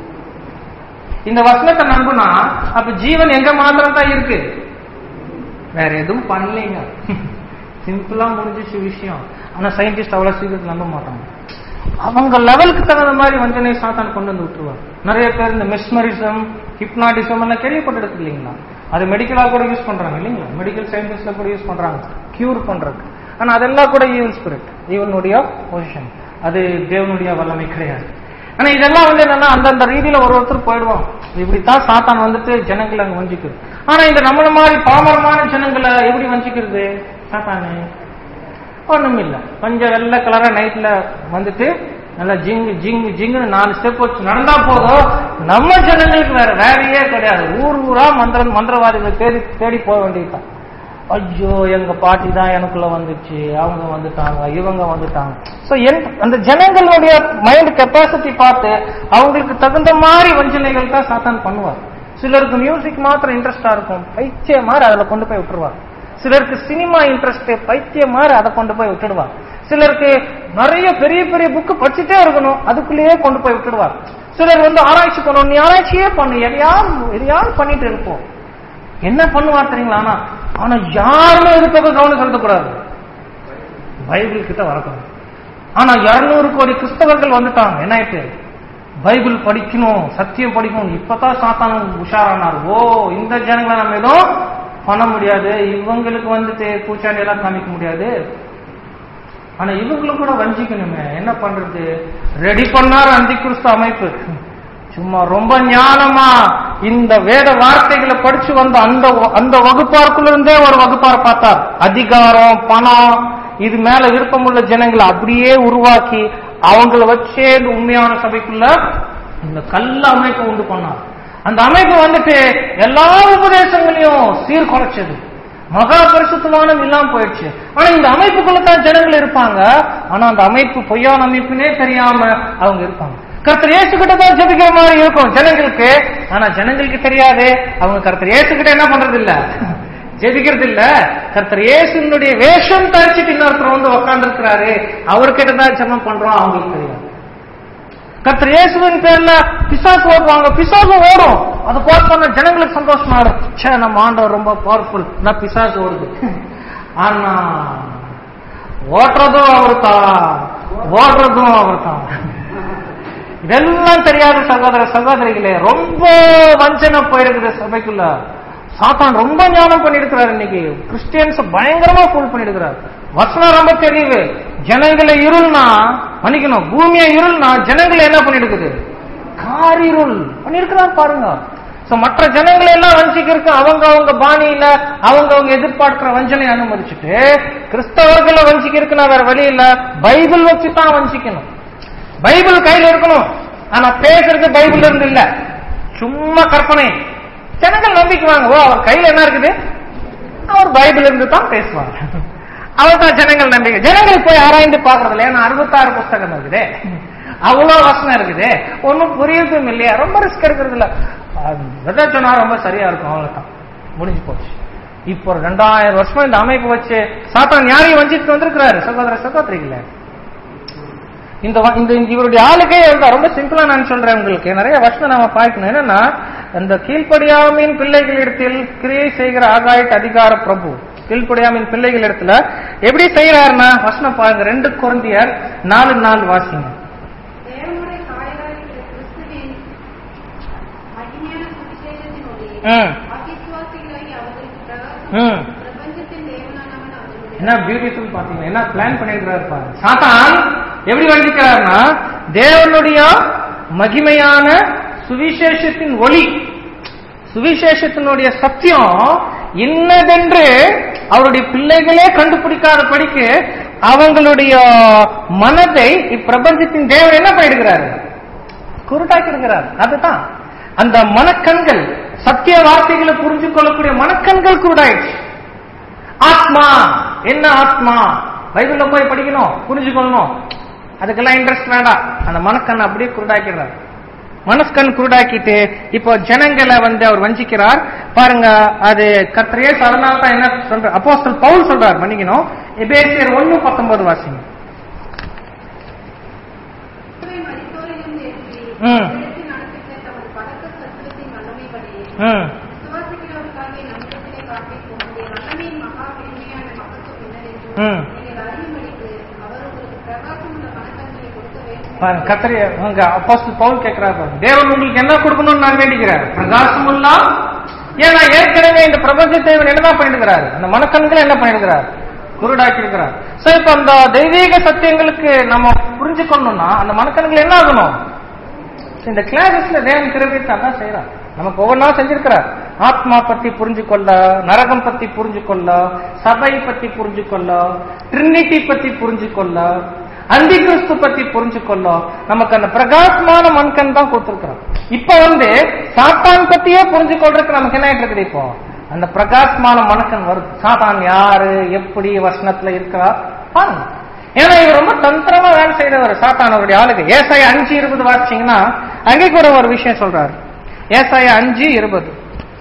இந்த வசனத்தை நம்புனா அப்ப ஜீவன் எங்க மாத்திரம் தான் இருக்கு வேற எதுவும் பண்ணலைங்க சிம்பிளா முடிஞ்சிச்சு விஷயம் ஆனா சயின்டிஸ்ட் அவ்வளவு சீக்கிரத்தில் நம்ப மாட்டாங்க அவங்க லெவலுக்கு தகுந்த மாதிரி வஞ்சனை சாத்தான் கொண்டு வந்து விட்டுருவார் நிறைய பேர் இந்த மெஸ்மரிசம் ஹிப்னாட்டிசம் எல்லாம் கேள்விப்பட்டிருக்கு இல்லைங்களா அது மெடிக்கலா கூட யூஸ் பண்றாங்க இல்லைங்களா மெடிக்கல் சயின்டிஸ்ட்ல கூட யூஸ் பண்றாங்க கியூர் பண்றது ஆனா அதெல்லாம் கூட ஈவன் ஸ்பிரிட் ஈவனுடைய பொசிஷன் அது தேவனுடைய வல்லமை கிடையாது ஆனா இதெல்லாம் வந்து என்னன்னா அந்தந்த ரீதியில ஒரு ஒருத்தர் போயிடுவாங்க இப்படித்தான் சாத்தான் வந்துட்டு ஜனங்களை அங்க வஞ்சிக்குது ஆனா இந்த நம்மள மாதிரி பாமரமான ஜனங்களை எப்படி வஞ்சிக்கிறது சாத்தானு ஒண்ணும் இல்ல கொஞ்சம் வெள்ளை கலரா நைட்ல வந்துட்டு நல்லா ஜிங்கு ஜிங்கு ஜிங்குன்னு நாலு ஸ்டெப் வச்சு நடந்தா போதும் நம்ம ஜனங்களுக்கு வேற வேலையே கிடையாது ஊர் ஊரா மந்திர மந்திரவாதிகளை தேடி தேடி போக வேண்டியதுதான் ஐயோ எங்க பாட்டி தான் எனக்குள்ள வந்துச்சு அவங்க வந்துட்டாங்க இவங்க வந்துட்டாங்க சோ அந்த ஜனங்களுடைய மைண்ட் கெப்பாசிட்டி பார்த்து அவங்களுக்கு தகுந்த மாதிரி வஞ்சனைகள் தான் சாத்தான் பண்ணுவார் சிலருக்கு மியூசிக் மாத்திரம் இன்ட்ரெஸ்டா இருக்கும் பைத்திய மாதிரி அதுல கொண்டு போய் விட்டுருவார் சிலருக்கு சினிமா இன்ட்ரெஸ்ட் பைத்தியம் மாதிரி அதை கொண்டு போய் விட்டுடுவார் சிலருக்கு நிறைய பெரிய பெரிய புக்கு படிச்சுட்டே இருக்கணும் அதுக்குள்ளேயே கொண்டு போய் விட்டுடுவார் சிலர் வந்து ஆராய்ச்சி பண்ணணும் நீ ஆராய்ச்சியே பண்ணு எதையாவது எதையாவது பண்ணிட்டு இருப்போம் என்ன பண்ணுவார் தெரியுங்களா ஆனா ஆனா யாருமே இது பக்கம் கவனம் செலுத்தக்கூடாது பைபிள் கிட்ட வரக்கூடாது ஆனா இருநூறு கோடி கிறிஸ்தவர்கள் வந்துட்டாங்க என்ன ஆயிட்டு பைபிள் படிக்கணும் சத்தியம் படிக்கணும் இப்பதான் சாத்தான் உஷாரானார் ஓ இந்த ஜனங்களை நம்ம எதுவும் பண்ண முடியாது இவங்களுக்கு வந்துட்டு பூச்சாண்டி எல்லாம் காமிக்க முடியாது ஆனா இவங்களும் கூட வஞ்சிக்கணுமே என்ன பண்றது ரெடி பண்ணார் அந்தி கிறிஸ்து அமைப்பு சும்மா ரொம்ப ஞானமா இந்த வேத வார்த்தைகளை படிச்சு வந்த அந்த அந்த வகுப்பாருக்குள்ள இருந்தே ஒரு வகுப்பார் பார்த்தார் அதிகாரம் பணம் இது மேல விருப்பமுள்ள ஜனங்களை அப்படியே உருவாக்கி அவங்கள வச்சே இந்த உண்மையான சபைக்குள்ள இந்த கல்ல அமைப்பை உண்டு பண்ணார் அந்த அமைப்பு வந்துட்டு எல்லா உபதேசங்களையும் சீர்குலைச்சது மகா பரிசுத்தமானம் இல்லாம போயிடுச்சு ஆனா இந்த அமைப்புக்குள்ள தான் ஜனங்கள் இருப்பாங்க ஆனா அந்த அமைப்பு பொய்யான அமைப்புனே தெரியாம அவங்க இருப்பாங்க கர்த்தர் இயேசு கிட்ட தான் ஜெபிக்கிற மாதிரி இருக்கும் ஜனங்களுக்கு ஆனா ஜனங்களுக்கு தெரியாது அவங்க கர்த்தர் இயேசு கிட்ட என்ன பண்றது இல்ல ஜெபிக்கிறது இல்ல கர்த்தர் இயேசுனுடைய வேஷம் தரிச்சிட்டு இன்னொருத்தர் வந்து உட்கார்ந்து இருக்கிறாரு அவர்கிட்ட தான் ஜெபம் பண்றோம் அவங்களுக்கு தெரியாது கர்த்தர் இயேசுவின் பேர்ல பிசாசு ஓடுவாங்க பிசாசு ஓடும் அது போர் பண்ண ஜனங்களுக்கு சந்தோஷமா இருக்கும் சே நம்ம ஆண்டவர் ரொம்ப பவர்ஃபுல் நான் பிசாசு ஓடுது ஆனா ஓட்டுறதும் அவர் தான் ஓடுறதும் அவர் தான் இதெல்லாம் தெரியாத சகோதர சகோதரிகளே ரொம்ப வஞ்சனை போயிருக்குது சபைக்குள்ள சாத்தான் ரொம்ப ஞானம் பண்ணிருக்கிறார் இன்னைக்கு கிறிஸ்டியன்ஸ் பயங்கரமா ஃபுல் பண்ணிருக்கிறார் வசனம் ரொம்ப தெரியுது ஜனங்களை இருள்னா மன்னிக்கணும் பூமியை இருள்னா ஜனங்களை என்ன பண்ணிருக்குது காரிருள் பண்ணிருக்கிறார் பாருங்க சோ மற்ற ஜனங்களை எல்லாம் வஞ்சிக்கிறதுக்கு அவங்க அவங்க பாணியில அவங்க அவங்க எதிர்பார்க்கிற வஞ்சனை அனுமதிச்சுட்டு கிறிஸ்தவர்களை வஞ்சிக்கிறதுக்கு நான் வேற வழி இல்ல பைபிள் வச்சு தான் வஞ்சிக்கணும் பைபிள் கையில இருக்கணும் ஆனா பேசுறது பைபிள் இருந்து இல்ல சும்மா கற்பனை ஜனங்கள் நம்பிக்குவாங்க ஓ அவர் கையில என்ன இருக்குது அவர் பைபிள் இருந்து தான் பேசுவாங்க அவர் தான் ஜனங்கள் நம்பிக்கை ஜனங்கள் போய் ஆராய்ந்து பாக்குறது இல்லையா ஏன்னா அறுபத்தாறு புஸ்தகம் இருக்குது அவ்வளவு வசனம் இருக்குது ஒன்னும் புரியறதும் இல்லையா ரொம்ப ரிஸ்க் எடுக்கிறது இல்ல விதை சொன்னா ரொம்ப சரியா இருக்கும் அவ்வளவுதான் முடிஞ்சு போச்சு இப்போ ஒரு ரெண்டாயிரம் வருஷம் இந்த அமைப்பு வச்சு சாத்தான் யாரையும் வஞ்சிட்டு வந்திருக்கிறாரு சகோதர சகோதரிகளே இந்த வ- இந்த இந்த இவருடைய ஆளுக்கே இதுதான். ரொம்ப சிம்பிளா நான் சொல்றேன் உங்களுக்கு நிறைய வருஷம் நாம பார்க்கணும் என்னன்னா இந்த கீழ்ப்படியாமின் பிள்ளைகளிடத்தில் கிரியை செய்கிற ஆகாயத் அதிகார பிரபு கீழ்ப்படியாமின் பிள்ளைகளிடத்துல எப்படி செய்யறாருன்னா வசனம் பாருங்க ரெண்டு குழந்தையர் நாலு நாள் வாசிங்க தேவனுடைய காயலாயிருக்கிற கிறிஸ்துவின் மகிமையான சுவிசேஷத்தின் ஒளி ம் அவிசுவாசிகளாகி அவர்களுக்கு ம் பிரகாசம் பிரபஞ்சத்தின் தேவனானவன் அவர்களுடைய என்ன பியூட்டிஃபுல் பாத்தீங்கன்னா என்ன பிளான் பண்ணிருக்கிறாரு பாருங்க சாத்தான் எப்படி வஞ்சிக்கிறாருன்னா தேவனுடைய மகிமையான சுவிசேஷத்தின் ஒளி சுவிசேஷத்தினுடைய சத்தியம் இன்னதென்று அவருடைய பிள்ளைகளே கண்டுபிடிக்காத படிக்கு அவங்களுடைய மனதை இப்பிரபஞ்சத்தின் தேவன் என்ன பண்ணிடுகிறாரு குருட்டாக்கி இருக்கிறார் அதுதான் அந்த மனக்கண்கள் சத்திய வார்த்தைகளை புரிஞ்சு கொள்ளக்கூடிய மனக்கண்கள் குருடாயிடுச்சு ஆத்மா என்ன ஆத்மா பைபிள்ல போய் படிக்கணும் புரிஞ்சுக்கொள்ளணும் அதுக்கெல்லாம் இன்ட்ரெஸ்ட் வேண்டாம் அந்த மனக்கண் அப்படியே குருடாக்கிறார் மனஸ்கண் குருடாக்கிட்டு இப்போ ஜனங்களை வந்து அவர் வஞ்சிக்கிறார் பாருங்க அது கத்திரையே அதனால தான் என்ன சொல்ற அப்போஸ்தல் பவுல் சொல்றார் மன்னிக்கணும் எபேசியர் ஒன்னு பத்தொன்பது வாசிங்க கிறிஸ்துவை மரித்தோரிலிருந்து எழுப்பி, ம். உலகத்தில் நடப்பித்த தமது பலத்த சத்துவத்தின் வல்லமைப்படியே, ம் விசுவாசிக்கிறவருக்காக நம்மிடத்திலே காண்பிக்கும் உம்முடைய வல்லமையின் மகா பெருமையான மகத்துவம் என்னவென்றும் ம். நீங்கள் அறியும்படிக்கு அவர் உங்களுக்கு பிரகாசமுள்ள மனக்கண்களை கொடுக்க வேண்டும் பாருங்க கத்திரிய உங்க அப்போஸ்தல் பவுல் கேட்கிறார் பாருங்க தேவன் உங்களுக்கு என்ன கொடுக்கணும்னு நான் வேண்டிக்கிறேன் பிரகாசமுல்லா ஏன்னா ஏற்கனவே இந்த பிரபஞ்ச தேவன் என்னதான் பண்ணிருக்கிறார் அந்த மனக்கண்களை என்ன பண்ணிருக்கிறார் குருடாக்கி இருக்கிறார் சோ இப்ப அந்த தெய்வீக சத்தியங்களுக்கு நம்ம புரிஞ்சுக்கணும்னா அந்த மனக்கண்கள் என்ன ஆகணும் இந்த கிளாஸஸ்ல தேவன் கிருபித்து அதான் செய்யறார் நமக்கு ஒவ்வொன்றா செஞ்சிருக்கிறார் ஆத்மா பத்தி புரிஞ்சு கொள்ள நரகம் பத்தி புரிஞ்சு கொள்ள சபை பத்தி புரிஞ்சு கொள்ள ட்ரினிட்டி பத்தி புரிஞ்சு கொள்ள அந்தி கிறிஸ்து பத்தி புரிஞ்சு கொள்ள நமக்கு அந்த பிரகாசமான மண்கண் தான் கொடுத்திருக்கிறோம் இப்ப வந்து சாத்தான் பத்தியே புரிஞ்சு கொள்றதுக்கு நமக்கு என்ன ஆயிட்டு இருக்குது இப்போ அந்த பிரகாசமான மணக்கன் வருது சாத்தான் யாரு எப்படி வசனத்துல இருக்கிறார் பாருங்க ஏன்னா இவர் ரொம்ப தந்திரமா வேலை செய்யறவர் சாத்தான் அவருடைய ஆளுக்கு ஏசாய அஞ்சு இருபது வாசிச்சீங்கன்னா அங்கே கூட ஒரு விஷயம் சொல்றாரு ஏசாய அஞ்சு இருபது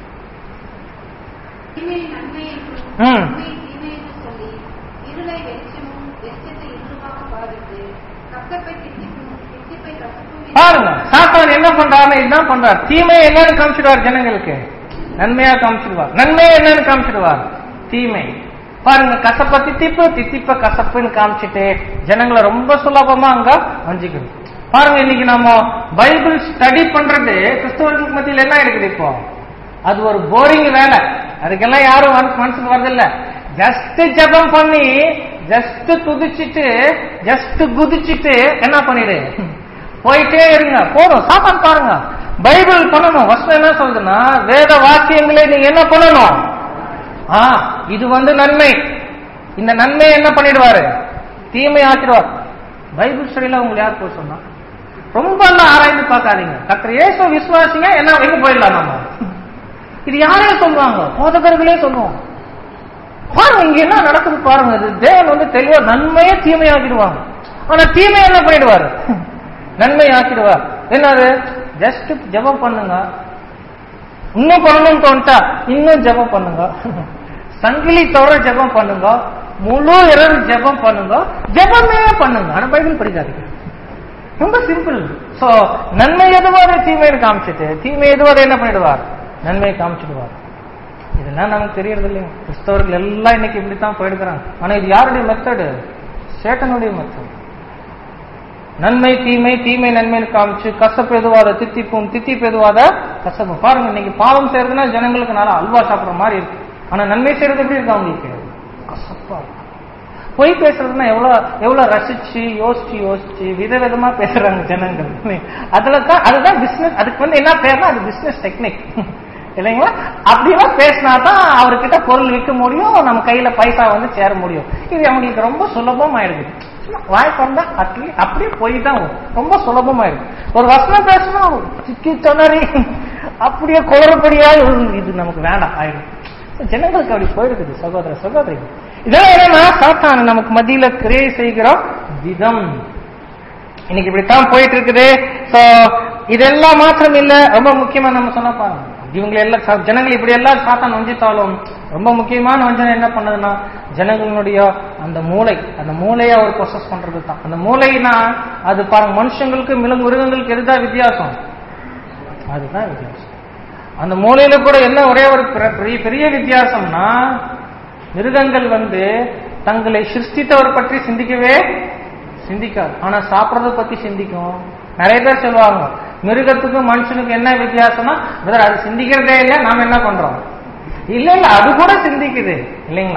தீமையை நன்மை என்றும் ம். நன்மையை தீமை என்றும் சொல்லி இருளை வெளிச்சமும் வெளிச்சத்தை இருளுமாக பாவித்து கசப்பை தித்திப்பும் தித்திப்பை கசப்பும் என்று பாருங்க சாத்தான் என்ன பண்றாருன்னு இதுதான் பண்றாரு தீமை என்னன்னு காமிச்சிடுவார் ஜனங்களுக்கு நன்மையா காமிச்சிடுவார் நன்மை என்னன்னு காமிச்சிடுவார் தீமை பாருங்க கசப்ப தித்திப்பு தித்திப்ப கசப்புன்னு காமிச்சிட்டு ஜனங்களை ரொம்ப சுலபமா அங்க வஞ்சிக்கணும் பாருங்க இன்னைக்கு நம்ம பைபிள் ஸ்டடி பண்றது கிறிஸ்தவர்களுக்கு மத்தியில் என்ன இருக்குது இப்போ அது ஒரு போரிங் வேலை அதுக்கெல்லாம் யாரும் மனசு- மனசுக்கு வரதில்ல ஜஸ்ட் ஜெபம் பண்ணி ஜஸ்ட் துதிச்சிட்டு ஜஸ்ட் குதிச்சிட்டு என்ன பண்ணிடு போயிட்டே இருங்க போதும் சாப்பாடு பாருங்க பைபிள் பண்ணணும் வசனம் என்ன சொல்றதுன்னா வேத வாக்கியங்களை நீங்க என்ன பண்ணணும் ஆ இது வந்து நன்மை இந்த நன்மையை என்ன பண்ணிடுவாரு தீமை ஆக்கிடுவார் பைபிள் ஸ்டடியில உங்களுக்கு யார் போய் சொன்னா ரொம்ப எல்லாம் ஆராய்ந்து பார்க்காதீங்க கத்திர இயேசு விசுவாசிங்க என்ன எங்க போயிடலாம் நம்ம இது யாரே சொல்லுவாங்க போதகர்களே சொல்லுவோம் பாருங்க இங்க என்ன நடக்குது பாருங்க இது தேவன் வந்து தெளிவா நன்மையே தீமையாக்கிடுவாங்க ஆனா தீமை என்ன பண்ணிடுவாரு நன்மை ஆக்கிடுவார் என்னது ஜஸ்ட் ஜெபம் பண்ணுங்க இன்னும் பண்ணணும்னு தோணுட்டா இன்னும் ஜெபம் பண்ணுங்க சங்கிலி தவிர ஜெபம் பண்ணுங்க முழு இரவு ஜெபம் பண்ணுங்க ஜெபமே பண்ணுங்க ஆனா பைபிள் படிக்காதீங்க ரொம்ப சிம்பிள் சோ நன்மை எதுவோ அதை தீமையை காமிச்சிட்டு தீமை எதுவோ அதை என்ன பண்ணிடுவார் நன்மையை காமிச்சிடுவார் இதெல்லாம் நமக்கு தெரியறது இல்லைங்க கிறிஸ்தவர்கள் எல்லாம் இன்னைக்கு இப்படித்தான் போயிடுக்கிறாங்க ஆனா இது யாருடைய மெத்தடு சேட்டனுடைய மெத்தட் நன்மை தீமை தீமை நன்மைன்னு காமிச்சு கசப்பு எதுவாத தித்திப்பும் தித்திப்பு எதுவாத கசப்பு பாருங்க இன்னைக்கு பாவம் செய்யறதுன்னா ஜனங்களுக்கு நல்லா அல்வா சாப்பிடுற மாதிரி இருக்கு ஆனா நன்மை செய்யறது எப்படி இருக்கு அவங்களுக்கு கசப்பா இருக்கு பொய் பேசுறதுன்னா எவ்வளவு எவ்வளவு ரசிச்சு யோசிச்சு யோசிச்சு விதவிதமா பேசுறாங்க ஜனங்கள் அதுல தான் அதுதான் பிசினஸ் அதுக்கு வந்து என்ன பேர்னா அது பிசினஸ் டெக்னிக் இல்லைங்களா அப்படியெல்லாம் பேசினா தான் அவர்கிட்ட பொருள் விற்க முடியும் நம்ம கையில பைசா வந்து சேர முடியும் இது அவங்களுக்கு ரொம்ப சுலபமாயிருக்கு சும்மா வாய் பண்ணா அட்லி அப்படியே போய் தான் வரும். ரொம்ப சுலபமாயிருக்கு ஒரு வசனம் பேசினா சிக்கி சொன்னரி அப்படியே குளறுபடியா இது நமக்கு வேண்டாம் ஆயிடும் ஜனங்களுக்கு அப்படி போயிருக்குது சகோதர சகோதரி இதெல்லாம் என்னன்னா சாத்தான் நமக்கு மத்தியில கிரியை செய்கிற விதம் இன்னைக்கு இப்படித்தான் போயிட்டு இருக்குது சோ இதெல்லாம் மாத்திரம் இல்ல ரொம்ப முக்கியமா நம்ம சொன்ன பாருங்க இவங்க எல்லாம் சா- ஜனங்கள் இப்படி எல்லாம் சாத்தான் வஞ்சித்தாலும் ரொம்ப முக்கியமான வஞ்சனை என்ன பண்ணதுன்னா ஜனங்களுடைய அந்த மூளை அந்த மூளையை அவர் ப்ரொசஸ் பண்றது தான் அந்த மூளைனா அது பாருங்க மனுஷங்களுக்கு மிருக மிருகங்களுக்கு எதுதான் வித்தியாசம் அதுதான் வித்தியாசம் அந்த மூலையில கூட என்ன ஒரே ஒரு பிர- பெரிய பெரிய வித்தியாசம்னா மிருகங்கள் வந்து தங்களை சிருஷ்டித்தவர் பற்றி சிந்திக்கவே சிந்திக்காது ஆனா சாப்பிடறத பத்தி சிந்திக்கும் நிறைய பேர் சொல்லுவாங்க மிருகத்துக்கும் மனுஷனுக்கும் என்ன வித்தியாசம்னா brother, அது சிந்திக்கிறதே இல்லை நாம என்ன பண்றோம் இல்ல இல்ல அது கூட சிந்திக்குது இல்லைங்களா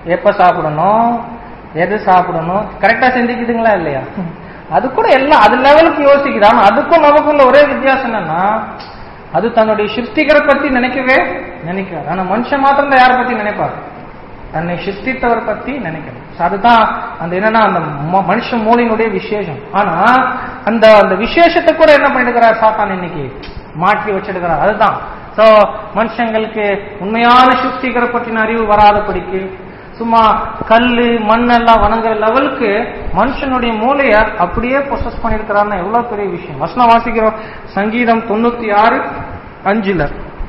எப்ப சாப்பிடணும் எது சாப்பிடணும் கரெக்டா சிந்திக்குதுங்களா இல்லையா அது கூட எல்லாம் அது லெவலுக்கு யோசிக்குது ஆனா அதுக்கும் நமக்குள்ள ஒரே வித்தியாசம் என்னன்னா அது தன்னுடைய சிருஷ்டிகரை பத்தி நினைக்கவே நினைக்காது ஆனா மனுஷன் மாத்திரம் தான் யாரை பத்தி நினைப்பாரு தன்னை சிருஷ்டித்தவர் பத்தி நினைக்கணும் So அதுதான் அந்த என்னன்னா அந்த ம- மனுஷ மூலினுடைய விசேஷம் ஆனா அந்த அந்த விசேஷத்தை கூட என்ன பண்ணிடுக்கிறார் சாத்தான் இன்னைக்கு மாற்றி வச்சிடுக்கிறார் அதுதான் சோ மனுஷங்களுக்கு உண்மையான சிருஷ்டிகரை பற்றின அறிவு வராதபடிக்கு சும்மா கல்லு மண்ணெல்லாம் வணங்குற லெவலுக்கு மனுஷனுடைய மூளைய அப்படியே பொசஸ் பண்ணிருக்கிறாருன்னா எவ்வளவு பெரிய விஷயம் வசனம் வாசிக்கிறோம் சங்கீதம் தொண்ணூத்தி ஆறு அஞ்சுல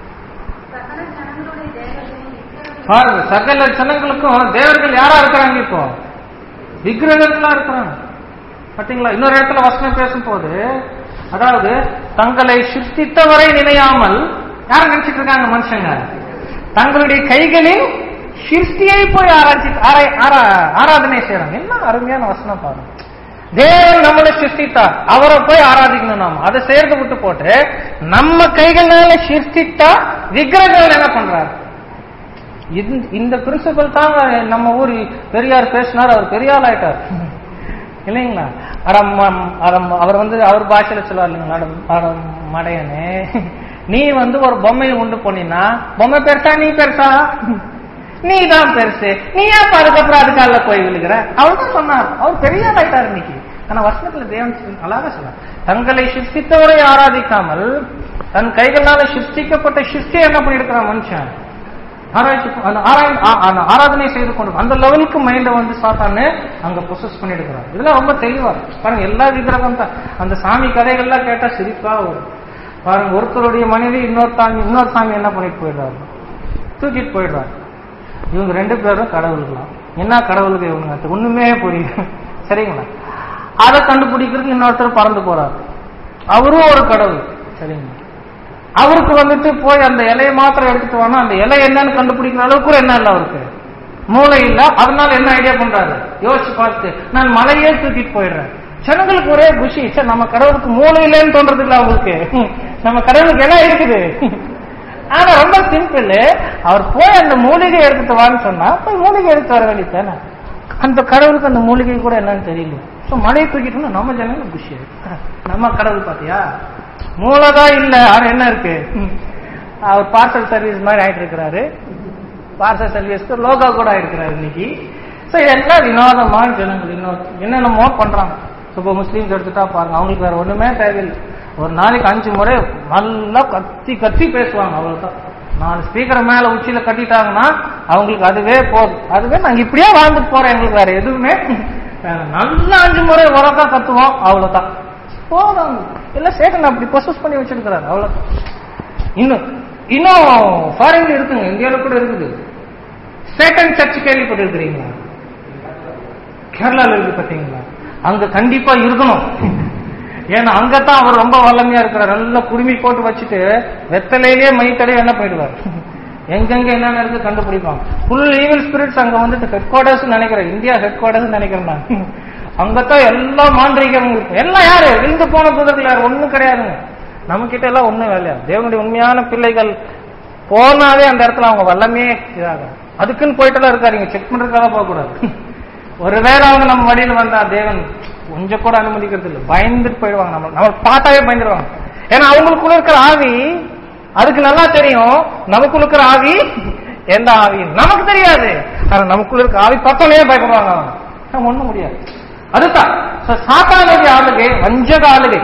சகல ஜனங்களுடைய தேவர்களையும் விக்கிரகங்களையும் பாருங்க சகல ஜனங்களுக்கும் தேவர்கள் யாரா இருக்கிறாங்க இப்போ விக்கிரகங்களா இருக்கிறாங்க பாத்தீங்களா இன்னொரு இடத்துல வசனம் பேசும்போது அதாவது தங்களை சிருஷ்டித்தவரை நினையாமல் யார் நினைச்சிட்டு இருக்காங்க மனுஷங்க தங்களுடைய கைகளில் சிருஷ்டியை போய் ஆராய்ச்சி ஆராய்- ஆரா- ஆராதனை செய்யறாங்க என்ன அருமையான வசனம் பாருங்க தேவன் நம்மளை சிருஷ்டித்தார் அவரை போய் ஆராதிக்கணும் நாம அதை செய்யறத விட்டு போட்டு நம்ம கைகளால சிருஷ்டித்தா விக்கிரகங்கள் என்ன பண்றாரு இந்த- இந்த பிரின்சிபல் தான் நம்ம ஊர் பெரியார் பேசினார் அவர் பெரியார் ஆயிட்டார் இல்லைங்களா அடம் அடம் அவர் வந்து அவர் பாஷையில சொல்லுவார் இல்லைங்களா அடம் அடம் மடையனே நீ வந்து ஒரு பொம்மையை உண்டு போனீன்னா பொம்மை பெருசா நீ பெருசா நீ தான் பெருசு நீ ஏன் அதுக்கப்புறம் அதுக்கால போய் விழுகிற அவர் தான் சொன்னார் அவர் பெரியார் ஆயிட்டார் இன்னைக்கு ஆனா வசனத்துல தேவன் சொல்லி- அழகா சொன்னார் தங்களை சிருஷ்டித்தவரை ஆராதிக்காமல் தன் கைகளால சிருஷ்டிக்கப்பட்ட சிருஷ்டி என்ன பண்ணிருக்கிறான் மனுஷன் ஆராய்ச்சி அந்த ஆராய் ஆ- அந்த ஆராதனை செய்து கொண்டு அந்த லெவலுக்கு மைண்ட வந்து சாத்தான்னு அங்க ப்ரொசஸ் பண்ணிடுக்கிறார் இதெல்லாம் ரொம்ப தெளிவா இருக்கு. பாருங்க எல்லா விக்கிரகம் தான் அந்த சாமி கதைகள்லாம் கேட்டா சிரிப்பா வரும் பாருங்க ஒருத்தருடைய மனைவி இன்னொரு சாமி இன்னொரு சாமி என்ன பண்ணிட்டு போயிடுறாரு தூக்கிட்டு போயிடுறாரு இவங்க ரெண்டு பேரும் கடவுள்களாம் என்ன கடவுளுக்கு இவங்க அது ஒண்ணுமே புரியல சரிங்களா அதை கண்டுபிடிக்கிறதுக்கு இன்னொருத்தர் பறந்து போறாரு அவரும் ஒரு கடவுள் சரிங்களா அவருக்கு வந்துட்டு போய் அந்த இலையை மாத்திரம் எடுத்துட்டு வானா அந்த இலை என்னன்னு கண்டுபிடிக்கிற அளவுக்கு கூட என்ன இல்லை அவருக்கு மூளை இல்ல அதனால என்ன ஐடியா பண்றாரு யோசிச்சு பார்த்து நான் மலையே தூக்கிட்டு போயிடுறேன் ஜனங்களுக்கு ஒரே குஷி சார் நம்ம கடவுளுக்கு மூளை இல்லைன்னு தோன்றது இல்ல அவங்களுக்கு நம்ம கடவுளுக்கு என்ன இருக்குது ஆனா ரொம்ப சிம்பிள் அவர் போய் அந்த மூலிகை எடுத்துட்டு வான்னு சொன்னா போய் மூலிகை எடுத்து வர வேண்டியதானே அந்த கடவுளுக்கு அந்த மூலிகை கூட என்னன்னு தெரியல சோ மலையை தூக்கிட்டோம்னா நம்ம ஜனங்களுக்கு குஷி நம்ம கடவுள் பாத்தியா மூளைதான் இல்ல ஆனா என்ன இருக்கு அவர் பார்சல் சர்வீஸ் மாதிரி ஆயிட்டு இருக்கிறாரு பார்சல் சர்வீஸ்க்கு லோகோ கூட ஆயிருக்கிறாரு இன்னைக்கு சோ இதெல்லாம் வினோதமான ஜனங்கள் இன்னும் என்னென்னமோ பண்றாங்க இப்போ முஸ்லீம்ஸ் எடுத்துட்டா பாருங்க அவங்களுக்கு வேற ஒண்ணுமே தேவையில்லை ஒரு நாளைக்கு அஞ்சு முறை நல்லா கத்தி கத்தி பேசுவாங்க அவ்வளவுதான் நாலு ஸ்பீக்கர் மேல உச்சியில கட்டிட்டாங்கன்னா அவங்களுக்கு அதுவே போதும் அதுவே நாங்க இப்படியே வாழ்ந்துட்டு போறோம் எங்களுக்கு வேற எதுவுமே வேணாம். நல்லா அஞ்சு முறை உரக்கா கத்துவோம் அவ்வளவுதான் போதும் இல்ல சேகன் அப்படி ப்ரொசஸ் பண்ணி வச்சிருக்கிறாரு அவ்வளவுதான் இன்னும் இன்னும் ஃபாரின்ல இருக்குங்க இந்தியாவில் கூட இருக்குது சேட்டன் சர்ச் கேள்விப்பட்டிருக்கிறீங்களா கேரளால இருக்கு பாத்தீங்களா அங்க கண்டிப்பா இருக்கணும் ஏன்னா அங்கதான் அவர் ரொம்ப வல்லமையா இருக்கிறார் நல்லா குடுமி போட்டு வச்சுட்டு வெத்தலையிலேயே மைத்தடைய என்ன போயிடுவார் எங்கெங்க என்னென்ன இருக்கு கண்டுபிடிப்பாங்க ஃபுல் ஈவில் ஸ்பிரிட்ஸ் அங்க வந்துட்டு ஹெட் குவார்டர்ஸ் நினைக்கிறேன் இந்தியா ஹெட் குவார்டர்ஸ் நினைக்கிறேன் நான் அங்கதான் எல்லா மாந்திரிகம் இருக்கும் எல்லாம் யாரு விழுந்து போன தூதர்கள் யாரு ஒண்ணும் கிடையாதுங்க நம்ம கிட்ட எல்லாம் ஒண்ணும் வேலையா தேவனுடைய உண்மையான பிள்ளைகள் போனாலே அந்த இடத்துல அவங்க வல்லமையே இதாகும் அதுக்குன்னு போயிட்டுலாம் இருக்காருங்க செக் பண்றதுக்காக போக கூடாது ஒருவேளை அவங்க நம்ம வழியில வந்தா தேவன் கொஞ்சம் கூட அனுமதிக்கிறது இல்லை பயந்துட்டு போயிடுவாங்க நம்ம நம்ம பார்த்தாவே பயந்துருவாங்க ஏன்னா அவங்களுக்குள்ள இருக்கிற ஆவி அதுக்கு நல்லா தெரியும் நமக்குள்ள இருக்கிற ஆவி எந்த ஆவி நமக்கு தெரியாது ஆனா நமக்குள்ள இருக்க ஆவி பார்த்தோன்னே பயப்படுவாங்க அவங்க நம்ம ஒண்ணும் முடியாது அதுதான் So, சாத்தானுடைய ஆளுகை வஞ்சக ஆளுகை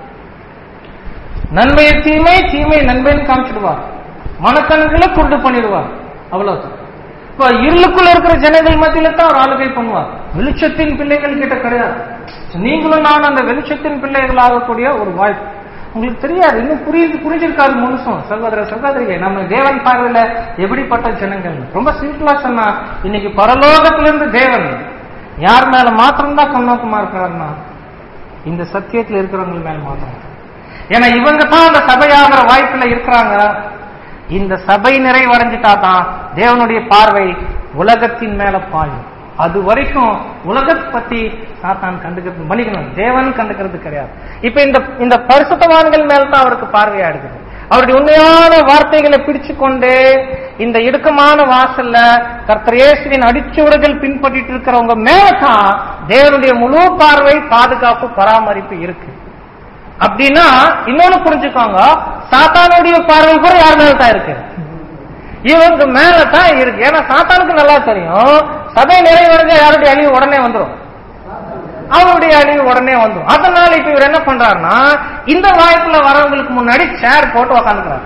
நன்மையை தீமை தீமை நன்மைன்னு காமிச்சிடுவார் மனக்கண்களை குருடு பண்ணிடுவார் அவ்வளவுதான் இப்ப இருளுக்குள்ள இருக்கிற ஜனங்கள் மத்தியில தான் அவர் ஆளுகை பண்ணுவார் வெளிச்சத்தின் பிள்ளைகள் கிட்ட கிடையாது நீங்களும் நான் அந்த வெளிச்சத்தின் பிள்ளைகள் ஆகக்கூடிய ஒரு வாய்ப்பு உங்களுக்கு தெரியாது இன்னும் புரியுது புரிஞ்சிருக்காது முழுசும் சகோதர சகோதரிகள் நம்ம தேவன் பார்வையில எப்படிப்பட்ட ஜனங்கள் ரொம்ப சிம்பிளா சொன்னா இன்னைக்கு பரலோகத்திலிருந்து தேவன் யார் மேல மாத்திரம்தான் கண்ணோக்கமா இருக்கிறாருன்னா இந்த சத்தியத்தில் இருக்கிறவங்க மேல மாத்திரம் ஏன்னா இவங்க தான் அந்த சபையாகிற வாய்ப்புல இருக்கிறாங்க இந்த சபை நிறைவடைஞ்சிட்டா தான் தேவனுடைய பார்வை உலகத்தின் மேல பாயும் அது வரைக்கும் உலகத்தை பத்தி சாத்தான் கண்டுக்கிறது மன்னிக்கணும் தேவன் கண்டுக்கிறது கிடையாது இப்ப இந்த இந்த பரிசுத்தவான்கள் மேல தான் அவருக்கு பார்வையா இருக்குது அவருடைய உண்மையான வார்த்தைகளை பிடிச்சு கொண்டு இந்த இடுக்கமான வாசல்ல கர்த்தர் இயேசுவின் அடிச்சுவடுகள் பின்பற்றிட்டு இருக்கிறவங்க மேலதான் தேவனுடைய முழு பார்வை பாதுகாப்பு பராமரிப்பு இருக்கு அப்படின்னா இன்னொன்னு புரிஞ்சுக்கோங்க சாத்தானுடைய பார்வை கூட யார் மேல தான் இருக்கு இவங்க மேல தான் இருக்கு ஏன்னா சாத்தானுக்கு நல்லா தெரியும் சபை நிறைவடைஞ்ச யாருடைய அழிவு உடனே வந்துரும் அவருடைய அழிவு உடனே வந்துரும் அதனால இப்ப இவர் என்ன பண்றாருன்னா இந்த வாய்ப்புல வரவங்களுக்கு முன்னாடி சேர் போட்டு உக்காந்துக்கிறார்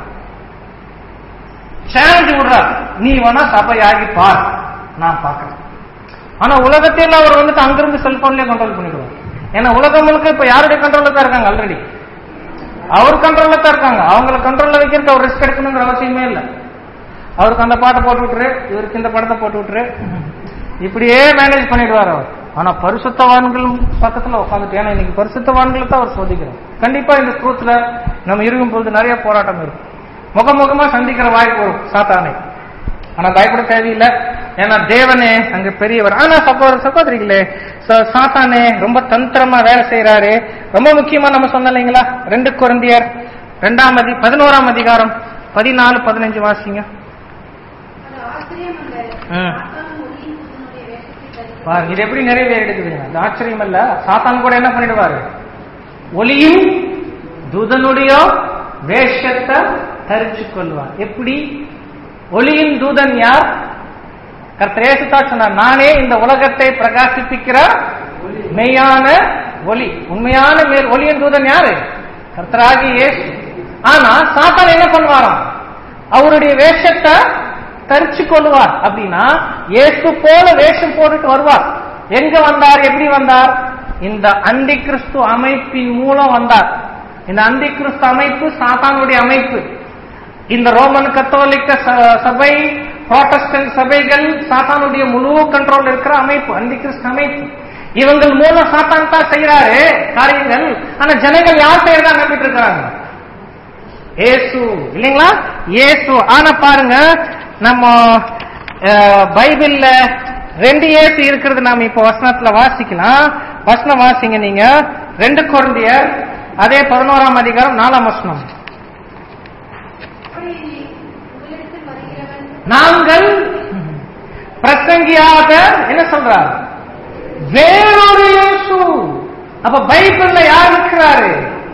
சேலஞ்சு விடுறார் நீ வேணா சபையாகி பார் நான் பாக்குறேன் ஆனா உலகத்தில் அவர் வந்துட்டு அங்கிருந்து செல்போன்லயே கண்ட்ரோல் பண்ணிடுவார் ஏன்னா உலகம் முழுக்க இப்ப யாருடைய கண்ட்ரோல்ல தான் இருக்காங்க ஆல்ரெடி அவர் கண்ட்ரோல்ல தான் இருக்காங்க அவங்கள கண்ட்ரோல்ல வைக்கிறதுக்கு அவர் ரிஸ்க் எடுக்கணுங்கிற அவசியமே இல்லை அவருக்கு அந்த பாட்டை போட்டு விட்டுரு இவருக்கு இந்த படத்தை போட்டு விட்டுரு இப்படியே மேனேஜ் பண்ணிடுவார் அவர் ஆனா பரிசுத்தவான்கள் பக்கத்துல உட்காந்துட்டு ஏன்னா இன்னைக்கு பரிசுத்தவான்களை தான் அவர் சோதிக்கிறார் கண்டிப்பா இந்த ட்ரூத்ல நம்ம இருக்கும் பொழுது நிறைய போராட்டம் இருக்கும் முகமுகமா சந்திக்கிற வாய்ப்பு வரும் சாத்தானை ஆனா பயப்பட தேவையில்லை ஏன்னா தேவனே அங்க பெரியவர் ஆனா சகோதர சகோதரிகளே ச- சாத்தானே ரொம்ப தந்திரமா வேலை செய்யறாரு ரொம்ப முக்கியமா நம்ம சொன்னோம் இல்லைங்களா ரெண்டு குழந்தையர் ரெண்டாம் அதி பதினோராம் அதிகாரம் பதினாலு பதினஞ்சு வாசிங்க அது ஆச்சரியம் அல்ல ம். சாத்தான் ஒளியின் தூதனுடைய வேஷத்தை தரித்து பாருங்க இது எப்படி நிறைவேறிடுதுங்க அது ஆச்சரியம் அல்ல சாத்தான் கூட என்ன பண்ணிடுவாரு ஒளியும் தூதனுடைய வேஷத்தை தரிச்சு கொள்வார் எப்படி ஒளியின் தூதன் யார் கர்த்தரேசுதா சொன்னார் நானே இந்த உலகத்தை பிரகாசிப்பிக்கிற மெய்யான ஒளி உண்மையான மே- ஒளியின் தூதன் யாரு கர்த்தராகி இயேசு ஆனா சாத்தான் என்ன பண்ணுவாராம் அவருடைய வேஷத்தை தரிச்சு கொள்வார் அப்படின்னா இயேசு போல வேஷம் போட்டுட்டு வருவார் எங்க வந்தார் எப்படி வந்தார் இந்த அந்தி கிறிஸ்து அமைப்பின் மூலம் வந்தார் இந்த அந்தி கிறிஸ்து அமைப்பு சாத்தானுடைய அமைப்பு இந்த ரோமன் கத்தோலிக்க ச- சபை புரோட்டஸ்டன்ட் சபைகள் சாத்தானுடைய முழு கண்ட்ரோல் இருக்கிற அமைப்பு அந்தி கிறிஸ்து அமைப்பு இவங்கள் மூலம் சாத்தான் தான் செய்யறாரு காரியங்கள் ஆனா ஜனங்கள் யார் செய்யறதா நம்பிட்டு இருக்கிறாங்க ஏசு இல்லைங்களா ஏசு ஆனா பாருங்க நம்ம அஹ், பைபிள்ல ரெண்டு ஏசு இருக்கிறது நாம இப்ப வசனத்துல வாசிக்கலாம் வசனம் வாசிங்க நீங்க ரெண்டு குழந்தையர் அதே பதினோராம் அதிகாரம் நாலாம் வசனம் அப்படி உங்களிடத்தில் வருகிறவன் நாங்கள் பிரசங்கியாக என்ன சொல்றார் வேறொரு இயேசு அப்ப பைபிள்ல யார் இருக்கிறாரு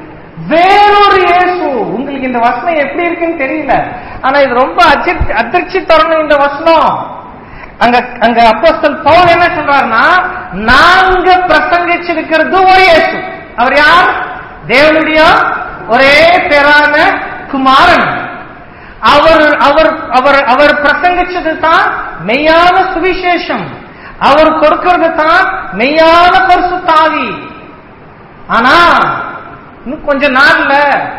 வேறொரு இயேசு உங்களுக்கு இந்த வசனம் எப்படி இருக்குன்னு தெரியல ஆனா இது ரொம்ப அஜி- அதிர்ச்சி தரணும் இந்த வசனம் அங்க அங்க அப்போஸ்தல் பவுல் என்ன சொல்றாருன்னா நாங்க பிரசங்கிச்சிருக்கிறது ஒரு இயேசு அவர் யார் தேவனுடைய ஒரே பேரான குமாரன் அவர் அவர் அவர் அவர் பிரசங்கிச்சது தான் மெய்யான சுவிசேஷம் அவர் கொடுக்கிறது தான் மெய்யான பரிசுத்தாவி ஆனா இன்னும் கொஞ்ச நாள்ல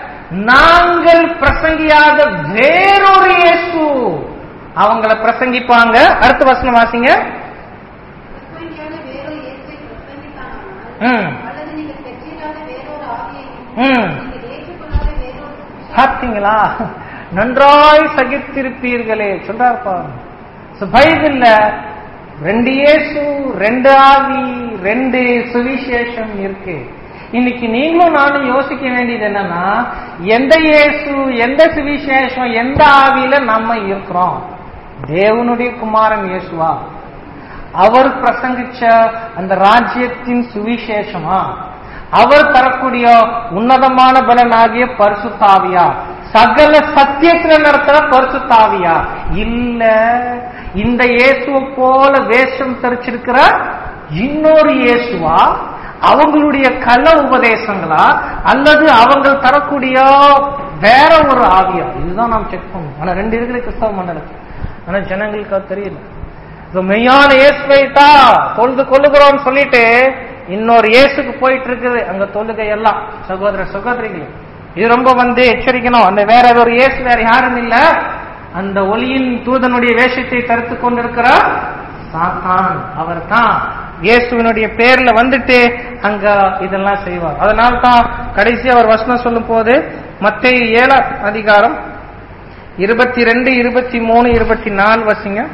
நாங்கள் பிரசங்கியாத வேறொரு இயேசு அவங்கள பிரசங்கிப்பாங்க அடுத்த வசனம் வாசிங்க பிரசங்கியான வேறொரு இயேசுவை பிரசங்கித்தானால் ம், அல்லது நீங்கள் பெற்றிராத வேறொரு ஆவியையும் ம். நீங்கள் ஏற்றுக்கொள்ளாத வேறொரு சுவிசேஷ- பார்த்தீங்களா நன்றாய் சகித்திருப்பீர்களே சொல்றார் பாருங்க So, பைபிள்ல ரெண்டு இயேசு ரெண்டு ஆவி ரெண்டு சுவிசேஷம் இருக்கு இன்னைக்கு நீங்களும் நானும் யோசிக்க வேண்டியது என்னன்னா எந்த இயேசு எந்த சுவிசேஷம் எந்த ஆவியில நம்ம இருக்கிறோம் தேவனுடைய குமாரன் இயேசுவா அவர் பிரசங்கிச்ச அந்த ராஜ்யத்தின் சுவிசேஷமா அவர் தரக்கூடிய உன்னதமான பலனாகிய பரிசுத்தாவியா சகல சத்தியத்துல நடத்துற பரிசுத்தாவியா இல்ல இந்த இயேசுவை போல வேஷம் தரிச்சிருக்கிற இன்னொரு இயேசுவா அவங்களுடைய கள்ள உபதேசங்களா அல்லது அவங்க தரக்கூடிய வேற ஒரு ஆவியா இதுதான் நாம் செக் பண்ணணும் ஆனா ரெண்டு இருக்குது கிறிஸ்தவ மண்டலத்தில் ஆனா ஜனங்களுக்கு அது தெரியல So, மெய்யான இயேசுவை தான் தொழுது கொள்ளுகிறோம் சொல்லிட்டு இன்னொரு இயேசுக்கு போயிட்டு இருக்குது அங்க தொழுகை எல்லாம் சகோதர சகோதரிகள் இது ரொம்ப வந்து எச்சரிக்கணும் அந்த வேற ஒரு இயேசு வேற யாரும் இல்ல அந்த ஒளியின் தூதனுடைய வேஷத்தை தடுத்து கொண்டிருக்கிற சாத்தான் அவர் தான் இயேசுவினுடைய பேர்ல வந்துட்டு அங்க இதெல்லாம் செய்வார் அதனால தான் கடைசி அவர் வசனம் சொல்லும் போது மத்திய ஏழாம் அதிகாரம் இருபத்தி ரெண்டு இருபத்தி மூணு இருபத்தி நாலு வசிங்க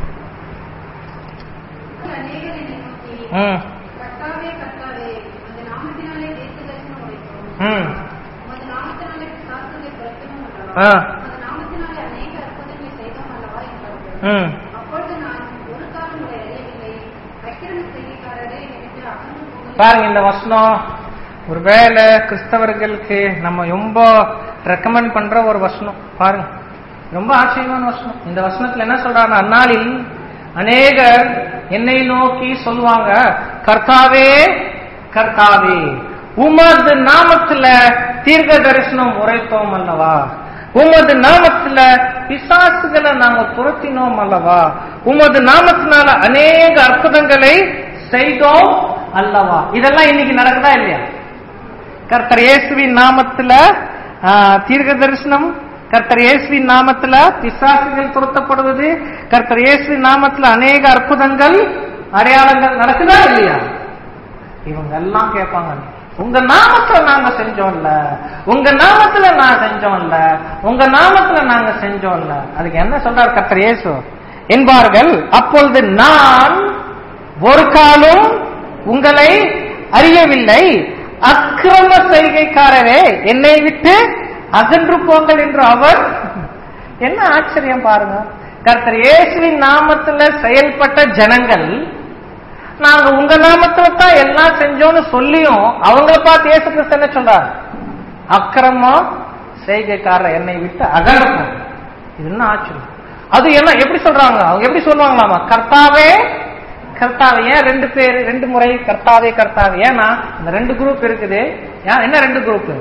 அநேகர் என்னை நோக்கி ம் கர்த்தாவே கர்த்தாவே அந்த நாமத்தினாலே தீர்க்க தரிசனம் உரைத்தோம் ம் உமது நாமத்தினாலே நாமத்தினாலே பிசாசுகளை துரத்தினோம் ஆ. அல்லவா அந்த நாமத்தினாலே அநேக அற்புதங்களை செய்தோம் அல்லவா என்றார்கள் ம் அப்பொழுது நான் ஒரு காலம் உங்களை அறியவில்லை அக்கிரம செய்திக்காரரே என்று அகன்று போங்கள் பாருங்க இந்த வசனம் ஒருவேளை கிறிஸ்தவர்களுக்கு நம்ம ரொம்ப ரெக்கமெண்ட் பண்ற ஒரு வசனம் பாருங்க ரொம்ப ஆச்சரியமான வசனம் இந்த வசனத்துல என்ன சொல்றாங்க அந்நாளில் அநேகர் என்னை நோக்கி சொல்லுவாங்க கர்த்தாவே கர்த்தாவே உமது நாமத்துல தீர்க்க தரிசனம் உரைத்தோம் அல்லவா உமது நாமத்துல பிசாசுகளை நாங்க துரத்தினோம் அல்லவா உமது நாமத்தினால அநேக அற்புதங்களை செய்தோம் அல்லவா இதெல்லாம் இன்னைக்கு நடக்குதா இல்லையா கர்த்தர் இயேசுவின் நாமத்துல ஆ, தீர்க்க தரிசனம் கர்த்தர் இயேசுவின் நாமத்துல பிசாசுகள் துரத்தப்படுவது கர்த்தர் இயேசுவின் நாமத்துல அநேக அற்புதங்கள் அடையாளங்கள் நடக்குதா இல்லையா இவங்க எல்லாம் கேட்பாங்க உங்க நாமத்துல நாங்க செஞ்சோம்ல உங்க நாமத்துல நான் செஞ்சோம்ல உங்க நாமத்துல நாங்க செஞ்சோம்ல அதுக்கு என்ன சொல்றார் கர்த்தர் இயேசு என்பார்கள் அப்பொழுது நான் ஒரு காலம் உங்களை அறியவில்லை அக்கிரம செய்கைக்காரரே என்னை விட்டு அகன்று போங்கள் என்று அவர் என்ன ஆச்சரியம் பாருங்க கர்த்தர் இயேசுவின் நாமத்துல செயல்பட்ட ஜனங்கள் நாங்க உங்க நாமத்துல தான் எல்லாம் செஞ்சோம்னு சொல்லியும் அவங்கள பார்த்து இயேசு கிறிஸ்து என்ன சொல்றாரு அக்கிரமா செய்கைக்காரர் என்னை விட்டு அகன்று இது என்ன ஆச்சரியம் அது என்ன எப்படி சொல்றாங்க அவங்க எப்படி சொல்லுவாங்களாமா கர்த்தாவே கர்த்தாவே ஏன் ரெண்டு பேர் ரெண்டு முறை கர்த்தாவே கர்த்தாவே ஏன்னா இந்த ரெண்டு குரூப் இருக்குது ஏன் என்ன ரெண்டு group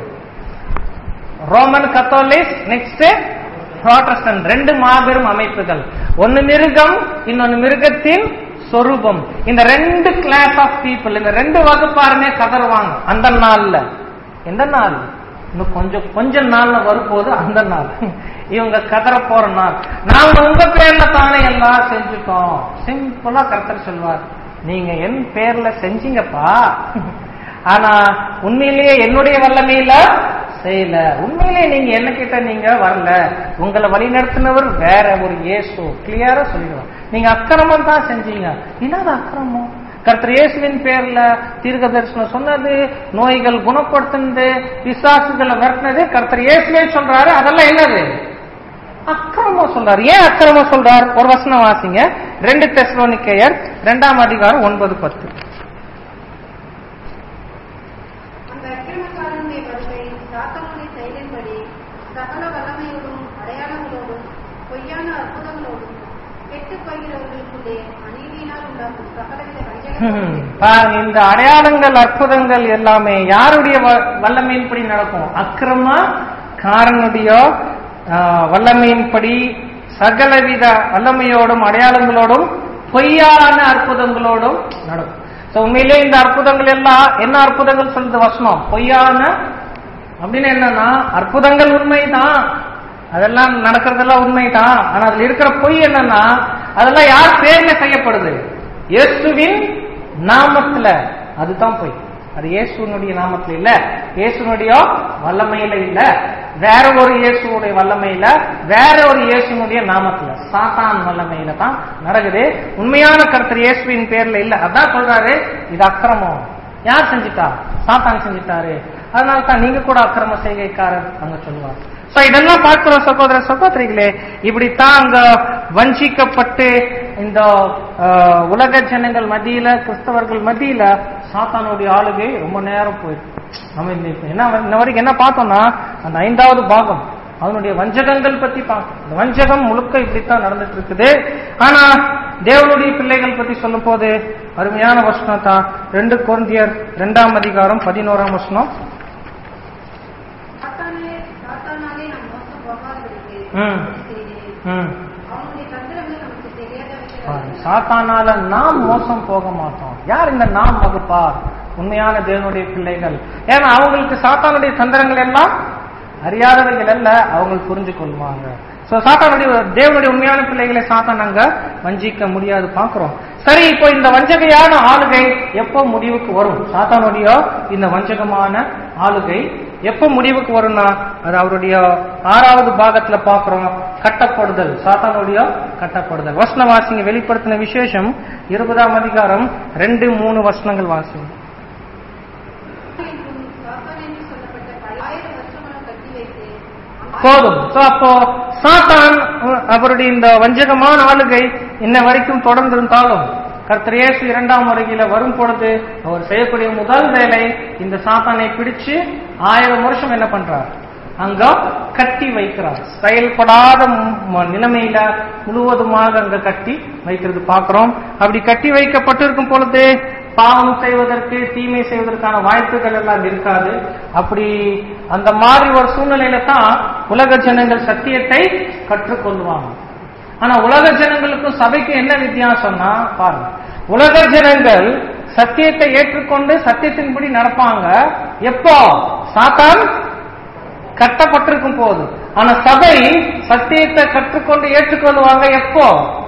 Roman Catholic next Protestant ரெண்டு மாபெரும் அமைப்புகள் ஒன்னு மிருகம் இன்னொன்னு மிருகத்தின் சொரூபம் இந்த ரெண்டு கிளாஸ் ஆஃப் பீப்புள் இந்த ரெண்டு வகுப்பாருமே கதறுவாங்க அந்த நாள்ல எந்த நாள் இன்னும் கொஞ்சம் கொஞ்ச நாள்ல வரும்போது அந்த நாள் இவங்க கதற போற நாள் நாங்க உங்க பேர்ல தானே எல்லாம் செஞ்சுட்டோம் சிம்பிளா கர்த்தர் சொல்வார் நீங்க என் பேர்ல செஞ்சீங்கப்பா ஆனா உண்மையிலேயே என்னுடைய வல்லமையில செய்யல உண்மையிலேயே நீங்க என்ன கிட்ட நீங்க வரல உங்களை வழிநடத்தினவர் வேற ஒரு இயேசு கிளியரா சொல்லிடுவார் நீங்க அக்கிரமம் தான் செஞ்சீங்க என்னது அக்கிரமம் கர்த்தர் இயேசுவின் பேர்ல தீர்க்க தரிசனம் சொன்னது நோய்கள் குணப்படுத்தினது பிசாசுகளை விரட்டினது கர்த்தர் இயேசுவே சொல்றாரு அதெல்லாம் என்னது அக்கிரமம் சொல்றாரு ஏன் அக்கிரமம் சொல்றார் ஒரு வசனம் வாசிங்க ரெண்டு தெஸ்லோனிக்கேயர் ரெண்டாம் அதிகாரம் ஒன்பது பத்து அந்த அக்கிரமக்காரனுடைய வருகை சாத்தானுடைய செயலின்படி சகல வல்லமையோடும் அடையாளங்களோடும் பொய்யான அற்புதங்களோடும் கெட்டுப் போகிறவர்களுக்குள்ளே அநீதியினால் உண்டாகும் சகலவித ஹம், வஞ்சகங்களும் பாருங்க இந்த அடையாளங்கள் அற்புதங்கள் எல்லாமே யாருடைய வ- வல்லமையின்படி நடக்கும் அக்கிரம காரனுடைய ஆஹ், வல்லமையின்படி சகலவித வல்லமையோடும் அடையாளங்களோடும் பொய்யான அற்புதங்களோடும் நடக்கும் So, உண்மையிலே இந்த அற்புதங்கள் எல்லாம் என்ன அற்புதங்கள் சொல்றது வசனம் பொய்யான அப்படின்னு என்னன்னா அற்புதங்கள் உண்மைதான் அதெல்லாம் நடக்கிறதெல்லாம் உண்மைதான் ஆனா அதுல இருக்கிற பொய் என்னன்னா அதெல்லாம் யார் பேர்ல செய்யப்படுது இயேசுவின் நாமத்துல அதுதான் பொய் அது இயேசுனுடைய நாமத்துல இல்ல இயேசுனுடைய வல்லமையில இல்ல வேற ஒரு இயேசுடைய வல்லமையில வேற ஒரு இயேசுனுடைய நாமத்துல சாத்தான் வல்லமையில தான் நடக்குது உண்மையான கருத்தர் இயேசுவின் பேர்ல இல்ல அதான் சொல்றாரு இது அக்கிரமம் யார் செஞ்சிட்டா சாத்தான் செஞ்சிட்டாரு அதனால தான் நீங்க கூட அக்கிரம செய்கைக்காரர் அங்க சொல்லுவார் சோ இதெல்லாம் பார்க்கிற சகோதர சகோதரிகளே இப்படித்தான் அங்க வஞ்சிக்கப்பட்டு இந்த ஆஹ், உலக ஜனங்கள் மத்தியில கிறிஸ்தவர்கள் மத்தியில சாத்தானுடைய ஆளுகை ரொம்ப நேரம் போயிருக்கு நம்ம இந்த இப்ப என்ன இன்ன வரைக்கும் என்ன பார்த்தோம்னா அந்த ஐந்தாவது பாகம் அதனுடைய வஞ்சகங்கள் பத்தி பார்க்கணும் இந்த வஞ்சகம் முழுக்க இப்படித்தான் நடந்துட்டு இருக்குது ஆனா தேவனுடைய பிள்ளைகள் பத்தி சொல்லும் போது அருமையான வசனம் தான் ரெண்டு குழந்தையர் இரண்டாம் அதிகாரம் பதினோராம் வசனம் சாத்தானே சாத்தானாலே நாம் மோசம் போகாதபடிக்கு ம். அப்படி செய்தேன். ம். அவனுடைய தந்திரங்கள் நமக்கு தெரியாதவைகள் பாருங்க, அல்ல. சாத்தானால நாம் மோசம் போக மாட்டோம் யார் இந்த நாம் வகுப்பார் உண்மையான தேவனுடைய பிள்ளைகள் ஏன்னா அவங்களுக்கு சாத்தானுடைய தந்திரங்கள் எல்லாம் அறியாதவைகள் அல்ல அவங்க புரிஞ்சு கொள்வாங்க சோ சாத்தானுடைய தேவனுடைய உண்மையான பிள்ளைகளை சாத்தான் அங்க வஞ்சிக்க முடியாது பாக்குறோம் சரி இப்போ இந்த வஞ்சகையான ஆளுகை எப்போ முடிவுக்கு வரும் சாத்தானுடைய இந்த வஞ்சகமான ஆளுகை எப்போ முடிவுக்கு வரும்னா அது அவருடைய ஆறாவது பாகத்துல பாக்குறோம் கட்டப்படுதல் சாத்தானுடைய கட்டப்படுதல் வசன வாசிங்க வெளிப்படுத்தின விசேஷம் இருபதாம் அதிகாரம் ரெண்டு மூணு வசனங்கள் வாசிங்க என்றும் சாத்தான் என்று சொல்லப்பட்ட பல்லாயிரம் வருஷமாக கட்டி போதும் So, அப்போ சாத்தான் அஹ், அவருடைய இந்த வஞ்சகமான ஆளுகை இன்ன வரைக்கும் தொடர்ந்து இருந்தாலும் கர்த்தர் இயேசு இரண்டாம் வருகையில வரும் பொழுது அவர் செய்யக்கூடிய முதல் வேலை இந்த சாத்தானை பிடிச்சு ஆயிரம் வருஷம் என்ன பண்றார் அங்க கட்டி வைக்கிறார் செயல்படாத ம- நிலைமையில முழுவதுமாக அங்க கட்டி வைக்கிறது பார்க்கிறோம் அப்படி கட்டி வைக்கப்பட்டிருக்கும் பொழுது பாவம் செய்வதற்கு தீமை செய்வதற்கான வாய்ப்புகள் எல்லாம் இருக்காது அப்படி அந்த மாதிரி ஒரு சூழ்நிலையில தான் உலக ஜனங்கள் சத்தியத்தை கற்றுக்கொள்வாங்க ஆனா உலக ஜனங்களுக்கும் சபைக்கும் என்ன வித்தியாசம்னா பாருங்க உலக ஜனங்கள் சத்தியத்தை ஏற்றுக்கொண்டு சத்தியத்தின்படி நடப்பாங்க எப்போ சாத்தான் கட்டப்பட்டிருக்கும் போது ஆனா சபை சத்தியத்தை கற்றுக்கொண்டு ஏற்றுக்கொள்வாங்க எப்போ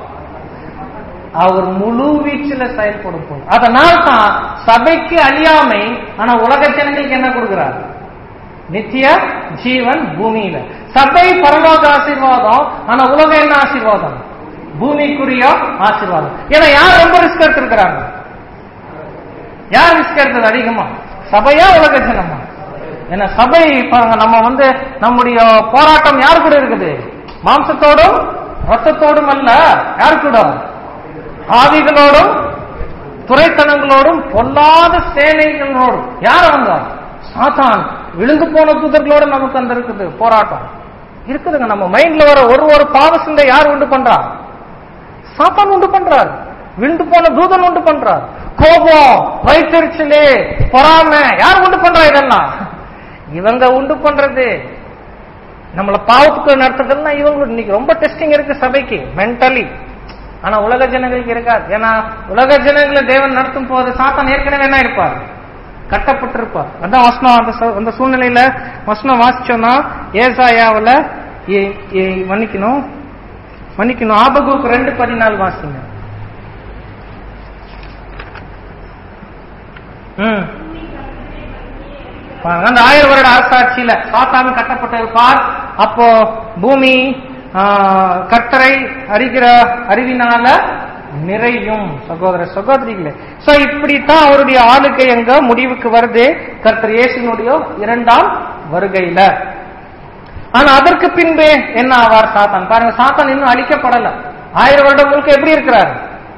அவர் முழு வீச்சில் செயல்படும் போது அதனால் தான் சபைக்கு அழியாமை ஆனா உலக ஜனங்களுக்கு என்ன கொடுக்கிறார் நித்திய ஜீவன் பூமியில சபை பரலோக ஆசீர்வாதம் ஆனா உலகம் என்ன ஆசீர்வாதம் பூமிக்குரிய ஆசீர்வாதம் ஏன்னா யார் ரொம்ப ரிஸ்க் எடுத்திருக்கிறாங்க யார் ரிஸ்க் எடுத்தது அதிகமா சபையா உலக ஜனமா ஏன்னா சபை பாருங்க நம்ம வந்து நம்முடைய போராட்டம் யார் கூட இருக்குது மாம்சத்தோடும் ரத்தத்தோடும் அல்ல யார் கூட ஆவிகளோடும் துறைத்தனங்களோடும் பொல்லாத சேனைகளோடும் யார் அவங்க சாத்தான் விழுந்து போன தூதர்களோட நமக்கு அந்த இருக்குது போராட்டம் இருக்குதுங்க நம்ம மைண்ட்ல வர ஒரு ஒரு பாவ சிந்தை யார் உண்டு பண்றா சாத்தான் உண்டு பண்றார் விழுந்து போன தூதன் உண்டு பண்றார் கோபம் வயிற்றுச்சலே பொறாமை யார் உண்டு பண்றா இதெல்லாம் இவங்க உண்டு பண்றது நம்மள பாவத்துக்கு நடத்துறதுலாம் இவங்க இன்னைக்கு ரொம்ப டெஸ்டிங் இருக்கு சபைக்கு மென்டலி ஆனா உலக ஜனங்களுக்கு இருக்காது ஏன்னா உலக ஜனங்களை தேவன் நடத்தும் போது சாத்தான் ஏற்கனவே என்ன இருப்பார் கட்டப்பட்டிருப்பார் அதான் வசனம் அந்த சூ- அந்த சூழ்நிலையில வசனம் வாசிச்சோம்னா ஏசாயாவுல ஏ- ஏ- மன்னிக்கணும் மன்னிக்கணும் ஆபகுக்கு ரெண்டு பதினாலு வாசிங்க ம் பாருங்க, அந்த ஆயிரம் வருட அரசாட்சியில சாத்தான் கட்டப்பட்டிருப்பார் அப்போ பூமி ஆ, கர்த்தரை அறிகிற அறிவினால நிறையும் சகோதர சகோதரிகளே சோ இப்படித்தான் அவருடைய ஆளுகை எங்க முடிவுக்கு வருது கர்த்தர் இயேசுனுடைய இரண்டாம் வருகையில ஆனா அதற்கு பின்பு என்ன ஆவார் சாத்தான் பாருங்க சாத்தான் இன்னும் அழிக்கப்படல ஆயிரம் வருடம் முழுக்க எப்படி இருக்கிறார்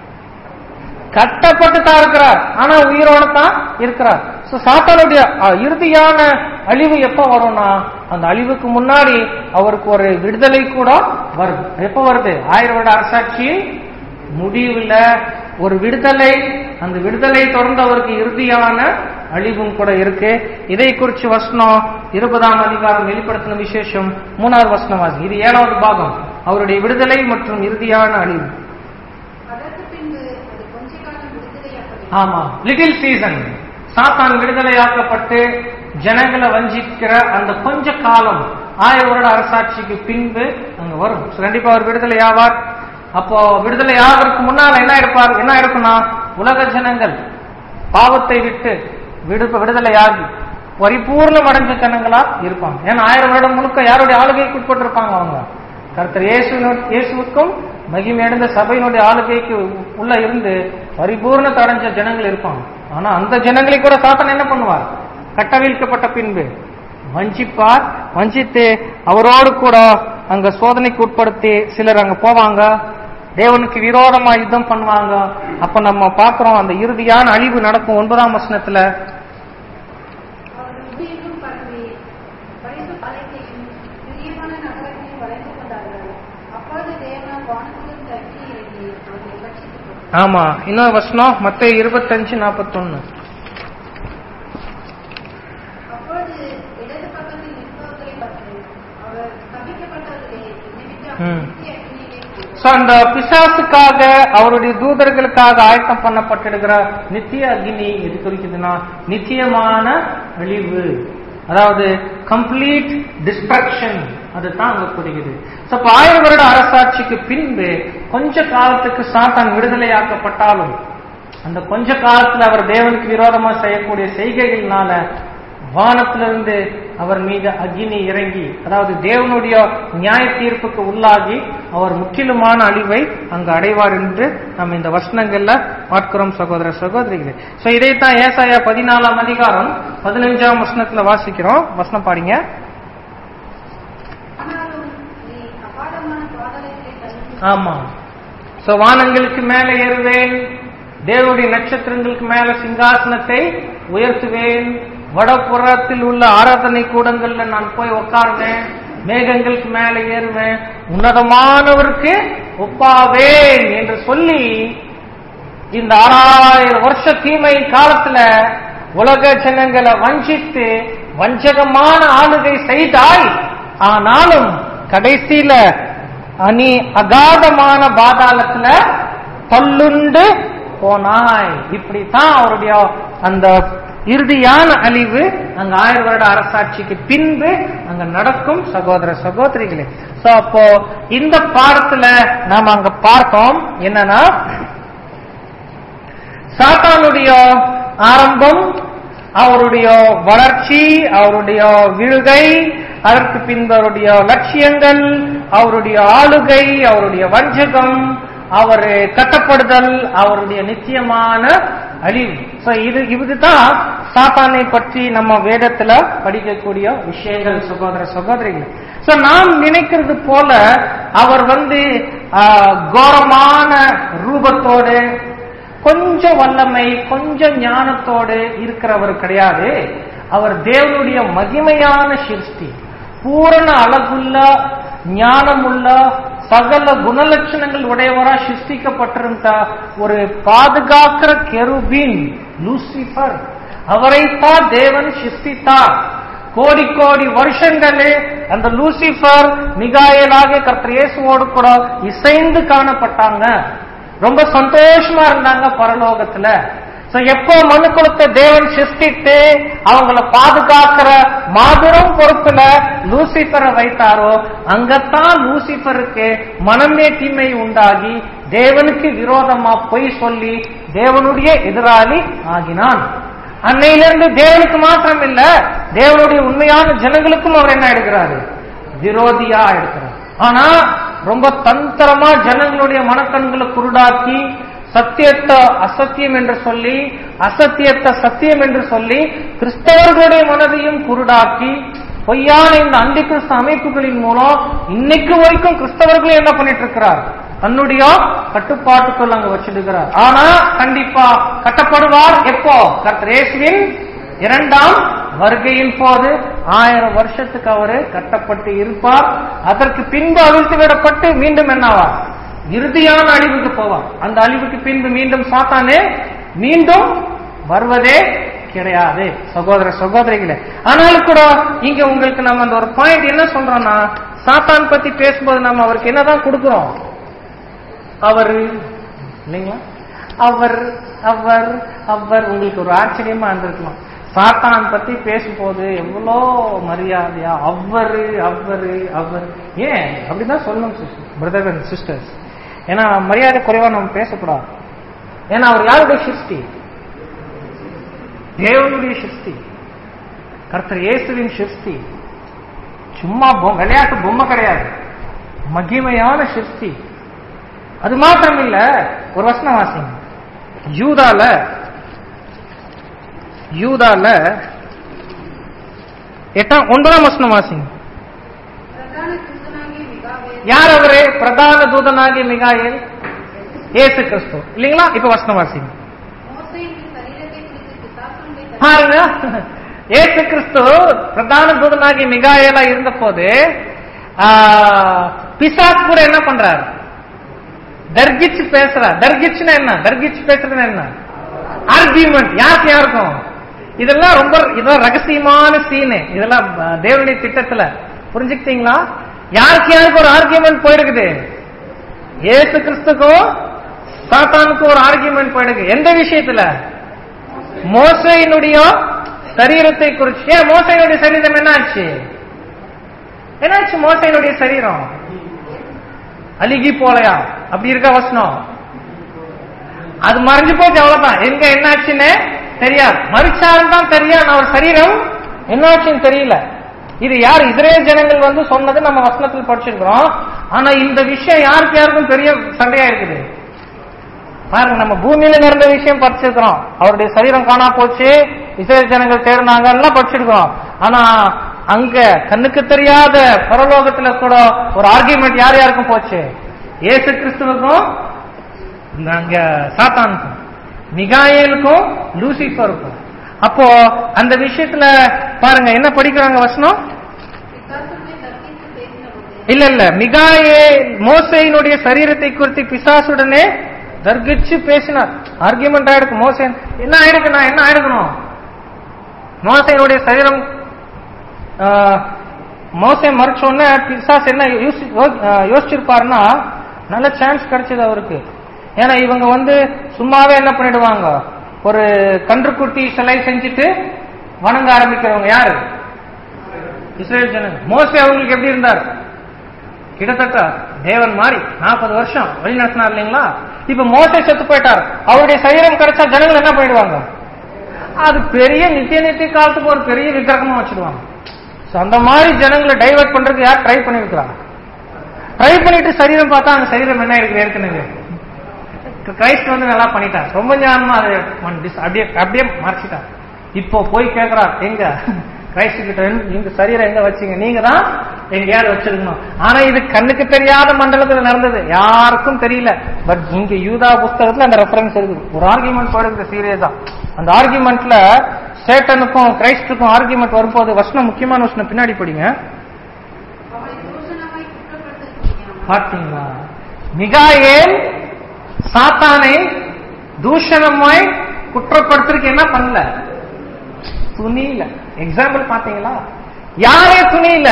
கட்டப்பட்டு தான் இருக்கிறார் ஆனா உயிரோட தான் இருக்கிறார் சோ சாத்தானுடைய அஹ், இறுதியான அழிவு எப்ப வரும்னா அந்த அழிவுக்கு முன்னாடி அவருக்கு ஒரு விடுதலை கூட வருது எப்ப வருது ஆயிரம் வருட அரசாட்சி முடிவுல ஒரு விடுதலை அந்த விடுதலை தொடர்ந்து அவருக்கு இறுதியான அழிவும் கூட இருக்கு இதை குறிச்சு வசனம் இருபதாம் அதிகாரம் வெளிப்படுத்தின விசேஷம் மூணாவது வசனம் வாசி இது ஏழாவது பாகம் அவருடைய விடுதலை மற்றும் இறுதியான அழிவு அதற்கு பின்பு அது கொஞ்ச காலம் விடுதலையாக்கப்பட்டது ஆமா லிட்டில் சீசன் சாத்தான் விடுதலையாக்கப்பட்டு ஜனங்களை வஞ்சிக்கிற அந்த கொஞ்ச காலம் ஆயிரம் வருட அரசாட்சிக்கு பின்பு அங்க வரும் So, கண்டிப்பா அவர் விடுதலை ஆவார் அப்போ விடுதலை ஆவதற்கு முன்னால் என்ன இருப்பார் என்ன இருக்கும்னா உலக ஜனங்கள் பாவத்தை விட்டு விடு விடுதலையாகி பரிபூர்ணம் அடைஞ்ச ஜனங்களா இருப்பாங்க ஏன்னா ஆயிரம் வருடம் முழுக்க யாருடைய ஆளுகைக்கு உட்பட்டிருப்பாங்க அவங்க கர்த்தர் இயேசு இயேசுவுக்கும் மகிமையடைந்த சபையினுடைய ஆளுகைக்கு உள்ள இருந்து பரிபூர்ணத்தை அடைஞ்ச ஜனங்கள் இருப்பாங்க ஆனா அந்த ஜனங்களை கூட சாத்தன் என்ன பண்ணுவார் கட்டவிழ்க்கப்பட்ட பின்பு வஞ்சிப்பார் வஞ்சித்து அவரோடு கூட அங்க சோதனைக்கு உட்படுத்தி சிலர் அங்க போவாங்க தேவனுக்கு விரோதமா யுத்தம் பண்ணுவாங்க அப்ப நம்ம பாக்குறோம் அந்த இறுதியான அழிவு நடக்கும் ஒன்பதாம் வசனத்துல அவர்கள் உயிரும் பரவி பரிசு பாலத்தையும் பிரியமான நகரத்தையும் வளைந்து கொண்டார்கள் அப்பொழுது தேவன் வானத்திலிருந்து அக்கினி இறங்கி அவர்களை ரட்சித்துக் கொண்டார் ஆமா இன்னொரு வசனம் மத்த இருபத்தஞ்சு நாற்பத்தொன்னு அப்பொழுது இடது பக்கத்தில் நிற்பவர்களை பார்த்து அவர் சபிக்கப்பட்டவர்களே நிமித்தம் ம். நித்திய அக்கினியிலே போடு. சோ அந்த பிசாசுக்காக அவருடைய தூதர்களுக்காக ஆயத்தம் பண்ணப்பட்டிருக்கிற நித்திய அக்னி எது குறிக்குதுன்னா நித்தியமான அழிவு அதாவது கம்ப்ளீட் டிஸ்ட்ரக்ஷன் அதுதான் அங்க குறிக்குது சோ அப்ப ஆயிரம் வருட அரசாட்சிக்கு பின்பு கொஞ்ச காலத்துக்கு சாத்தான் விடுதலையாக்கப்பட்டாலும் அந்த கொஞ்ச காலத்துல அவர் தேவனுக்கு விரோதமா செய்யக்கூடிய செய்கைகள்னால வானத்திலிருந்து அவர் மீது அக்னி இறங்கி அதாவது தேவனுடைய நியாய தீர்ப்புக்கு உள்ளாகி அவர் முற்றிலுமான அழிவை அங்கு அடைவார் என்று நம்ம இந்த வசனங்கள்ல பார்க்கிறோம் சகோதர சகோதரிகளே சோ இதைத்தான் ஏசாயா பதினாலாம் அதிகாரம் பதினஞ்சாம் வசனத்துல வாசிக்கிறோம் வசனம் பாடிங்க ஆமா சோ வானங்களுக்கு மேல ஏறுவேன் தேவனுடைய நட்சத்திரங்களுக்கு மேல சிங்காசனத்தை உயர்த்துவேன் வடபுறத்தில் உள்ள ஆராதனை கூடங்கள்ல நான் போய் உட்காருவேன் மேகங்களுக்கு மேல ஏறுவேன் உன்னதமானவருக்கு ஒப்பாவேன் என்று சொல்லி இந்த ஆறாயிரம் வருஷ தீமை காலத்துல உலக ஜனங்களை வஞ்சித்து வஞ்சகமான ஆளுகை செய்தாய் ஆனாலும் கடைசியில அணி அகாதமான பாதாளத்துல தள்ளுண்டு போனாய் இப்படித்தான் அவருடைய அந்த இறுதியான அழிவு அங்க ஆயிரம் வருட அரசாட்சிக்கு பின்பு அங்க நடக்கும் சகோதர சகோதரிகளே சோ அப்போ இந்த பாடத்துல நாம அங்க பார்த்தோம் என்னன்னா சாத்தானுடைய ஆரம்பம் அவருடைய வளர்ச்சி அவருடைய விழுகை அதற்கு பின்பு அவருடைய லட்சியங்கள் அவருடைய ஆளுகை அவருடைய வஞ்சகம் அவர் கட்டப்படுதல் அவருடைய நிச்சயமான அழிவு சோ இது இதுதான் சாத்தானை பற்றி நம்ம வேதத்துல படிக்கக்கூடிய விஷயங்கள் சகோதர சகோதரிகள் சோ நாம் நினைக்கிறது போல அவர் வந்து ஆஹ், கோரமான ரூபத்தோடு கொஞ்சம் வல்லமை கொஞ்சம் ஞானத்தோடு இருக்கிறவர் கிடையாது அவர் தேவனுடைய மகிமையான சிருஷ்டி பூரண அழகுள்ள ஞானமுள்ள சகல குணலட்சணங்கள் உடையவரா சிருஷ்டிக்கப்பட்டிருந்த ஒரு பாதுகாக்கிற கெருபின் லூசிபர் அவரைத்தான் தேவன் சிருஷ்டித்தார் கோடி கோடி வருஷங்களே அந்த லூசிபர் மிகாயலாக கர்த்தர் இயேசுவோடு கூட இசைந்து காணப்பட்டாங்க ரொம்ப சந்தோஷமா இருந்தாங்க பரலோகத்துல சோ எப்போ மனுக்குலத்தை தேவன் சிருஷ்டித்து அவங்கள பாதுகாக்கிற மாபெரும் பொறுப்புல லூசிபரை வைத்தாரோ அங்கத்தான் லூசிபருக்கு மனமே தீமை உண்டாகி தேவனுக்கு விரோதமா பொய் சொல்லி தேவனுடைய எதிராளி ஆகினான் அன்னையிலிருந்து தேவனுக்கு மாத்திரம் இல்ல தேவனுடைய உண்மையான ஜனங்களுக்கும் அவர் என்ன எடுக்கிறாரு விரோதியா எடுக்கிறார் ஆனா ரொம்ப தந்திரமா ஜனங்களுடைய மனக்கண்களை குருடாக்கி சத்தியத்தை அசத்தியம் என்று சொல்லி அசத்தியத்தை சத்தியம் என்று சொல்லி கிறிஸ்தவர்களுடைய மனதையும் குருடாக்கி பொய்யான இந்த அந்தி கிறிஸ்து அமைப்புகளின் மூலம் இன்னைக்கு வரைக்கும் கிறிஸ்தவர்களும் என்ன பண்ணிட்டு இருக்கிறார் தன்னுடைய கட்டுப்பாட்டுக்குள் அங்க வச்சிருக்கிறார் ஆனா கண்டிப்பா கட்டப்படுவார் எப்போ கர்த்தர் இயேசுவின் இரண்டாம் வருகையின் போது ஆயிரம் வருஷத்துக்கு அவரு கட்டப்பட்டு இருப்பார் அதற்கு பின்பு அவிழ்த்து விடப்பட்டு மீண்டும் என்னவார் இறுதியான அழிவுக்கு போவார் அந்த அழிவுக்கு பின்பு மீண்டும் சாத்தானே மீண்டும் வருவதே கிடையாது சகோதர சகோதரிகளே ஆனாலும் கூட இங்க உங்களுக்கு நம்ம அந்த ஒரு பாயிண்ட் என்ன சொல்றோம்னா சாத்தான் பத்தி பேசும்போது நம்ம அவருக்கு என்னதான் கொடுக்கிறோம் அவர் இல்லைங்களா அவர் அவர் அவர் உங்களுக்கு ஒரு ஆச்சரியமா இருந்திருக்கலாம் சாத்தான் பத்தி பேசும்போது எவ்வளோ மரியாதையா அவரு அவரு அவர் ஏன் அப்படிதான் சொல்லணும் பிரதர் அண்ட் சிஸ்டர்ஸ் ஏன்னா மரியாதை குறைவா நம்ம பேசக்கூடாது ஏன்னா அவர் யாருடைய சிருஷ்டி தேவனுடைய சிருஷ்டி கர்த்தர் இயேசுவின் சிருஷ்டி சும்மா பொ- விளையாட்டு பொம்மை கிடையாது மகிமையான சிருஷ்டி அது மாத்திரம் இல்ல ஒரு வசனம் வாசிங்க யூதால யூதால எட்டாம் ஒன்பதாம் வசனம் வாசிங்க பிரதான தூதனாகிய மிகாவேல் யார் அவரு பிரதான தூதனாகிய மிகாயேல் இயேசு கிறிஸ்து இல்லைங்களா இப்ப வசனம் வாசிங்க மோசேயின் சரீரத்தை குறித்து பிசாசனுடைய பாருங்க இயேசு கிறிஸ்து பிரதான தூதனாகி மிகாயலா இருந்த போது பிசாஸ் கூட என்ன பண்றார் தர்கிச்சு பேசுறார் தர்கிச்சுன்னா என்ன தர்கிச்சு பேசுறதுன்னா என்ன ஆர்கியூமெண்ட் யாருக்கு யாருக்கும் இதெல்லாம் ரொம்ப இதெல்லாம் ரகசியமான சீனு இதெல்லாம் அஹ், தேவனுடைய திட்டத்துல புரிஞ்சுக்கிட்டீங்களா யாருக்கு யாருக்கு ஒரு ஆர்கியூமெண்ட் போயிருக்குது இயேசு கிறிஸ்துக்கும் சாத்தானுக்கும் ஒரு ஆர்கியூமெண்ட் போயிருக்கு எந்த விஷயத்துல மோசையினுடைய சரீரத்தை குறிச்சு ஏன் மோசையினுடைய சரீரம் என்னாச்சு என்னாச்சு மோசையினுடைய சரீரம் அழுகி போலையா அப்படி இருக்க வசனம் அது மறைஞ்சு போச்சு அவ்வளவுதான் எங்க என்னாச்சுன்னு தெரியாது மறிச்சாருன்னு தான் தெரியும் ஆனா அவர் சரீரம் என்னாச்சுன்னு தெரியல இது யார் இஸ்ரேல் ஜனங்கள் வந்து சொன்னது நம்ம வசனத்தில் படிச்சிருக்கிறோம் ஆனா இந்த விஷயம் யாருக்கு யாருக்கும் பெரிய சண்டையா இருக்குது பாருங்க நம்ம பூமியில நடந்த விஷயம் படிச்சிருக்கிறோம் அவருடைய சரீரம் காணா போச்சு இஸ்ரேல் ஜனங்கள் தேர்ந்தாங்க எல்லாம் படிச்சிருக்கிறோம் ஆனா அங்க கண்ணுக்கு தெரியாத பரலோகத்துல கூட ஒரு ஆர்கியூமெண்ட் யார் யாருக்கும் போச்சு இயேசு கிறிஸ்துவுக்கும் இந்த அங்க சாத்தானுக்கும் மிகாயேலுக்கும் லூசிஃபருக்கும் அப்போ அந்த விஷயத்துல பாருங்க என்ன படிக்கிறாங்க வசனம் பிசாசுகளை தர்க்கித்து பேசினபோது இல்ல இல்ல மிகாயே மோசையினுடைய சரீரத்தை குறித்து பிசாசுடனே தர்கிச்சு பேசினார் ஆர்கியூமெண்ட் ஆயிருக்கு மோசே என்ன ஆயிருக்கு நான் என்ன ஆயிருக்கணும் மோசையினுடைய சரீரம் ஆ, மோசை மறைச்ச உடனே பிசாஸ் என்ன யோசி- யோ- ஆ, யோசிச்சிருப்பாருன்னா நல்ல சான்ஸ் கிடைச்சது அவருக்கு ஏன்னா இவங்க வந்து சும்மாவே என்ன பண்ணிடுவாங்க ஒரு கன்றுக்குட்டி சிலை செஞ்சுட்டு வணங்க ஆரம்பிக்கிறவங்க யாரு இஸ்ரேல் ஜனங்க மோசே அவங்களுக்கு எப்படி இருந்தார் கிட்டத்தட்ட தேவன் மாதிரி நாற்பது வருஷம் வழி நடத்தினார் இல்லைங்களா இப்ப மோசே செத்து போயிட்டார் அவருடைய சரீரம் கிடைச்சா ஜனங்கள் என்ன பண்ணிடுவாங்க அது பெரிய நித்திய நித்திய காலத்துக்கு ஒரு பெரிய விக்கிரகமா வச்சிடுவாங்க So, அந்த மாதிரி ஜனங்களை டைவர்ட் பண்றதுக்கு யார் ட்ரை பண்ணிருக்கிறாங்க ட்ரை பண்ணிட்டு சரீரம் பார்த்தா அந்த சரீரம் என்ன இருக்கு ஏற்கனவே கிரைஸ்ட் வந்து நல்லா பண்ணிட்டார் ரொம்ப ஞானமா அதை மன் dis- அப்படியே அப்படியே மறைச்சிட்டார் இப்போ போய் கேக்குறார் எங்க கிரைஸ்ட் கிட்ட நீங்க சரீரம் எங்க வச்சீங்க நீங்க தான் எங்கேயாவது வச்சிருக்கணும் ஆனா இது கண்ணுக்கு தெரியாத மண்டலத்துல நடந்தது யாருக்கும் தெரியல பட் இங்க யூதா புஸ்தகத்துல அந்த ரெஃபரன்ஸ் இருக்குது ஒரு ஆர்குமெண்ட் போடுறது சீரியஸா அந்த ஆர்குமெண்ட்ல சேட்டனுக்கும் கிரைஸ்டுக்கும் ஆர்குமெண்ட் வரும்போது வசனம் முக்கியமான வசனம் பின்னாடி படிங்க அவளை தூஷணமாய் குற்றப்படுத்த பார்த்தீங்களா மிகாயேல் சாத்தானை தூஷணமாய் குற்றப்படுத்துறதுக்கு என்ன பண்ணல துணியில எக்ஸாம்பிள் பாத்தீங்களா யாரே துணியில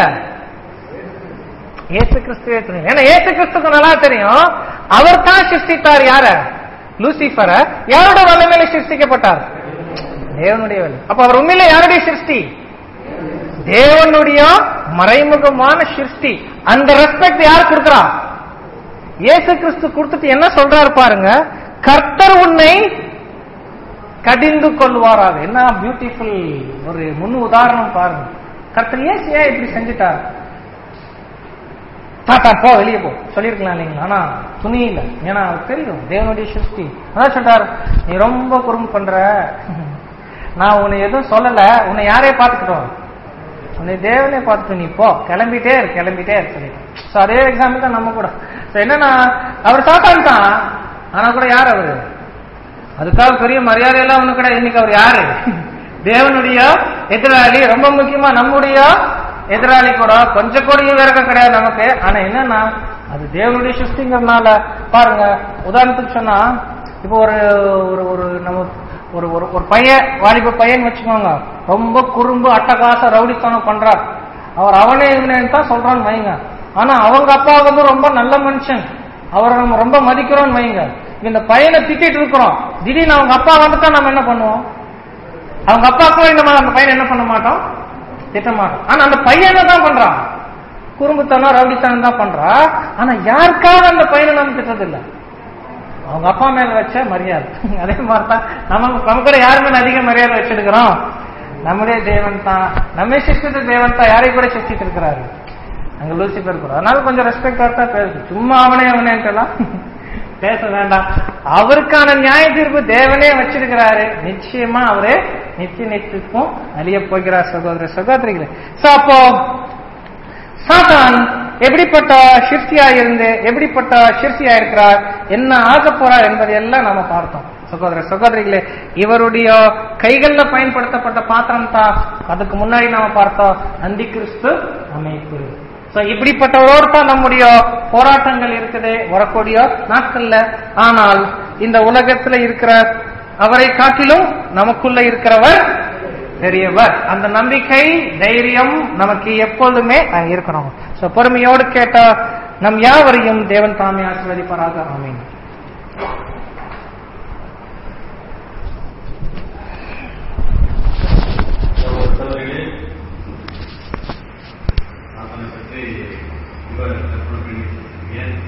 ஏசு கிறிஸ்துவே துணி ஏன்னா ஏசு கிறிஸ்துக்கு நல்லா தெரியும் அவர் தான் சிருஷ்டித்தார் யார லூசிஃபர யாரோட வல்லமையில சிருஷ்டிக்கப்பட்டார் தேவனுடைய வல்லமை அப்ப அவர் உண்மையில யாருடைய சிருஷ்டி தேவனுடைய மறைமுகமான சிருஷ்டி அந்த ரெஸ்பெக்ட் யார் கொடுக்கிறா இயேசு கிறிஸ்து கொடுத்துட்டு என்ன சொல்றாரு பாருங்க கர்த்தர் உன்னை கடிந்து கொள்வாராக என்ன பியூட்டிஃபுல் ஒரு முன் உதாரணம் பாருங்க கர்த்தர் ஏன் ஏன் இப்படி செஞ்சுட்டார் தாத்தா போ வெளியே போ சொல்லியிருக்கலாம் இல்லைங்களா ஆனா துணி இல்ல ஏன்னா அவருக்கு தெரியும் தேவனுடைய சிருஷ்டி அதான் சொல்றாரு நீ ரொம்ப குறும்பு பண்ற நான் உன்னை எதுவும் சொல்லல உன்னை யாரையே பார்த்துக்கிட்டோம் உன்னை தேவனே பார்த்துட்டு நீ போ கிளம்பிட்டே இரு கிளம்பிட்டே இரு சொல்லிட்டு ஸோ அதே எக்ஸாம்பிள் தான் நம்ம கூட ஸோ என்னன்னா அவர் சாத்தான் தான் ஆனா கூட யார் அவரு அதுக்காக பெரிய மரியாதையெல்லாம் ஒண்ணு கிடையாது இன்னைக்கு அவர் யாரு தேவனுடைய எதிராளி ரொம்ப முக்கியமா நம்முடைய எதிராளி கூட கொஞ்சம் கூட விறக்கம் கிடையாது நமக்கு ஆனா என்னன்னா அது தேவனுடைய சிருஷ்டிங்கிறதுனால பாருங்க உதாரணத்துக்கு சொன்னா இப்போ ஒரு ஒரு ஒரு நம்ம ஒரு ஒரு ஒரு பையன் வாலிப பையன் வச்சுக்கோங்க ரொம்ப குறும்பு அட்டகாச ரவுடித்தனம் பண்றார் அவர் அவனே இவனேன்னு தான் சொல்றான்னு வைங்க ஆனா அவங்க அப்பா வந்து ரொம்ப நல்ல மனுஷன் அவரை நம்ம ரொம்ப மதிக்கிறோம்னு வைங்க இந்த பையனை திட்டிட்டு இருக்கிறோம் திடீர்னு அவங்க அப்பா வந்துட்டா நம்ம என்ன பண்ணுவோம் அவங்க அப்பாக்கும் நம்ம அந்த பையனை என்ன பண்ண மாட்டோம் திட்ட மாட்டோம் ஆனா அந்த பையன் தான் பண்றான் குறும்புத்தனம் ரவுடித்தனம் தான் பண்றா ஆனா யாருக்காக அந்த பையனை நம்ம திட்டதில்லை அவங்க அப்பா மேல வச்ச மரியாதை அதே மாதிரி தான் நம்ம நமக்கு யார் மேல அதிக மரியாதை வச்சிருக்கிறோம் நம்முடைய தேவன் தான் நம்ம சிருஷ்டித்த தேவன் தான் யாரை கூட சிருஷ்டிட்டு இருக்கிறாரு அங்க லூசிபர் கூட அதனால கொஞ்சம் ரெஸ்பெக்ட் தான் பேசு சும்மா அவனே அவனேன்ட்டுலாம் பேச வேண்டாம் அவருக்கான நியாய தீர்ப்பு தேவனே வச்சிருக்கிறாரு நிச்சயமா அவரு நிச்சய நிச்சயத்துக்கும் அழிய போகிறார் சகோதர சகோதரிகளே சோ அப்போ சாத்தான் எப்படிப்பட்ட சிற்சியா இருந்து எப்படிப்பட்ட சிற்சியா இருக்கிறார் என்ன ஆக போறார் என்பதையெல்லாம் நாம பார்த்தோம் சகோதர சகோதரிகளே இவருடைய கைகள்ல பயன்படுத்தப்பட்ட பாத்திரம் தான் அதுக்கு முன்னாடி நாம பார்த்தோம் அந்தி கிறிஸ்து அமைப்பு சோ இப்படிப்பட்டவரோடு தான் நம்முடைய போராட்டங்கள் இருக்குது வரக்கூடிய நாட்கள்ல ஆனால் இந்த உலகத்துல இருக்கிற அவரை காட்டிலும் நமக்குள்ள இருக்கிறவர் பெரியவர் அந்த நம்பிக்கை தைரியம் நமக்கு எப்பொழுதுமே அங்க இருக்கணும் சோ பொறுமையோடு கேட்ட நம் யாவரையும் தேவன் தாமே ஆசீர்வதிப்பாராக ஆமீன் சகோதரர்களே ஆத்தனை பற்றி இவர் கற்பனை பண்ணி ஏன்